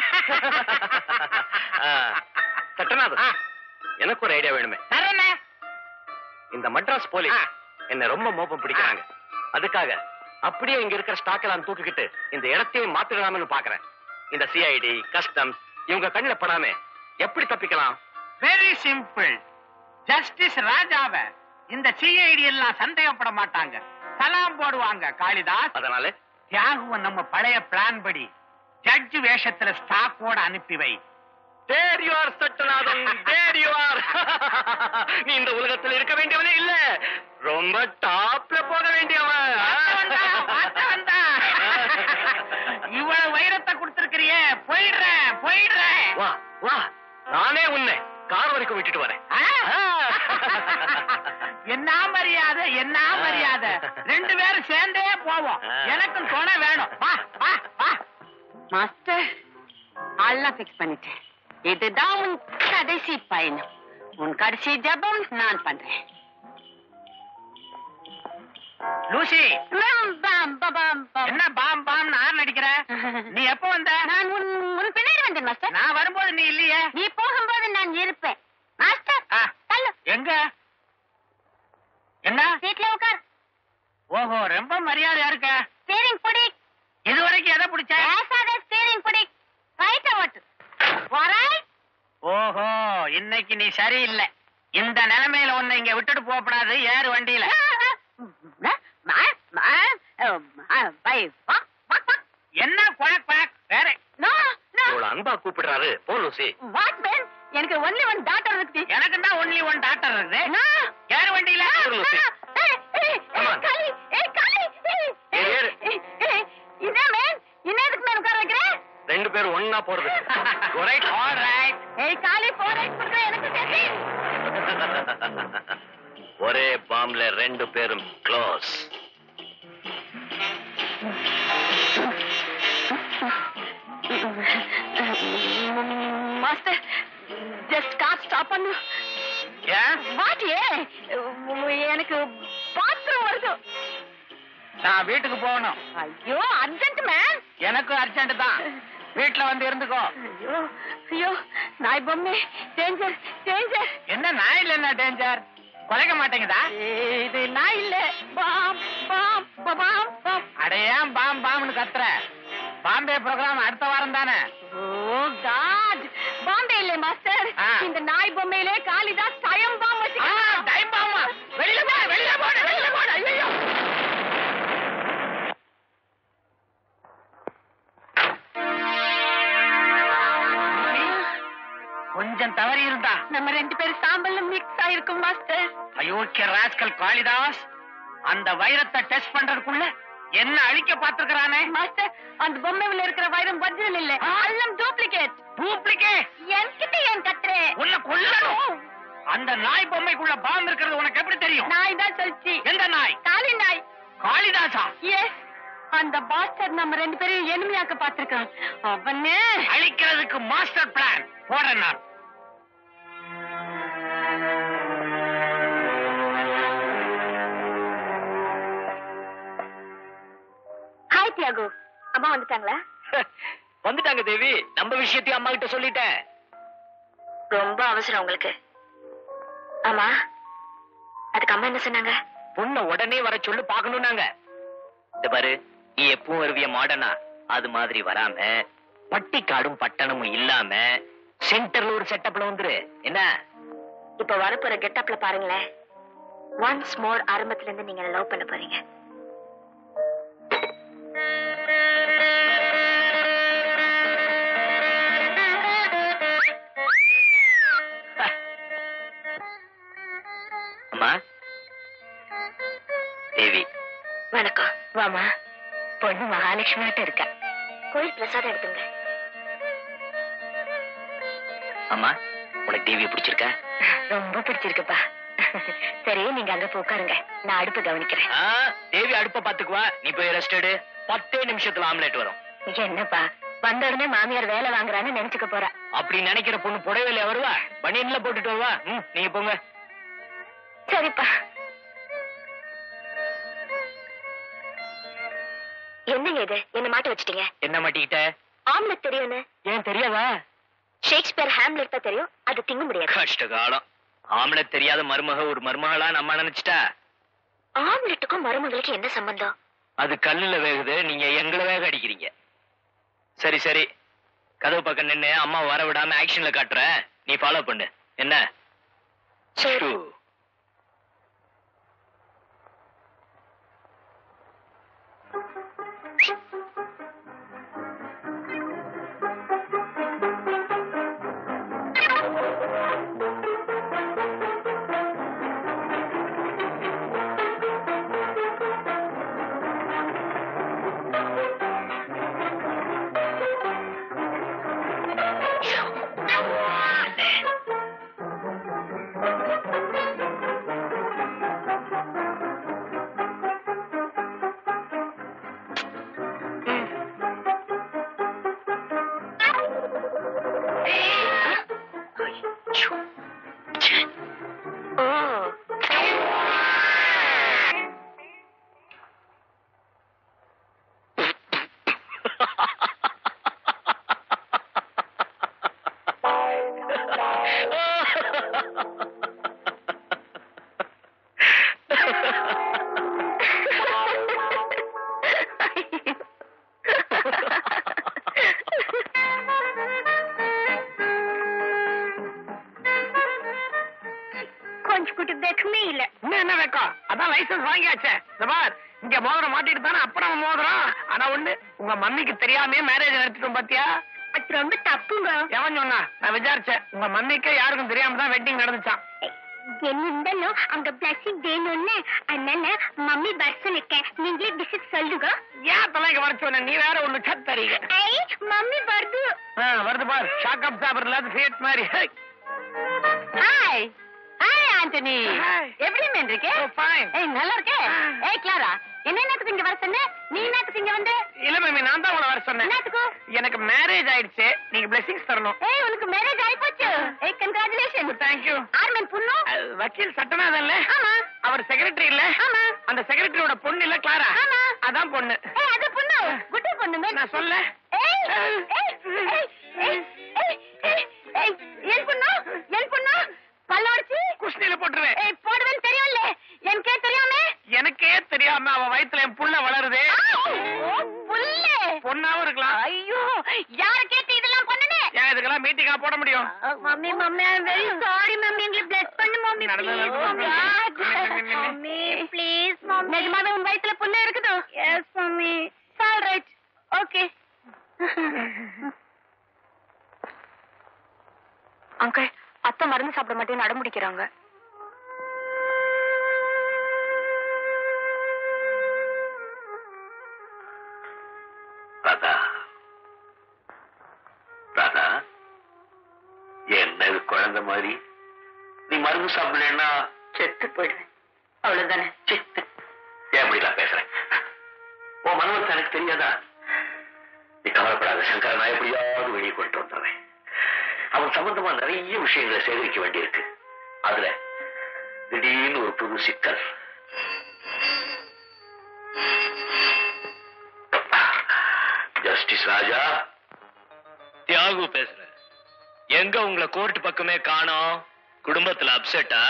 [SPEAKER 1] சட்டநாதன் எனக்கு ஒரு ஐடியா வேணுமே
[SPEAKER 3] தரனே
[SPEAKER 1] இந்த மட்ராஸ் போலீஸ் என்ன ரொம்ப மோப்பம் பிடிக்கிறாங்க அதுக்காக அப்படியே இங்க இருக்கிற ஸ்டாக் எல்லாம் தூக்கிக்கிட்டு இந்த இடத்தையே மாத்திடலாம்னு பாக்குறேன் இந்த சிஐடி கஸ்டம்ஸ் இவங்க கண்ணுல படாம எப்படி தப்பிக்கலாம்
[SPEAKER 3] வெரி சிம்பிள் ஜஸ்டிஸ் ராஜாவ இந்த சிஐடி எல்லாம் சந்தேகப்பட மாட்டாங்க சலாம் போடுவாங்க காளிதாஸ்
[SPEAKER 1] அதனால
[SPEAKER 3] தியாகுவன் நம்ம பழைய பிளான் படி ஜட்ஜ் வேஷத்துல ஸ்டாக்கோட அனுப்பி வை
[SPEAKER 1] there you are Sattanathan there you are நீ இந்த உலகத்தில் இருக்க வேண்டியவனே இல்ல ரொம்ப டாப்ல போக வேண்டியவன்
[SPEAKER 3] வந்தா, வந்தா. இவ்வளவு வைரத்தை கொடுத்திருக்கிறியே போயிடுறேன் போயிடுறேன்
[SPEAKER 1] வா வா நானே உன்னை கார் வரைக்கும் விட்டுட்டு வரேன்
[SPEAKER 3] ஆ? என்ன மரியாதை என்ன மரியாதை ரெண்டு பேரும் சேர்ந்தே போவோம் எனக்கும் துணை வேணும் வா வா வா
[SPEAKER 4] மாஸ்டர் எல்லாம் ஃபிக்ஸ் பண்ணிட்டேன் இதுதான் உன் கடைசி பயணம் உன் கடைசி ஜபம் நான் பண்றேன்
[SPEAKER 3] லூசி
[SPEAKER 4] பம், பம், பம், பம், பம்.
[SPEAKER 3] என்ன பாம் பாம் நான் அடிக்கிற நீ எப்போ வந்த
[SPEAKER 4] நான் உன் உன் பின்னாடி வந்தேன் மாஸ்டர்
[SPEAKER 3] நான் வரும்போது நீ இல்லையே
[SPEAKER 4] நீ போகும்போது நான் இருப்பேன் மாஸ்டர்
[SPEAKER 3] ஆ.
[SPEAKER 4] தள்ளு
[SPEAKER 3] எங்க என்ன
[SPEAKER 4] சீட்ல உட்கார்
[SPEAKER 3] ஓஹோ ரொம்ப மரியாதையா இருக்க
[SPEAKER 4] ஸ்டீரிங் பிடி
[SPEAKER 3] இதுவரைக்கும் எதை பிடிச்ச
[SPEAKER 4] பேசாத ஸ்டீரிங் பிடி ரைட்ட ஓட்டு வராய்
[SPEAKER 3] ஓஹோ இன்னைக்கு நீ சரியில்லை இந்த நிலைமையில உன்னை இங்க விட்டுட்டு போகக்கூடாது ஏறு வண்டியில என்ன குவாக் குவாக் வேற
[SPEAKER 1] இவ்வளவு அன்பா கூப்பிடுறாரு போ லூசி
[SPEAKER 4] எனக்கு ஒன்லி ஒன் டாட்டர் இருக்கு
[SPEAKER 3] எனக்கு தான் ஒன்லி ஒன் டாக்டர் இருக்குது
[SPEAKER 4] நான்
[SPEAKER 3] ஏறு வண்டியில
[SPEAKER 1] ஏறு லூசி.
[SPEAKER 4] ஏய், ஏய்,
[SPEAKER 1] Come
[SPEAKER 4] ஏய்,
[SPEAKER 1] on.
[SPEAKER 4] காளி, ஏய், காளி, ஏய்,
[SPEAKER 1] ஏறு, ஏறு.
[SPEAKER 4] ஏய், ஏய், என்ன மேன் என்ன எதுக்கு மேன் உட்கார வைக்கிறேன்
[SPEAKER 2] ரெண்டு பேரும் ஒன்னா போறது
[SPEAKER 3] Alright, alright.
[SPEAKER 4] ஏய் காலி போறேன் சொல்றேன் எனக்கு சரி
[SPEAKER 1] ஒரே பாம்ல ரெண்டு பேரும் close
[SPEAKER 4] master just car stop பண்ணு
[SPEAKER 3] ஏன்
[SPEAKER 4] வாட்டியே எனக்கு பாத்ரூம் வருது
[SPEAKER 3] நான் வீட்டுக்கு போகணும்
[SPEAKER 4] ஐயோ அர்ஜென்ட் மேன்
[SPEAKER 3] எனக்கு அர்ஜென்ட் தான் வீட்டுல வந்து இருந்துக்கோ
[SPEAKER 4] ஐயோ ஐயோ நாய் பொம்மை டேஞ்சர் டேஞ்சர்
[SPEAKER 3] என்ன நாயில் என்ன டேஞ்சர் குலைக்க மாட்டேங்குதா
[SPEAKER 4] இது நாய் இல்ல பாம் பாம் பாம் பாம்
[SPEAKER 3] அட ஏன் பாம் பாம்னு கத்துற பாம்பே ப்ரோக்ராம் அடுத்த வாரம் தானே
[SPEAKER 4] ஓ காட் பாம்பே இல்ல மாஸ்டர்
[SPEAKER 3] ஆ.
[SPEAKER 4] இந்த நாய் பொம்மையிலே காளிதாஸ் சயம் பாம் வச்சு
[SPEAKER 3] டைம் பாமா வெளியில போடு வெளியில போடு வெளியில போடு ஐயோ கொஞ்சம் தவறி இருந்தா
[SPEAKER 4] நம்ம ரெண்டு பேரும் சாம்பல்ல மிக்ஸ் ஆயிருக்கும் மாஸ்டர்
[SPEAKER 3] அயோக்கிய ராஸ்கல் காளிதாஸ் அந்த வைரத்தை டெஸ்ட் பண்றதுக்குள்ள என்ன அழிக்க பார்த்திருக்கிறானே
[SPEAKER 4] மாஸ்டர் அந்த பொம்மையில இருக்கிற வைரம் வஜ்ரம் இல்ல எல்லாம் டூப்ளிகேட்
[SPEAKER 3] டூப்ளிகேட்
[SPEAKER 4] என்கிட்ட ஏன் கத்துறே
[SPEAKER 3] உன்னை கொல்லணும் அந்த நாய் பொம்மைக்குள்ள பாம்பு இருக்கிறது உனக்கு எப்படி தெரியும்
[SPEAKER 4] நாய் தான் சொல்லிச்சு
[SPEAKER 3] எந்த நாய்
[SPEAKER 4] காளி நாய்
[SPEAKER 3] காளிதாசா
[SPEAKER 4] எஸ் அந்த பாஸ்டர் நம்ம ரெண்டு பேரையும் எளிமையாக்க பார்த்திருக்கான் அவனே
[SPEAKER 3] அழிக்கிறதுக்கு மாஸ்டர் பிளான் போடுறேன் நான்
[SPEAKER 4] ஹாய் தியாகு அம்மா வந்துட்டாங்களா
[SPEAKER 5] வந்துட்டாங்க தேவி நம்ம விஷயத்தையும் அம்மா கிட்ட சொல்லிட்டேன்
[SPEAKER 4] ரொம்ப அவசரம் உங்களுக்கு ஆமா அதுக்கு அம்மா என்ன சொன்னாங்க
[SPEAKER 5] பொண்ண உடனே வர சொல்லு பாக்கணும்னாங்க இந்த பாரு நீ எப்பவும் வருவிய மாடனா அது மாதிரி வராம பட்டிக்காடும் பட்டணமும் இல்லாம சென்டர்ல ஒரு செட்டப்ல வந்துரு என்ன
[SPEAKER 4] இப்ப வரப்போற கெட்டப்ல பாருங்களேன் ஒன்ஸ் மோர் ஆரம்பத்துல இருந்து நீங்க லவ் பண்ண போறீங்க
[SPEAKER 5] அம்மா தேவி
[SPEAKER 4] வணக்கம் வாமா பொண்ணு மகாலட்சுமி கிட்ட இருக்கா கோயில் பிரசாதம் எடுத்துங்க
[SPEAKER 5] அம்மா உனக்கு தேவியை பிடிச்சிருக்கா
[SPEAKER 4] ரொம்ப பிடிச்சிருக்குப்பா சரி நீங்க அங்க போய் உட்காருங்க நான் அடுப்பு கவனிக்கிறேன்
[SPEAKER 5] ஆ, தேவி அடுப்ப பாத்துக்குவா நீ போய் ரெஸ்ட் எடு பத்தே நிமிஷத்துல ஆம்லெட் வரும்
[SPEAKER 4] என்னப்பா வந்த உடனே மாமியார் வேலை வாங்குறான்னு நினைச்சுக்க போறா
[SPEAKER 5] அப்படி நினைக்கிற பொண்ணு புடவையில வருவா பனியன்ல போட்டுட்டு வருவா ம், நீங்க போங்க
[SPEAKER 4] சரிப்பா என்னங்க இது என்ன மாட்ட வச்சிட்டீங்க
[SPEAKER 5] என்ன மாட்டிக்கிட்ட
[SPEAKER 4] ஆம்லெட் தெரியும்னு
[SPEAKER 5] ஏன் தெரியாதா
[SPEAKER 4] ஷேக்ஸ்பியர் ஹேம்லெட் தான் தெரியும் அது திங்க முடியாது
[SPEAKER 5] கஷ்ட காலம் ஆம்லெட் தெரியாத மருமக ஒரு மருமகளா நம்ம நினைச்சிட்டா
[SPEAKER 4] ஆம்லெட்டுக்கும் மருமகளுக்கு என்ன சம்பந்தம்
[SPEAKER 5] அது கல்லுல வேகுது நீங்க எங்களை வேக அடிக்கிறீங்க சரி சரி கதவு பக்கம் நின்னு அம்மா வர விடாம ஆக்ஷன்ல காட்டுற நீ ஃபாலோ பண்ணு என்ன
[SPEAKER 4] சரி
[SPEAKER 5] ஷூ.
[SPEAKER 4] ஓ கொஞ்சம் குட்டி देखने இல்ல
[SPEAKER 3] இன்னும் என்ன வைக்கம் அதான் லைசன்ஸ் வாங்கியாச்சே இந்த பார் இங்க மோதிரம் மாட்டிட்டு தானே அப்புறம் மோதிரம் ஆனா ஒண்ணு உங்க மம்மிக்கு தெரியாம மேரேஜ் நடத்திட்டோம் பாத்தியா
[SPEAKER 4] அது ரொம்ப தப்புங்க
[SPEAKER 3] எவன் சொன்னா நான் விசாரிச்சேன் உங்க மம்மிக்கு யாருக்கும் தெரியாம தான் வெட்டிங் நடந்துச்சான்
[SPEAKER 6] என்ன இருந்தாலும் அங்க பிளஸிங் வேணும்னு அதனால மம்மி வர சொல்லிருக்கேன் நீங்களே விசிட் சொல்லுங்க
[SPEAKER 3] ஏன் அதெல்லாம் இங்க வர சொன்ன நீ வேற ஒண்ணு சத்தறீங்க
[SPEAKER 6] ஐ மம்மி வருது
[SPEAKER 3] வருது பார் ஷாக்கப் சாப்பிடல அது ஃபேட் மாதிரி
[SPEAKER 4] ஹாய் ஹாய் ஆண்டனி
[SPEAKER 3] Hi.
[SPEAKER 4] எப்படி மேன் இருக்கே
[SPEAKER 3] ஃபைன்
[SPEAKER 4] ஏய் நல்லா இருக்கே ஏய் கிளாரா என்ன நேரத்துக்கு இங்க வர சொன்ன நீ நேரத்துக்கு இங்க வந்து
[SPEAKER 3] இல்ல மேமி நான் தான் உங்களை வர சொன்னேன்
[SPEAKER 4] என்னத்துக்கு
[SPEAKER 3] எனக்கு மேரேஜ் ஆயிடுச்சு நீங்க பிளெஸிங்ஸ் தரணும்
[SPEAKER 4] ஏய் உனக்கு மேரேஜ் ஆயிப்போச்சு ஏய் கங்க்ராச்சுலேஷன்
[SPEAKER 3] தேங்க்யூ
[SPEAKER 4] ஆர்மன் புண்ணு
[SPEAKER 3] வக்கீல் சட்டநாதன் இல்ல
[SPEAKER 4] ஆமா
[SPEAKER 3] அவர் செக்ரட்டரி இல்ல
[SPEAKER 4] ஆமா
[SPEAKER 3] அந்த செக்ரட்டரியோட பொண்ணு இல்ல கிளாரா
[SPEAKER 4] ஆமா.
[SPEAKER 3] அதான் பொண்ணு
[SPEAKER 4] ஏய் அது புண்ணு குட்டி பொண்ணு மேன்
[SPEAKER 3] நான் சொல்ல
[SPEAKER 4] ஏய் ஏய் ஏய் ஏய் ஏய் ஏய் ஏய் என் பொண்ணு என் பொண்ணு பல்லோடிச்சு
[SPEAKER 3] குஷ்னில போட்டுருவேன்
[SPEAKER 4] ஏய் போடுவேன்னு தெரியும்ல எனக்கே தெரியாமே
[SPEAKER 3] எனக்கே தெரியாம அவ வயித்துல என் புள்ள வளருது
[SPEAKER 4] ஓ புல்லே
[SPEAKER 3] பொண்ணாவும் இருக்கலாம்
[SPEAKER 4] ஐயோ யார கேட்டு இதெல்லாம் பண்ணுனே
[SPEAKER 3] ஏன் இதுக்கெல்லாம் மீட்டிங்கா போட முடியும்
[SPEAKER 6] mummy mummy I very sorry mummy எங்களை பிளஸ் பண்ணு மம்மி
[SPEAKER 3] நடந்தது
[SPEAKER 6] ப்ளீஸ்
[SPEAKER 3] நடந்தது.
[SPEAKER 6] மம்மி மம்மி ப்ளீஸ் மம்மி
[SPEAKER 4] நிஜமாவே உன் வயித்துல புண்ணு இருக்குதோ
[SPEAKER 6] yes mummy
[SPEAKER 4] all right okay
[SPEAKER 6] uncle அத்தை மருந்து சாப்பிட மாட்டேன்னு அடம்பிடிக்கிறாங்க
[SPEAKER 1] ராதா ராதா என்ன இது குழந்தை மாதிரி நீ மருந்து சாப்பிடலன்னா
[SPEAKER 4] செத்து போயிடுவேன் அவ்வளவுதானே
[SPEAKER 1] சித்து ஏன் இப்படிலாம் பேசுறேன் உன் மனவத்தை எனக்கு தெரியாதா நீ கவலைப்படாத சங்கர நான் எப்படியாவது வெளியே கொண்டு வந்துடுறேன் அவன் சம்பந்தமா நிறைய விஷயங்களை சேகரிக்க வேண்டியிருக்கு அதுல திடீர்னு ஒரு புது சிக்கல் ஜஸ்டிஸ் ராஜா
[SPEAKER 5] தியாகு பேசுறேன் எங்க உங்களை கோர்ட் பக்கமே காணோம் குடும்பத்துல அப்செட்டா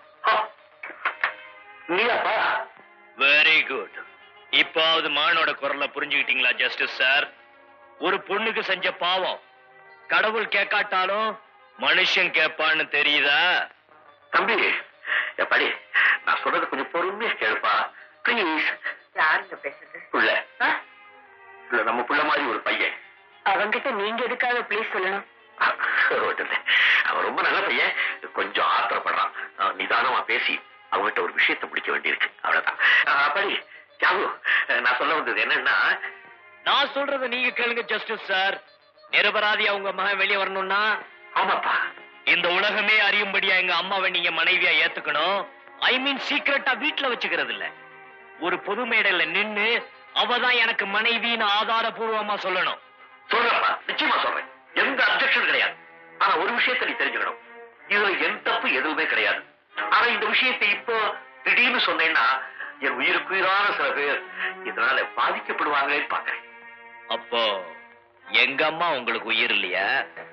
[SPEAKER 1] நீயாப்பா
[SPEAKER 5] வெரி குட் இப்பாவது மானோட குரலை புரிஞ்சுக்கிட்டீங்களா ஜஸ்டிஸ் சார் ஒரு பொண்ணுக்கு செஞ்ச பாவம் கடவுள் கேட்காட்டாலும் மனுஷன் கேட்பான்னு தெரியுதா
[SPEAKER 1] தம்பி எப்படி நான் சொல்றது கொஞ்சம் பொறுமையா கேளுப்பா ப்ளீஸ்
[SPEAKER 4] யாருங்க பேசுறது
[SPEAKER 1] புள்ள இல்ல நம்ம புள்ள மாதிரி ஒரு பையன்
[SPEAKER 4] அவங்கிட்ட நீங்க எதுக்காக ப்ளீஸ் சொல்லணும்
[SPEAKER 1] ரோட்டில் அவன் ரொம்ப நல்ல பையன் கொஞ்சம் ஆத்திரப்படுறான் அஹ் நிதானமா பேசி அவங்ககிட்ட ஒரு விஷயத்தை பிடிக்க வேண்டியிருக்கு அவ்வளவுதான் அஹ் அப்படி தியாகு அஹ் நான் சொல்ல வந்தது என்னன்னா
[SPEAKER 5] நான் சொல்றத நீங்க கேளுங்க ஜஸ்டிஸ் சார் நிரபராதி அவங்க மகன் வெளியே வரணும்னா
[SPEAKER 1] ஆமாப்பா
[SPEAKER 5] இந்த உலகமே அறியும்படியா எங்க அம்மாவை நீங்க மனைவியா ஏத்துக்கணும் ஐ மீன் சீக்கிரட்டா வீட்டுல வச்சுக்கிறது இல்ல ஒரு பொது மேடையில நின்னு அவதான் எனக்கு மனைவின்னு ஆதாரபூர்வமா சொல்லணும்
[SPEAKER 1] சொல்றப்பா நிச்சயமா சொல்றேன் எந்த அப்செக்ஷன் கிடையாது ஆனா ஒரு விஷயத்தை நீ தெரிஞ்சுக்கணும் இதுல என் தப்பு எதுவுமே கிடையாது ஆனா இந்த விஷயத்தை இப்போ திடீர்னு சொன்னேன்னா என் உயிருக்குயிரான சில பேர் இதனால பாதிக்கப்படுவாங்களேன்னு பாக்குறேன்
[SPEAKER 5] அப்போ எங்க அம்மா உங்களுக்கு உயிர் இல்லையா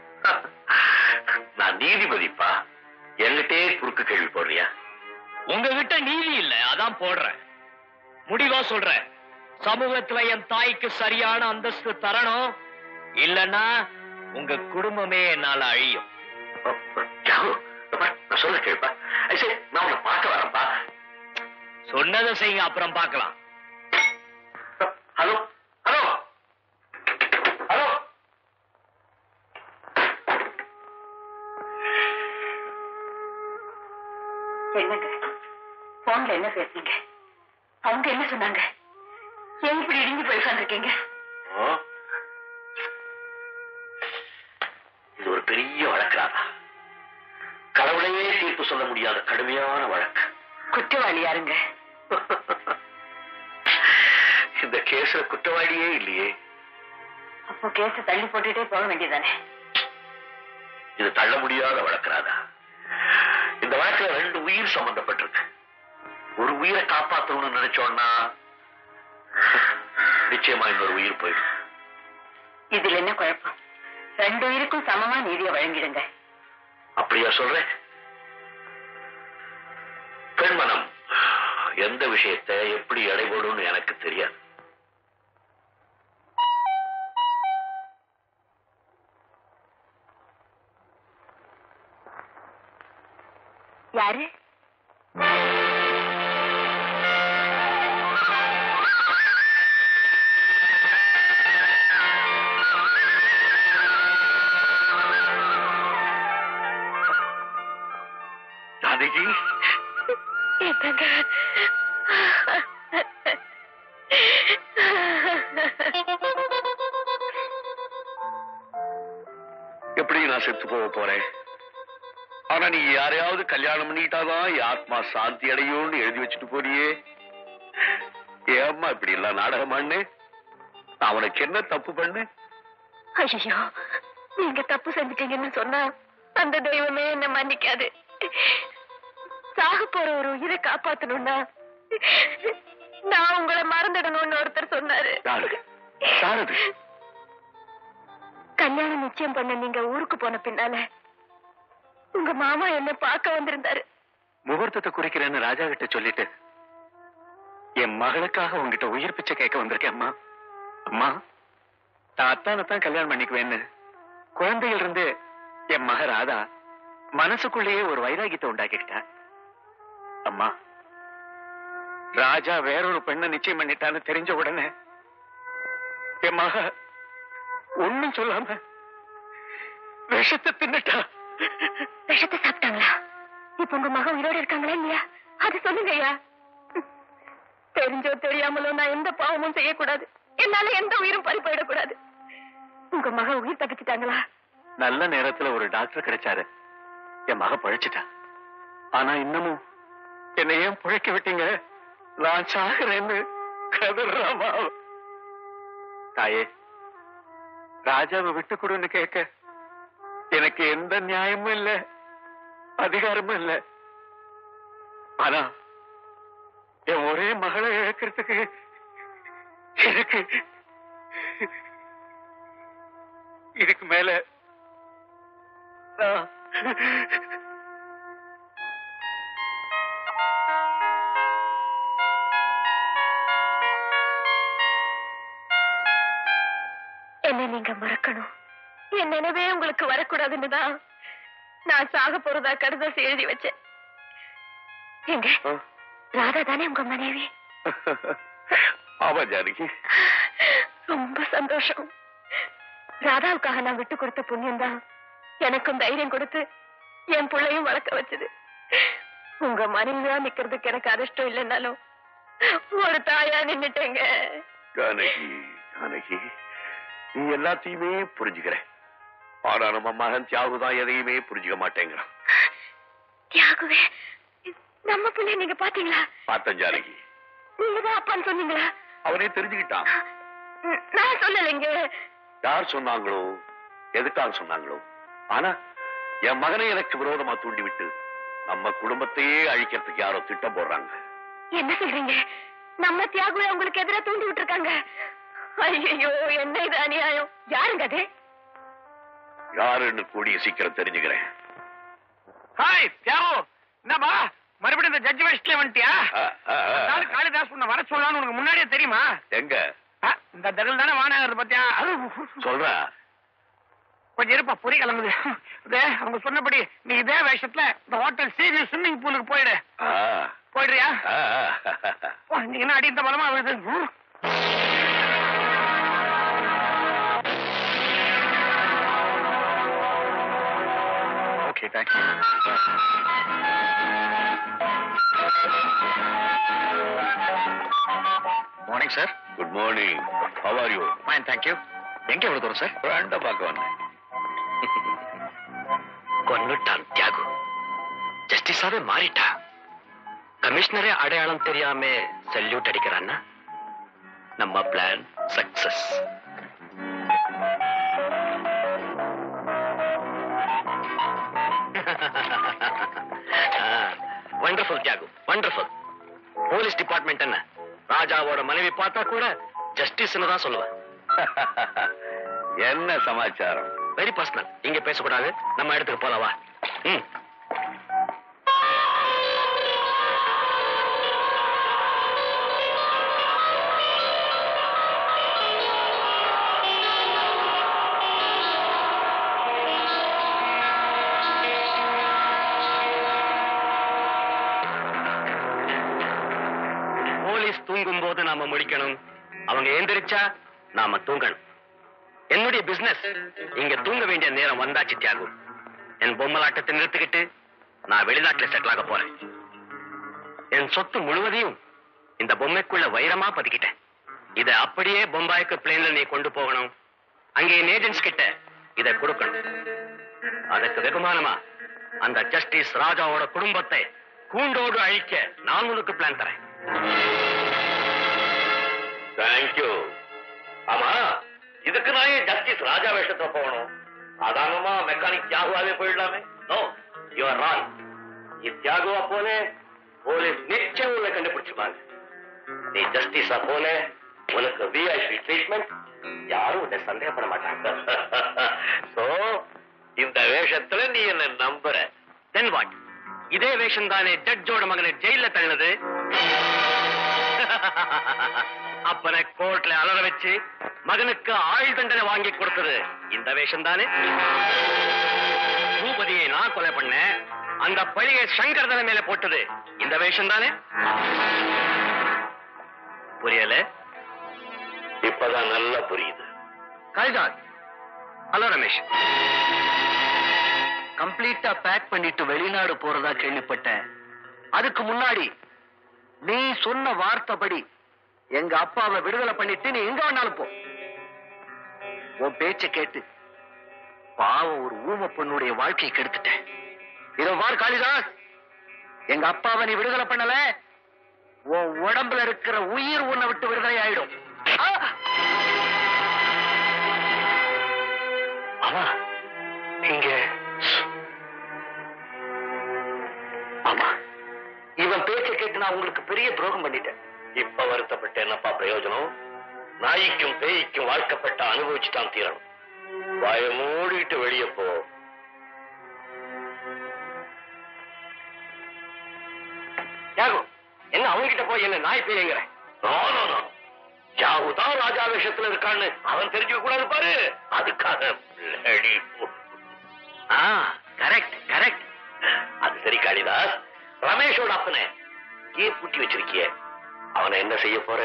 [SPEAKER 1] நான் நீதிபதிப்பா என்கிட்டே குறுக்கு கேள்வி போடுறியா
[SPEAKER 5] உங்ககிட்ட நீதி இல்ல அதான் போடுறேன் முடிவா சொல்றேன் சமூகத்துல என் தாய்க்கு சரியான அந்தஸ்து தரணும் இல்லன்னா உங்க குடும்பமே என்னால அழியும்
[SPEAKER 1] ஜாகு, அப்பா, நான் சொல்ல கேள்ப்பா சரி நான் உன்னை பார்க்க வரேன்ப்பா
[SPEAKER 5] சொன்னதை செய்யுங்க அப்புறம் பார்க்கலாம்
[SPEAKER 1] ஹலோ ஹலோ ஹலோ
[SPEAKER 4] என்னங்க போன்ல என்ன பேசுனீங்க அவங்க என்ன சொன்னாங்க ஏன் இப்படி இடிஞ்சு போய் உட்காந்துருக்கீங்க
[SPEAKER 1] ஓ. இது ஒரு பெரிய வழக்குறாதா கடவுளையே தீர்ப்பு சொல்ல முடியாத கடுமையான வழக்கு
[SPEAKER 4] குற்றவாளி யாருங்க
[SPEAKER 1] இந்த கேஸ்ல குற்றவாளியே இல்லையே
[SPEAKER 4] அப்போ கேஸ தள்ளி போட்டுட்டே போக வேண்டியதானே
[SPEAKER 1] இது தள்ள முடியாத வழக்குறாதா இந்த வழக்குல ரெண்டு உயிர் சம்பந்தப்பட்டிருக்கு ஒரு உயிரை காப்பாத்தணும்னு நினைச்சோம்னா நிச்சயமா இன்னொரு உயிர் போயிடும்
[SPEAKER 4] இதுல என்ன குழப்பம் ரெண்டு உயிருக்கும் சமமா நீதியை வழங்கிடுங்க
[SPEAKER 1] அப்படியா சொல்றேன் பெண்மனம் எந்த விஷயத்தை எப்படி எடை போடும்னு எனக்கு தெரியாது
[SPEAKER 4] யாரு
[SPEAKER 1] ஜானி ஜானகி
[SPEAKER 4] என்னங்க
[SPEAKER 1] எப்படி நான் செத்து போக போறேன் ஆனா நீ யாரையாவது கல்யாணம் பண்ணிட்டாதான் என் ஆத்மா சாந்தி அடையும்னு எழுதி வச்சுட்டு போறியே ஏம்மா இப்படி எல்லாம் நாடகம் பண்ணு நான் உனக்கு என்ன தப்பு பண்ணு
[SPEAKER 4] ஐயோ நீங்க தப்பு செஞ்சுட்டீங்கன்னு சொன்னா அந்த தெய்வமே என்ன மன்னிக்காது சாக போற ஒரு உயிரை காப்பாத்தணும்னா நான் உங்களை மறந்துடணும்னு ஒருத்தர் சொன்னாரு
[SPEAKER 1] யாரு யாரது
[SPEAKER 4] கல்யாணம் நிச்சயம் பண்ண நீங்க ஊருக்கு போன பின்னால உங்க மாமா என்ன பார்க்க வந்திருந்தாரு
[SPEAKER 2] முகூர்த்தத்தை குறிக்கிறேன்னு ராஜா கிட்ட சொல்லிட்டு என் மகளுக்காக உங்ககிட்ட உயிர் பிச்சை கேட்க வந்திருக்கேன் அம்மா அம்மா நான் அத்தானை தான் கல்யாணம் பண்ணிக்குவேன்னு குழந்தையில இருந்து என் மக ராதா மனசுக்குள்ளேயே ஒரு வைராகியத்தை உண்டாக்கிக்கிட்டா அம்மா ராஜா வேறொரு பெண்ணை நிச்சயம் பண்ணிட்டான்னு தெரிஞ்ச உடனே என் மக ஒண்ணும் சொல்லாம விஷத்தை தின்னுட்டா
[SPEAKER 4] விஷத்தை சாப்பிட்டாங்களா இப்ப உங்க மகன் உயிரோட இருக்காங்களா இல்லையா அது சொல்லுங்க ஐயா தெரிஞ்சோ தெரியாமலோ நான் எந்த பாவமும் செய்யக்கூடாது என்னால எந்த உயிரும் பறி போயிடக்கூடாது உங்க மகன் உயிர் தப்பிச்சிட்டாங்களா
[SPEAKER 2] நல்ல நேரத்துல ஒரு டாக்டர் கிடைச்சாரு என் மக பழைச்சிட்டா ஆனா இன்னமும் என்னை ஏன் புழைக்க விட்டீங்க நான் சாகுறேன்னு கதறாமா தாயே ராஜாவை விட்டு கொடுன்னு கேட்க எனக்கு எந்த நியாயமும் இல்ல அதிகாரமும் இல்ல ஆனா என் ஒரே மகளை இழக்கிறதுக்கு எனக்கு இதுக்கு மேல நான்
[SPEAKER 4] என்ன நீங்க மறக்கணும் என் நினைவே உங்களுக்கு வரக்கூடாதுன்னு தான் நான் சாக போறதா கருதாசி எழுதி வச்சேன் எங்க ராதா தானே உங்க மனைவி
[SPEAKER 1] ஆமா ஜானகி
[SPEAKER 4] ரொம்ப சந்தோஷம் ராதாவுக்காக நான் விட்டு கொடுத்த புண்ணியம் தான் எனக்கும் தைரியம் கொடுத்து என் பிள்ளையும் வளர்க்க வச்சது உங்க மனைவியா நிக்கிறதுக்கு எனக்கு அதிர்ஷ்டம் இல்லைன்னாலும் ஒரு தாயா நின்னுட்டேங்க
[SPEAKER 1] ஜானகி ஜானகி நீ எல்லாத்தையுமே புரிஞ்சுக்கிற ஆனா நம்ம மகன் தியாகு தான் எதையுமே புரிஞ்சுக்க மாட்டேங்கிறான்
[SPEAKER 4] தியாகுவே நம்ம பிள்ளை நீங்க பாத்தீங்களா
[SPEAKER 1] பார்த்தேன் ஜானகி
[SPEAKER 4] நீங்க தான் அப்பான்னு சொன்னீங்களா
[SPEAKER 1] அவனே தெரிஞ்சுக்கிட்டான்
[SPEAKER 4] ம், நான் சொல்லலைங்க
[SPEAKER 1] யார் சொன்னாங்களோ எதுக்காக சொன்னாங்களோ ஆனா என் மகனை எனக்கு விரோதமா தூண்டி விட்டு நம்ம குடும்பத்தையே அழிக்கிறதுக்கு யாரோ திட்டம் போடுறாங்க
[SPEAKER 4] என்ன சொல்றீங்க நம்ம தியாகுவை உங்களுக்கு எதிராக தூண்டி விட்டுருக்காங்க ஐயோ என்ன இது அநியாயம் யாருங்க அது
[SPEAKER 1] யாருன்னு கூடிய சீக்கிரம் தெரிஞ்சுக்கிறேன்
[SPEAKER 3] ஹாய் தியாகு என்னப்பா மறுபடியும் இந்த ஜட்ஜ் வயசுல வந்துட்டியா
[SPEAKER 1] ஆ, ஆ, ஆ.
[SPEAKER 3] அதாவது காளிதாஸ் உன்னை வர சொல்லலாம்னு உனக்கு முன்னாடியே தெரியுமா
[SPEAKER 1] எங்க
[SPEAKER 3] ஆ, இந்த தகவல் தானே வானாகிறது பத்தியா அது
[SPEAKER 1] சொல்றேன்
[SPEAKER 3] கொஞ்சம் இருப்பா பொறி கிளம்புது இதே அவங்க சொன்னபடி நீ இதே வேஷத்துல இந்த ஹோட்டல் சீவி ஸ்விம்மிங் பூலுக்கு போயிடு
[SPEAKER 1] ஆ,
[SPEAKER 3] போயிடுறியா
[SPEAKER 1] ஆ,
[SPEAKER 3] ஓ, நீ என்ன அடி இந்த பலமா வருது ம்.
[SPEAKER 2] Okay thank you morning sir
[SPEAKER 1] good morning how are you
[SPEAKER 2] fine thank you எங்க எவ்வளவு தூரம் சார்
[SPEAKER 1] ஃப்ரெண்ட பார்க்க வந்தேன்
[SPEAKER 5] கொன்னுட்டான் தியாகு ஜஸ்டிஸாவே மாறிட்டா கமிஷனரே அடையாளம் தெரியாம சல்யூட் அடிக்கிறான்னா நம்ம plan success wonderful Thiyagu wonderful police department என்ன ராஜாவோட மனைவி பார்த்தா கூட ஜஸ்டிஸ்னு தான் சொல்லுவேன்
[SPEAKER 1] என்ன சமாச்சாரம்
[SPEAKER 5] வெரி பர்சனல் இங்க பேசக்கூடாது நம்ம இடத்துக்கு போலவா ம் போலீஸ் தூங்கும் போது நாம முடிக்கணும் அவங்க எந்திரிச்சா நாம தூங்கணும் என்னுடைய பிசினஸ் இங்க தூங்க வேண்டிய நேரம் வந்தாச்சு தியாகு என் பொம்மலாட்டத்தை நிறுத்திக்கிட்டு
[SPEAKER 2] நான் வெளிநாட்டுல செட்டில் ஆக போறேன் என் சொத்து முழுவதையும் இந்த பொம்மைக்குள்ள வைரமா பதுக்கிட்டேன் இத அப்படியே பொம்பாய்க்கு பிளேன்ல நீ கொண்டு போகணும் அங்கே என் ஏஜென்ட்ஸ் கிட்ட இத கொடுக்கணும் அதுக்கு வெகுமானமா அந்த ஜஸ்டிஸ் ராஜாவோட குடும்பத்தை கூண்டோடு அழிக்க நான் உனக்கு பிளான் தரேன்
[SPEAKER 1] தேங்க்யூ ஆமா இதுக்கு நான் ஏன் ஜஸ்டிஸ் ராஜா வேஷத்துல போகணும் சாதாரணமா மெக்கானிக் தியாகுவாவே போயிடலாமே நோ யுவர் ராய் நீ தியாகுவா போல போலீஸ் நிச்சயம் உன்னை கண்டுபிடிச்சுப்பாங்க நீ ஜஸ்டிஸா போல உனக்கு விஐபி ட்ரீட்மெண்ட் யாரும் உன்னை சந்தேகப்பட மாட்டாங்க சோ இந்த வேஷத்துல நீ என்ன நம்புற
[SPEAKER 2] தென் வாட் இதே வேஷம் தானே ஜட்ஜோட மகனை ஜெயில தள்ளினது அப்பனை கோர்ட்ல அலற வச்சு மகனுக்கு ஆயுள் தண்டனை வாங்கி கொடுத்தது இந்த வேஷம் தானே பூபதியை நான் கொலை பண்ணேன் அந்த பழியை சங்கர் தலை மேல போட்டது இந்த வேஷம் தானே புரியல
[SPEAKER 1] இப்பதான் நல்லா புரியுது
[SPEAKER 2] காளிதாஸ் ஹலோ ரமேஷ் கம்ப்ளீட்டா பேக் பண்ணிட்டு வெளிநாடு போறதா கேள்விப்பட்டேன் அதுக்கு முன்னாடி நீ சொன்ன வார்த்தைப்படி எங்க அப்பாவை விடுதலை பண்ணிட்டு நீ எங்க வேணாலும் போ உன் பேச்ச கேட்டு பாவம் ஒரு ஊம பொண்ணுடைய வாழ்க்கையை கெடுத்துட்டேன் இதோ வார் காளிதாஸ் எங்க அப்பாவை நீ விடுதலை பண்ணல உன் உடம்புல இருக்கிற உயிர் உன்னை விட்டு விடுதலை ஆயிடும் ஆ! ஆமா நீங்க ஆமா இவன் பேச்ச கேட்டு நான் உங்களுக்கு பெரிய துரோகம் பண்ணிட்டேன்
[SPEAKER 1] இப்ப வருத்தப்பட்ட என்னப்பா பிரயோஜனம் நாய்க்கும் பேய்க்கும் வாழ்க்கப்பட்ட அனுபவிச்சுதான் தீரணும் வாய மூடிட்டு வெளியே போ
[SPEAKER 2] யாகும் என்ன அவங்கிட்ட போய் என்ன நாய் பேய்ங்கிற
[SPEAKER 1] நோ, நோ, நோ. யாவு தான் ராஜா வேஷத்துல இருக்கான்னு அவன் தெரிஞ்சுக்க கூடாது பாரு அதுக்காக bloody fool.
[SPEAKER 2] ஆ கரெக்ட் கரெக்ட்
[SPEAKER 1] அது சரி காளிதாஸ் ரமேஷோட அப்பனை ஏன் பூட்டி வச்சிருக்கிய அவனை என்ன செய்ய போற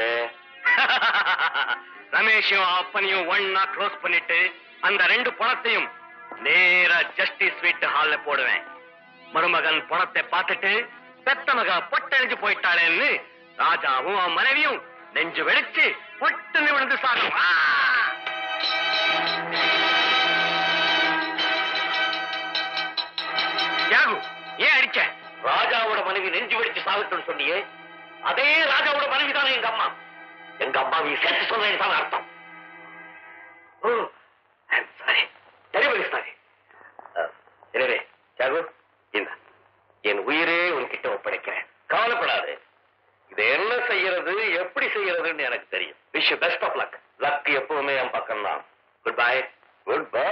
[SPEAKER 2] ரமேஷும் அப்பனையும் ஒன்னா க்ளோஸ் பண்ணிட்டு அந்த ரெண்டு பணத்தையும் நேரா ஜஸ்டிஸ் வீட்டு ஹால்ல போடுவேன் மருமகன் பணத்தை பார்த்துட்டு பெத்த மக பொட்டழிஞ்சு போயிட்டாளேன்னு ராஜாவும் அவன் மனைவியும் நெஞ்சு வெடிச்சு பொட்டுன்னு விழுந்து சாகும் ஆ! யாகு ஏன் அடிச்ச
[SPEAKER 1] ராஜாவோட மனைவி நெஞ்சு வெடிச்சு சாகட்டும்னு சொன்னியே அதே ராஜாவோட மனைவி தானே எங்க அம்மா எங்க அம்மாவை சேர்த்து சொல்றேன் தான் அர்த்தம் ஓ சாரி டெலிவரி சாரி எனவே ஜாகு இந்த என் உயிரே உன்கிட்ட ஒப்படைக்கிறேன் கவலைப்படாது இதை என்ன செய்யறது எப்படி செய்யறதுன்னு எனக்கு தெரியும் wish best of luck luck எப்பவுமே என் பக்கம் தான் குட் பை குட் பை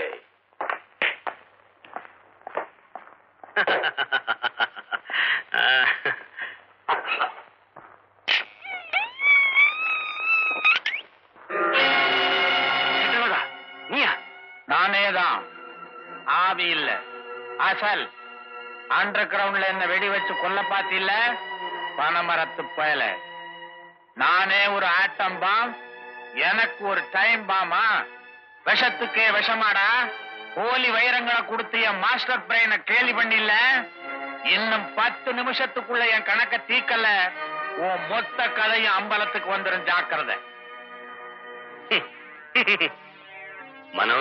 [SPEAKER 2] சித்தவதா, நீயா
[SPEAKER 3] நானே தான் ஆவி இல்ல அசல் அண்டர் கிரவுண்ட்ல என்ன வெடி வச்சு கொல்ல பாத்தில பனமரத்து பயல நானே ஒரு ஆட்டம் பாம் எனக்கு ஒரு டைம் பாமா விஷத்துக்கே விஷமாடா போலி வைரங்களை கொடுத்து என் மாஸ்டர் பிரெயினை கேலி பண்ணில இன்னும் பத்து நிமிஷத்துக்குள்ள என் கணக்க தீக்கல உன் மொத்த கதையும் அம்பலத்துக்கு வந்துடும் ஜாக்கிரதை
[SPEAKER 2] மனோ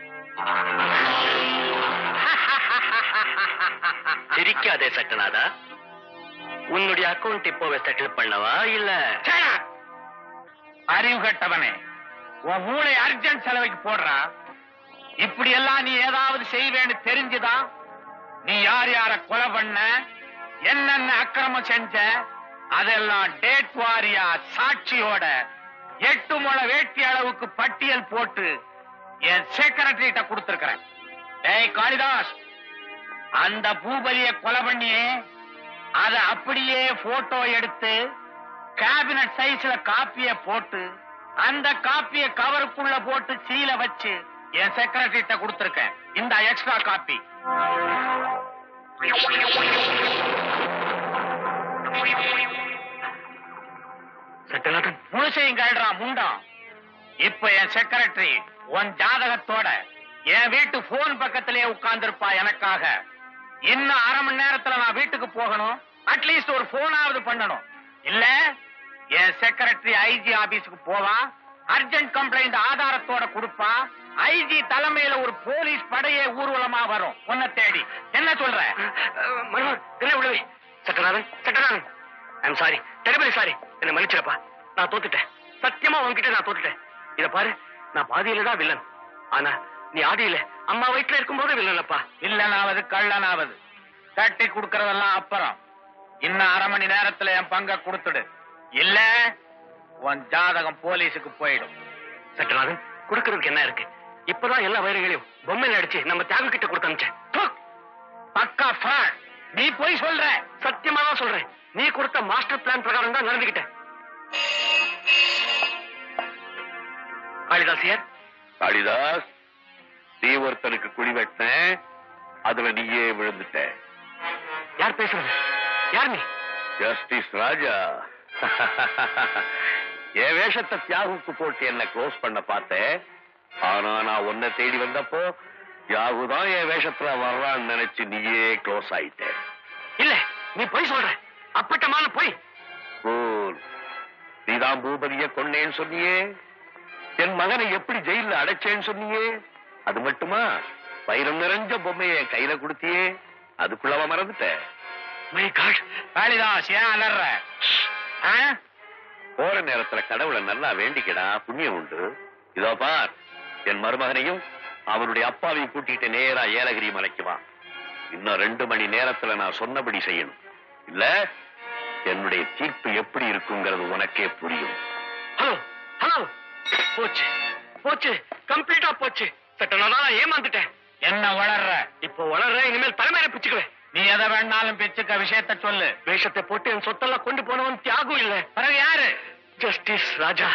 [SPEAKER 2] சிரிக்காதே சட்டநாதா உன்னுடைய அக்கவுண்ட் இப்போவே செட்டில் பண்ணவா இல்ல
[SPEAKER 3] ச்சே! அறிவு கட்டவனே உன் மூளை அர்ஜென்ட் செலவுக்கு போடுறா இப்படி எல்லாம் நீ ஏதாவது செய்வேன்னு தெரிஞ்சுதான் நீ யார் யார கொலை பண்ண என்னென்ன அக்கிரமம் செஞ்ச அதெல்லாம் டேட் வாரியா சாட்சியோட எட்டு முளை வேட்டி அளவுக்கு பட்டியல் போட்டு என் செக்ரட்டரிட்ட கொடுத்திருக்கிறேன் டேய் காளிதாஸ் அந்த பூபதியை கொலை பண்ணியே அத அப்படியே போட்டோ எடுத்து கேபினட் சைஸ்ல காப்பிய போட்டு அந்த காப்பிய கவருக்குள்ள போட்டு சீல வச்சு என் செக்ரட்டரிட்ட கொடுத்திருக்கேன் இந்த எக்ஸ்ட்ரா காப்பி
[SPEAKER 2] சட்டநாதன்
[SPEAKER 3] முழுசையும் கழுறா முண்டம் இப்ப என் செக்ரட்டரி உன் ஜாதகத்தோட என் வீட்டு போன் பக்கத்திலே உட்கார்ந்திருப்பா எனக்காக இன்னும் அரை மணி நேரத்துல நான் வீட்டுக்கு போகணும் அட்லீஸ்ட் ஒரு போனாவது பண்ணணும் இல்ல என் செக்ரட்டரி ஐஜி ஆபீஸ்க்கு போவான் அர்ஜென்ட் கம்ப்ளைண்ட் ஆதாரத்தோட கொடுப்பான் ஐஜி தலைமையில ஒரு போலீஸ் படையே ஊர்வலமா வரும் உன்னை தேடி என்ன சொல்ற
[SPEAKER 2] மனோர் என்ன விடுவே Sattanathan Sattanathan I'm sorry terribly sorry என்ன மன்னிச்சிடப்பா நான் தோத்துட்டேன் சத்தியமா உன்கிட்ட நான் தோத்துட்டேன் இத பாரு நான் பாதியில தான் வில்லன் ஆனா நீ ஆதியில அம்மா வயிற்றுல இருக்கும்போது வில்லனப்பா
[SPEAKER 3] இல்லனாவது கள்ளனாவது கட்டி கொடுக்கறதெல்லாம் அப்புறம் இன்னும் அரை மணி நேரத்துல என் பங்க கொடுத்துடு இல்ல உன் ஜாதகம் போலீஸுக்கு போயிடும்
[SPEAKER 2] சட்டநாதன் கொடுக்கறதுக்கு என்ன இருக்கு இப்பதான் எல்லா வயிறுகளையும் பொம்மையில அடிச்சு நம்ம தியாகம் கிட்ட கொடுத்து அனுப்பிச்சேன்
[SPEAKER 3] பக்கா fraud. நீ போய் சொல்ற
[SPEAKER 2] சத்தியமா தான் சொல்றேன் நீ கொடுத்த மாஸ்டர் பிளான் பிரகாரம் தான் நடந்துகிட்டேன் காளிதாசியர்
[SPEAKER 1] காளிதாஸ் நீ ஒருத்தனுக்கு குழி வெட்டின அதுல நீயே விழுந்துட்ட
[SPEAKER 2] யார் பேசுறது யார் நீ
[SPEAKER 1] ஜஸ்டிஸ் ராஜா என் வேஷத்தை தியாகுக்கு போட்டு என்ன க்ளோஸ் பண்ண பார்த்தேன் ஆனா நான் உன்னை தேடி வந்தப்போ தியாகு தான் என் வேஷத்துல வர்றான்னு நினைச்சு நீயே க்ளோஸ் ஆயிட்ட
[SPEAKER 2] இல்ல நீ பொய் சொல்ற அப்பட்டமான பொய்
[SPEAKER 1] போல் நீதான் பூபதிய கொன்னேன்னு சொன்னியே என் மகனை எப்படி ஜெயில அடைச்சேன்னு சொன்னியே அது மட்டுமா வைரம் நிறைஞ்ச பொம்மையை என் கையில கொடுத்தியே அதுக்குள்ளவ மறந்துட்ட
[SPEAKER 2] மை காட்
[SPEAKER 3] காளிதாஸ் ஏன் அலற ஆ?
[SPEAKER 1] போற நேரத்துல கடவுளை நல்லா வேண்டிக்கடா புண்ணியம் உண்டு இதோ பார் என் மருமகனையும் அவனுடைய அப்பாவையும் கூட்டிட்டு நேரா ஏலகிரி மலைக்கு வா இன்னும் ரெண்டு மணி நேரத்துல நான் சொன்னபடி செய்யணும் இல்ல என்னுடைய தீர்ப்பு எப்படி இருக்குங்கிறது உனக்கே புரியும்
[SPEAKER 2] ஹலோ ஹலோ போச்சு போச்சு கம்ப்ளீட்டா போச்சு சட்டனால நான் ஏமாந்துட்டேன்
[SPEAKER 3] என்ன வளர்ற
[SPEAKER 2] இப்போ வளர்ற இனிமேல் தலைமையில பிச்சுக்குவேன்
[SPEAKER 3] நீ எதை வேணாலும் பிச்சுக்க விஷயத்த சொல்லு
[SPEAKER 2] வேஷத்தை போட்டு என் சொத்தெல்லாம் கொண்டு போனவன் தியாகம் இல்ல
[SPEAKER 3] பிறகு யாரு
[SPEAKER 2] ஜஸ்டிஸ் ராஜா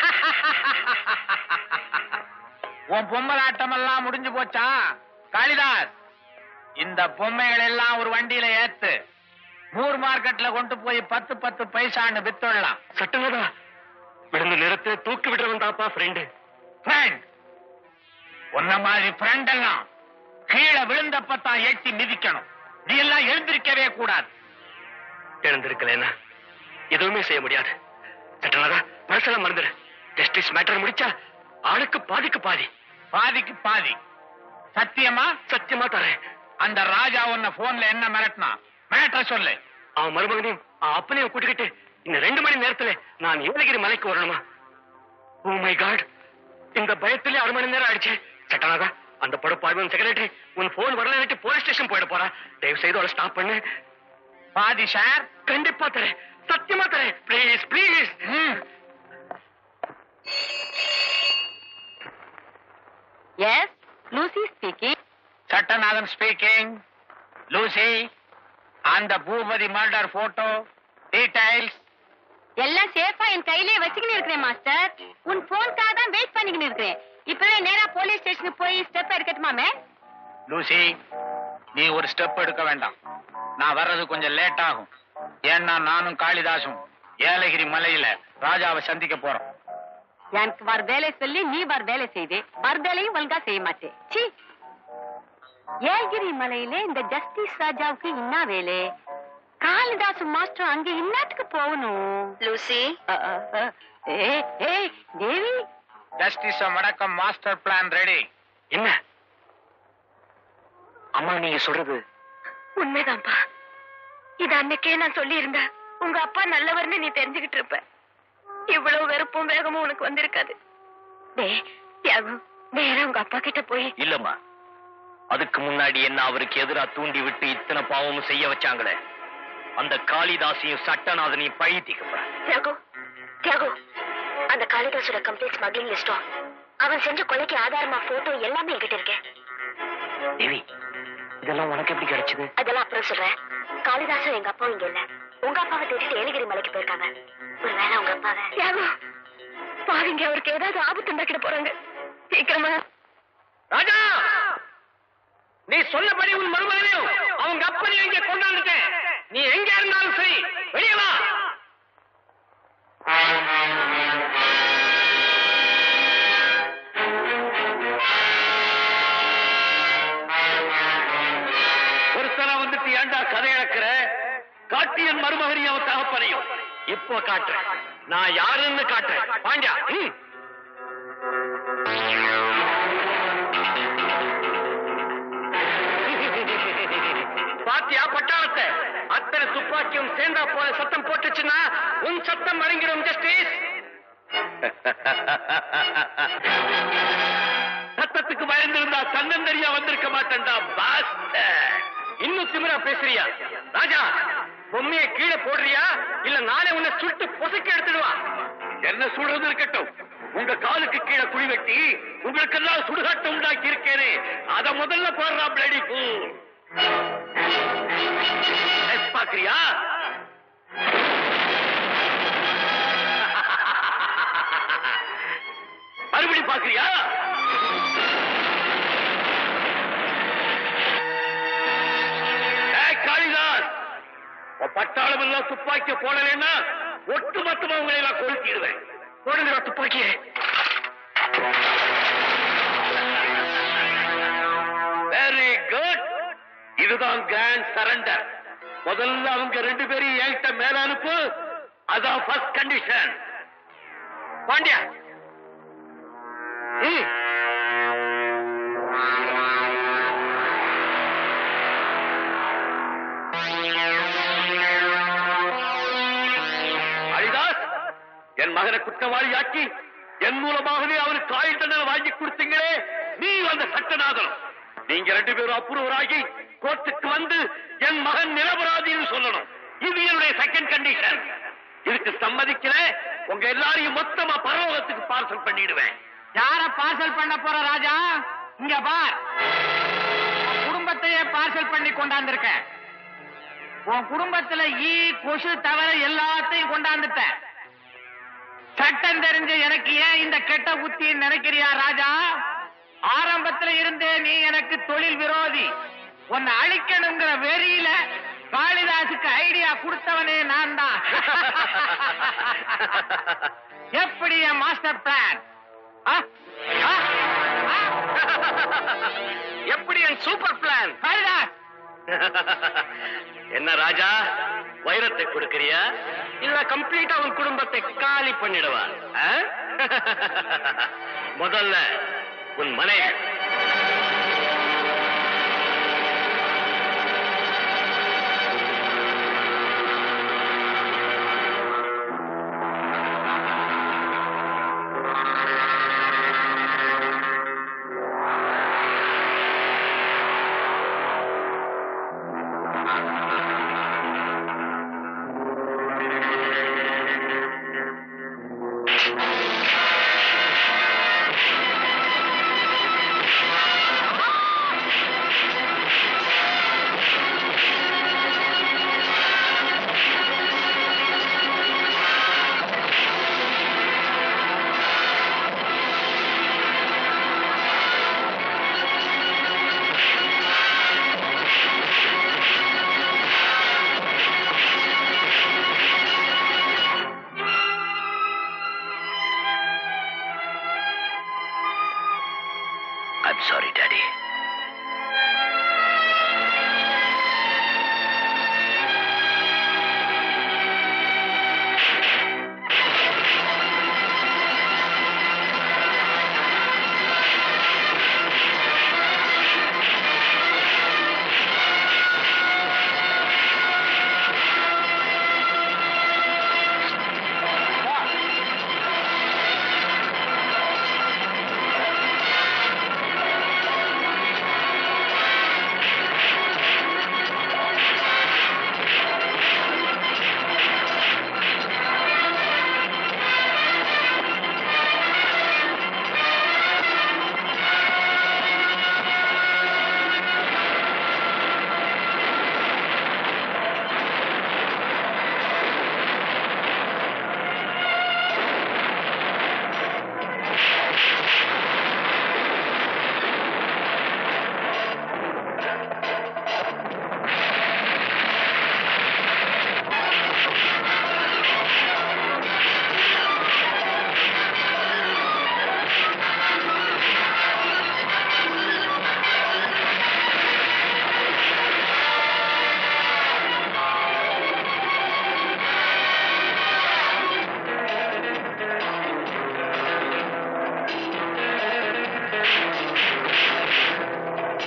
[SPEAKER 3] உன் பொம்மலாட்டம் எல்லாம் முடிஞ்சு போச்சா காளிதாஸ் இந்த பொம்மைகள் எல்லாம் ஒரு வண்டியில ஏத்து மூர் மார்க்கெட்ல கொண்டு போய் பத்து பத்து பைசான்னு வித்துடலாம்
[SPEAKER 2] சட்டனதா விழுந்த நேரத்தை தூக்கி விடுறவன் தாப்பா ஃப்ரெண்டு
[SPEAKER 3] ஃப்ரெண்ட் உன்ன மாதிரி ஃப்ரெண்ட் எல்லாம் கீழே விழுந்தப்ப தான் எட்டி மிதிக்கணும் நீ எல்லாம் எழுந்திருக்கவே கூடாது
[SPEAKER 2] எழுந்திருக்கலன்னா எதுவுமே செய்ய முடியாது சட்டனதா மனசுல மறந்துடு ஜஸ்டிஸ் மேட்டர் முடிச்சா ஆளுக்கு பாதிக்கு பாதி
[SPEAKER 3] பாதிக்கு பாதி சத்தியமா
[SPEAKER 2] சத்தியமா தரேன்
[SPEAKER 3] அந்த ராஜா உன்னை போன்ல என்ன மிரட்டினா மேட்டர் சொல்லு
[SPEAKER 2] அவன் மருமகனையும் அவன் அப்பனையும் கூட்டிக்கிட்டு இந்த ரெண்டு மணி நேரத்துல நான் ஏலகிரி மலைக்கு வரணுமா ஓ மை காட் இந்த பயத்திலே அரை மணி நேரம் ஆயிடுச்சு சட்டனாதா அந்த படப்பாழ்வன் செக்ரட்டரி உன் போன் வரலன்னுட்டு போலீஸ் ஸ்டேஷன் போயிட போறா தயவு செய்து அவளை ஸ்டாப் பண்ணு
[SPEAKER 3] பாதி ஷேர்
[SPEAKER 2] கண்டிப்பா தரேன் சத்தியமா தரேன் please please
[SPEAKER 4] yes Lucy speaking
[SPEAKER 3] Sattanathan speaking Lucy அந்த பூபதி மர்டர் போட்டோ டீடைல்ஸ்
[SPEAKER 4] எல்லாம் சேஃபா என் கையிலே வச்சுக்கின்னு இருக்கிறேன் மாஸ்டர் உன் போன்காக தான் வெயிட் பண்ணிக்கின்னு இருக்கிறேன் இப்பவே நேரா போலீஸ் ஸ்டேஷனுக்கு போய் ஸ்டெப் எடுக்கட்டுமாமே
[SPEAKER 3] லூசி நீ ஒரு ஸ்டெப் எடுக்க வேண்டாம் நான் வர்றது கொஞ்சம் லேட் ஆகும் ஏன்னா நானும் காளிதாசும் ஏலகிரி மலையில ராஜாவை சந்திக்க போறோம்
[SPEAKER 4] எனக்கு வர வேலை சொல்லி நீ வர வேலை செய்தே வர வேலையும் ஒழுங்கா செய்ய மாட்டே சி ஏல்கிரி மலையில இந்த ஜஸ்டிஸ் ராஜாவுக்கு என்ன வேலை காளிதாசு மாஸ்டர் அங்க இன்னாத்துக்கு போகணும் லூசி ஏ ஏ தேவி
[SPEAKER 3] ஜஸ்டிஸ் மடக்கம் மாஸ்டர் பிளான் ரெடி
[SPEAKER 2] என்ன அம்மா நீங்க சொல்றது
[SPEAKER 6] உண்மைதான்ப்பா இது அன்னைக்கே நான் சொல்லி இருந்தேன் உங்க அப்பா நல்லவர்னு நீ தெரிஞ்சுக்கிட்டு இருப்ப இவ்வளவு வெறுப்பும் வேகமும் உனக்கு வந்திருக்காது டேய் தியாகு நேரா உங்க அப்பா கிட்ட போய்
[SPEAKER 5] இல்லம்மா அதுக்கு முன்னாடி என்ன அவருக்கு எதிரா தூண்டி விட்டு இத்தனை பாவமும் செய்ய வச்சாங்களே அந்த காளிதாசையும் சட்டநாதனையும் பழி தீக்கப்ப
[SPEAKER 6] தியாகு தியாகு அந்த காளிதாசோட கம்ப்ளீட் ஸ்மக்லிங் லிஸ்டும் அவன் செஞ்ச கொலைக்கு ஆதாரமா போட்டோ எல்லாமே என்கிட்ட இருக்கேன்
[SPEAKER 5] தேவி இதெல்லாம் உனக்கு எப்படி கிடைச்சது
[SPEAKER 6] அதெல்லாம் அப்புறம் சொல்றேன் காளிதாசும் எங்க அப்பாவும் இங்க இல்ல உங்க அப்பாவை தேடிட்டு ஏலகிரி மலைக்கு போயிருக்காங்க ஒருவேளை உங்க அப்பாவை தியாகு பாருங்க அவருக்கு ஏதாவது ஆபத்து உண்டாக்கிட போறாங்க சீக்கிரமா
[SPEAKER 2] ராஜா நீ சொன்னபடி உன் மருமகனையும் அவங்க அப்பனையும் இங்கே கொண்டாந்துட்டேன் நீ எங்க இருந்தாலும் சரி வெளியே வா
[SPEAKER 3] ஒருத்தனை
[SPEAKER 1] ஏன்டா கதை இழக்கிற காட்டியன் மருமகனையும் அவன் தகப்பனையும் இப்போ காட்டுறேன் நான் யாருன்னு காட்டுறேன் பாண்டியா ம். பாத்தியா பட்டாளத்தை அத்தனை துப்பாக்கியும் சேர்ந்தா போல சத்தம் போட்டுச்சுன்னா உன் சத்தம் அடங்கிடும் ஜஸ்டிஸ் சத்தத்துக்கு பயந்திருந்தா தன்னந்தரியா வந்திருக்க மாட்டேன்டா பாஸ்டர் இன்னும் திமிரா பேசுறியா ராஜா பொம்மையை கீழே போடுறியா இல்ல நானே உன்னை சுட்டு பொசுக்கி எடுத்துடுவா என்ன சுடுறது இருக்கட்டும் உங்க காலுக்கு கீழே குழி வெட்டி உங்களுக்கெல்லாம் சுடுகாட்டம் உண்டாக்கி இருக்கேனே அத முதல்ல போடுறா பிளடி பூ பாக்குறியா மறுபடி பாக்குறியா ஏய், காளிதாஸ் உன் பட்டாளம் எல்லாம் துப்பாக்கிய போடலைன்னா ஒட்டு மொத்தமா உங்களை எல்லாம் கொளுத்திடுவேன் போடுங்க துப்பாக்கிய வெரி குட் இதுதான் கிராண்ட் சரண்டர் முதல்ல அவங்க ரெண்டு பேரையும் என்கிட்ட மேல அனுப்பு அதான் ஃபர்ஸ்ட் கண்டிஷன் பாண்டியா ம் ஹரிதாஸ் என் மகனை குற்றவாளியாக்கி என் மூலமாகவே அவருக்கு ஆயுள் தண்டனை வாங்கி கொடுத்தீங்களே நீ அந்த சட்டநாதனம் நீங்க ரெண்டு பேரும் அப்ரூவராகி கோர்ட்டுக்கு வந்து என் மகன் நிரபராதின்னு சொல்லணும் இது என்னுடைய செகண்ட் கண்டிஷன் இதுக்கு சம்மதிக்கல உங்க எல்லாரையும் மொத்தமா பரலோகத்துக்கு பார்சல் பண்ணிடுவேன்
[SPEAKER 3] யார பார்சல் பண்ண போற ராஜா இங்க பார் உன் குடும்பத்தையே பார்சல் பண்ணி கொண்டாந்துருக்க உன் குடும்பத்துல ஈ கொசு தவிர எல்லாத்தையும் கொண்டாந்துட்ட சட்டம் தெரிஞ்ச எனக்கு ஏன் இந்த கெட்ட புத்தி நினைக்கிறியா ராஜா ஆரம்பத்துல இருந்தே நீ எனக்கு தொழில் விரோதி உன்னை அழிக்கணுங்கிற வெறியில காளிதாசுக்கு ஐடியா கொடுத்தவனே நான் தான் எப்படி என் மாஸ்டர் பிளான்
[SPEAKER 1] எப்படி என் சூப்பர் பிளான்
[SPEAKER 3] காளிதாஸ்
[SPEAKER 1] என்ன ராஜா வைரத்தை கொடுக்கறியா இல்ல கம்ப்ளீட்டா உன் குடும்பத்தை காலி பண்ணிடுவா ஆ? முதல்ல உன் மனைவி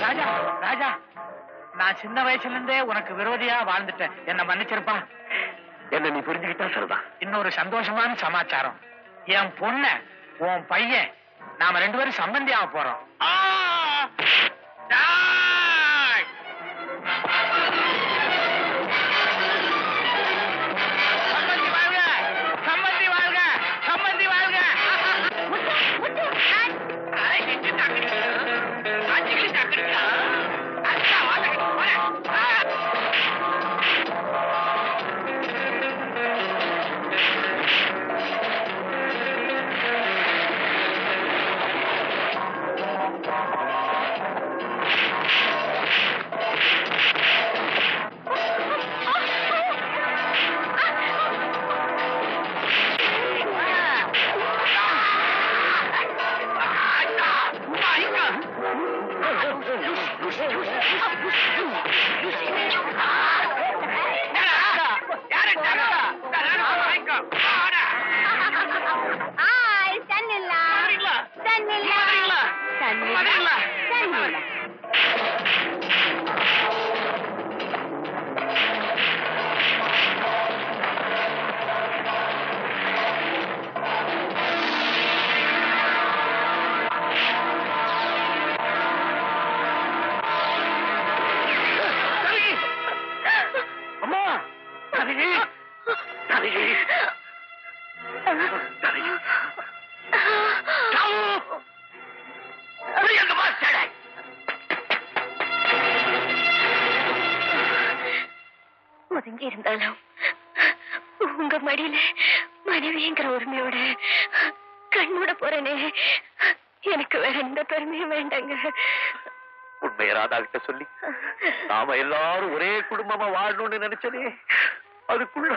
[SPEAKER 3] ராஜா ராஜா நான் சின்ன வயசுல இருந்தே உனக்கு விரோதியா வாழ்ந்துட்டேன் என்ன மன்னிச்சிருப்பா
[SPEAKER 1] என்ன நீ புரிஞ்சுக்கிட்டா சரிதான்
[SPEAKER 3] இன்னொரு சந்தோஷமான சமாச்சாரம் என் பொண்ண உன் பையன் நாம ரெண்டு பேரும் சம்பந்தியாக போறோம் டேய்! சம்பந்தி வாழ்க சம்பந்தி வாழ்க சம்பந்தி வாழ்க ஐய், நின்னு தாக்குறீங்க. ஆட்சிகளை தாக்குறீங்களா? அச்சா, வாங்க, வாங்க. ஆ.
[SPEAKER 4] ஹாய் சன்னில்லா சன்னில்லா சன்னில்லா சன்னில்லா
[SPEAKER 1] அம்மா தனகி தனகி தனகி சாவு புரியங்கம்மா சேடை
[SPEAKER 6] ஒதுங்கி இருந்தாலும் உங்க மடியில மனைவிங்கிற உரிமையோட கண்ணோட போறேனே எனக்கு வேற எந்த பெருமையும் வேண்டாங்க
[SPEAKER 1] உண்மையை ராதா கிட்ட சொல்லி நாம எல்லாரும் ஒரே குடும்பமா வாழணும்னு நினைச்சதே அதுக்குள்ள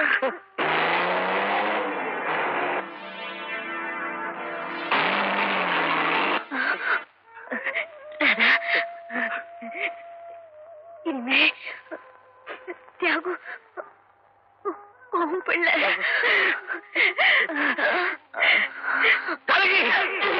[SPEAKER 6] ராதா இனிமே தியாகு உன் பிள்ளை
[SPEAKER 1] தனகி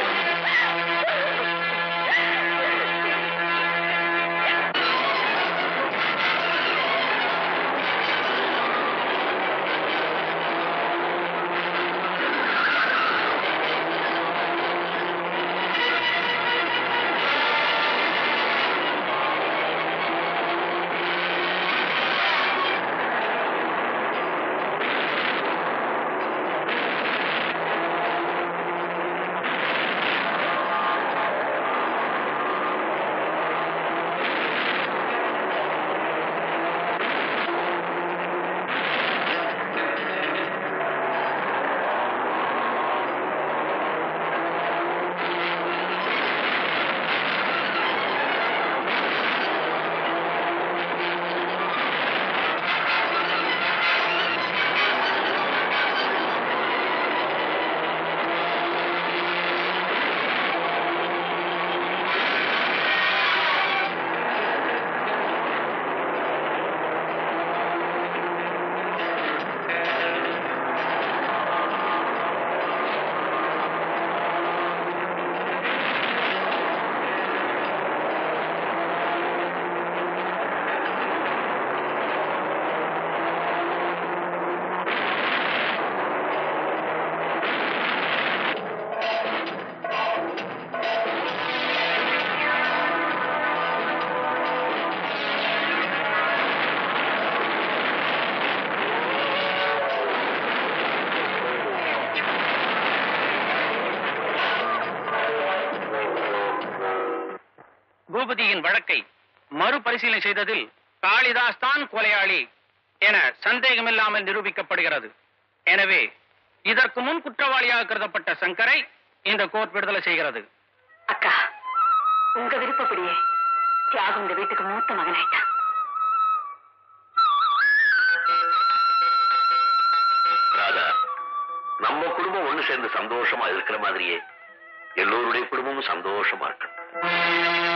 [SPEAKER 3] பூபதியின் வழக்கை மறுபரிசீலனை செய்ததில் காளிதாஸ் தான் கொலையாளி என சந்தேகமில்லாமல் நிரூபிக்கப்படுகிறது எனவே இதற்கு முன் குற்றவாளியாக கருதப்பட்ட சங்கரை இந்த கோர்ட் விடுதலை செய்கிறது
[SPEAKER 6] அக்கா உங்க விருப்பப்படியே தியாகு இந்த வீட்டுக்கு மூத்த மகனாயிட்டான்
[SPEAKER 1] ராதா நம்ம குடும்பம் ஒண்ணு சேர்ந்து சந்தோஷமா இருக்கிற மாதிரியே எல்லோருடைய குடும்பமும் சந்தோஷமா இருக்கணும்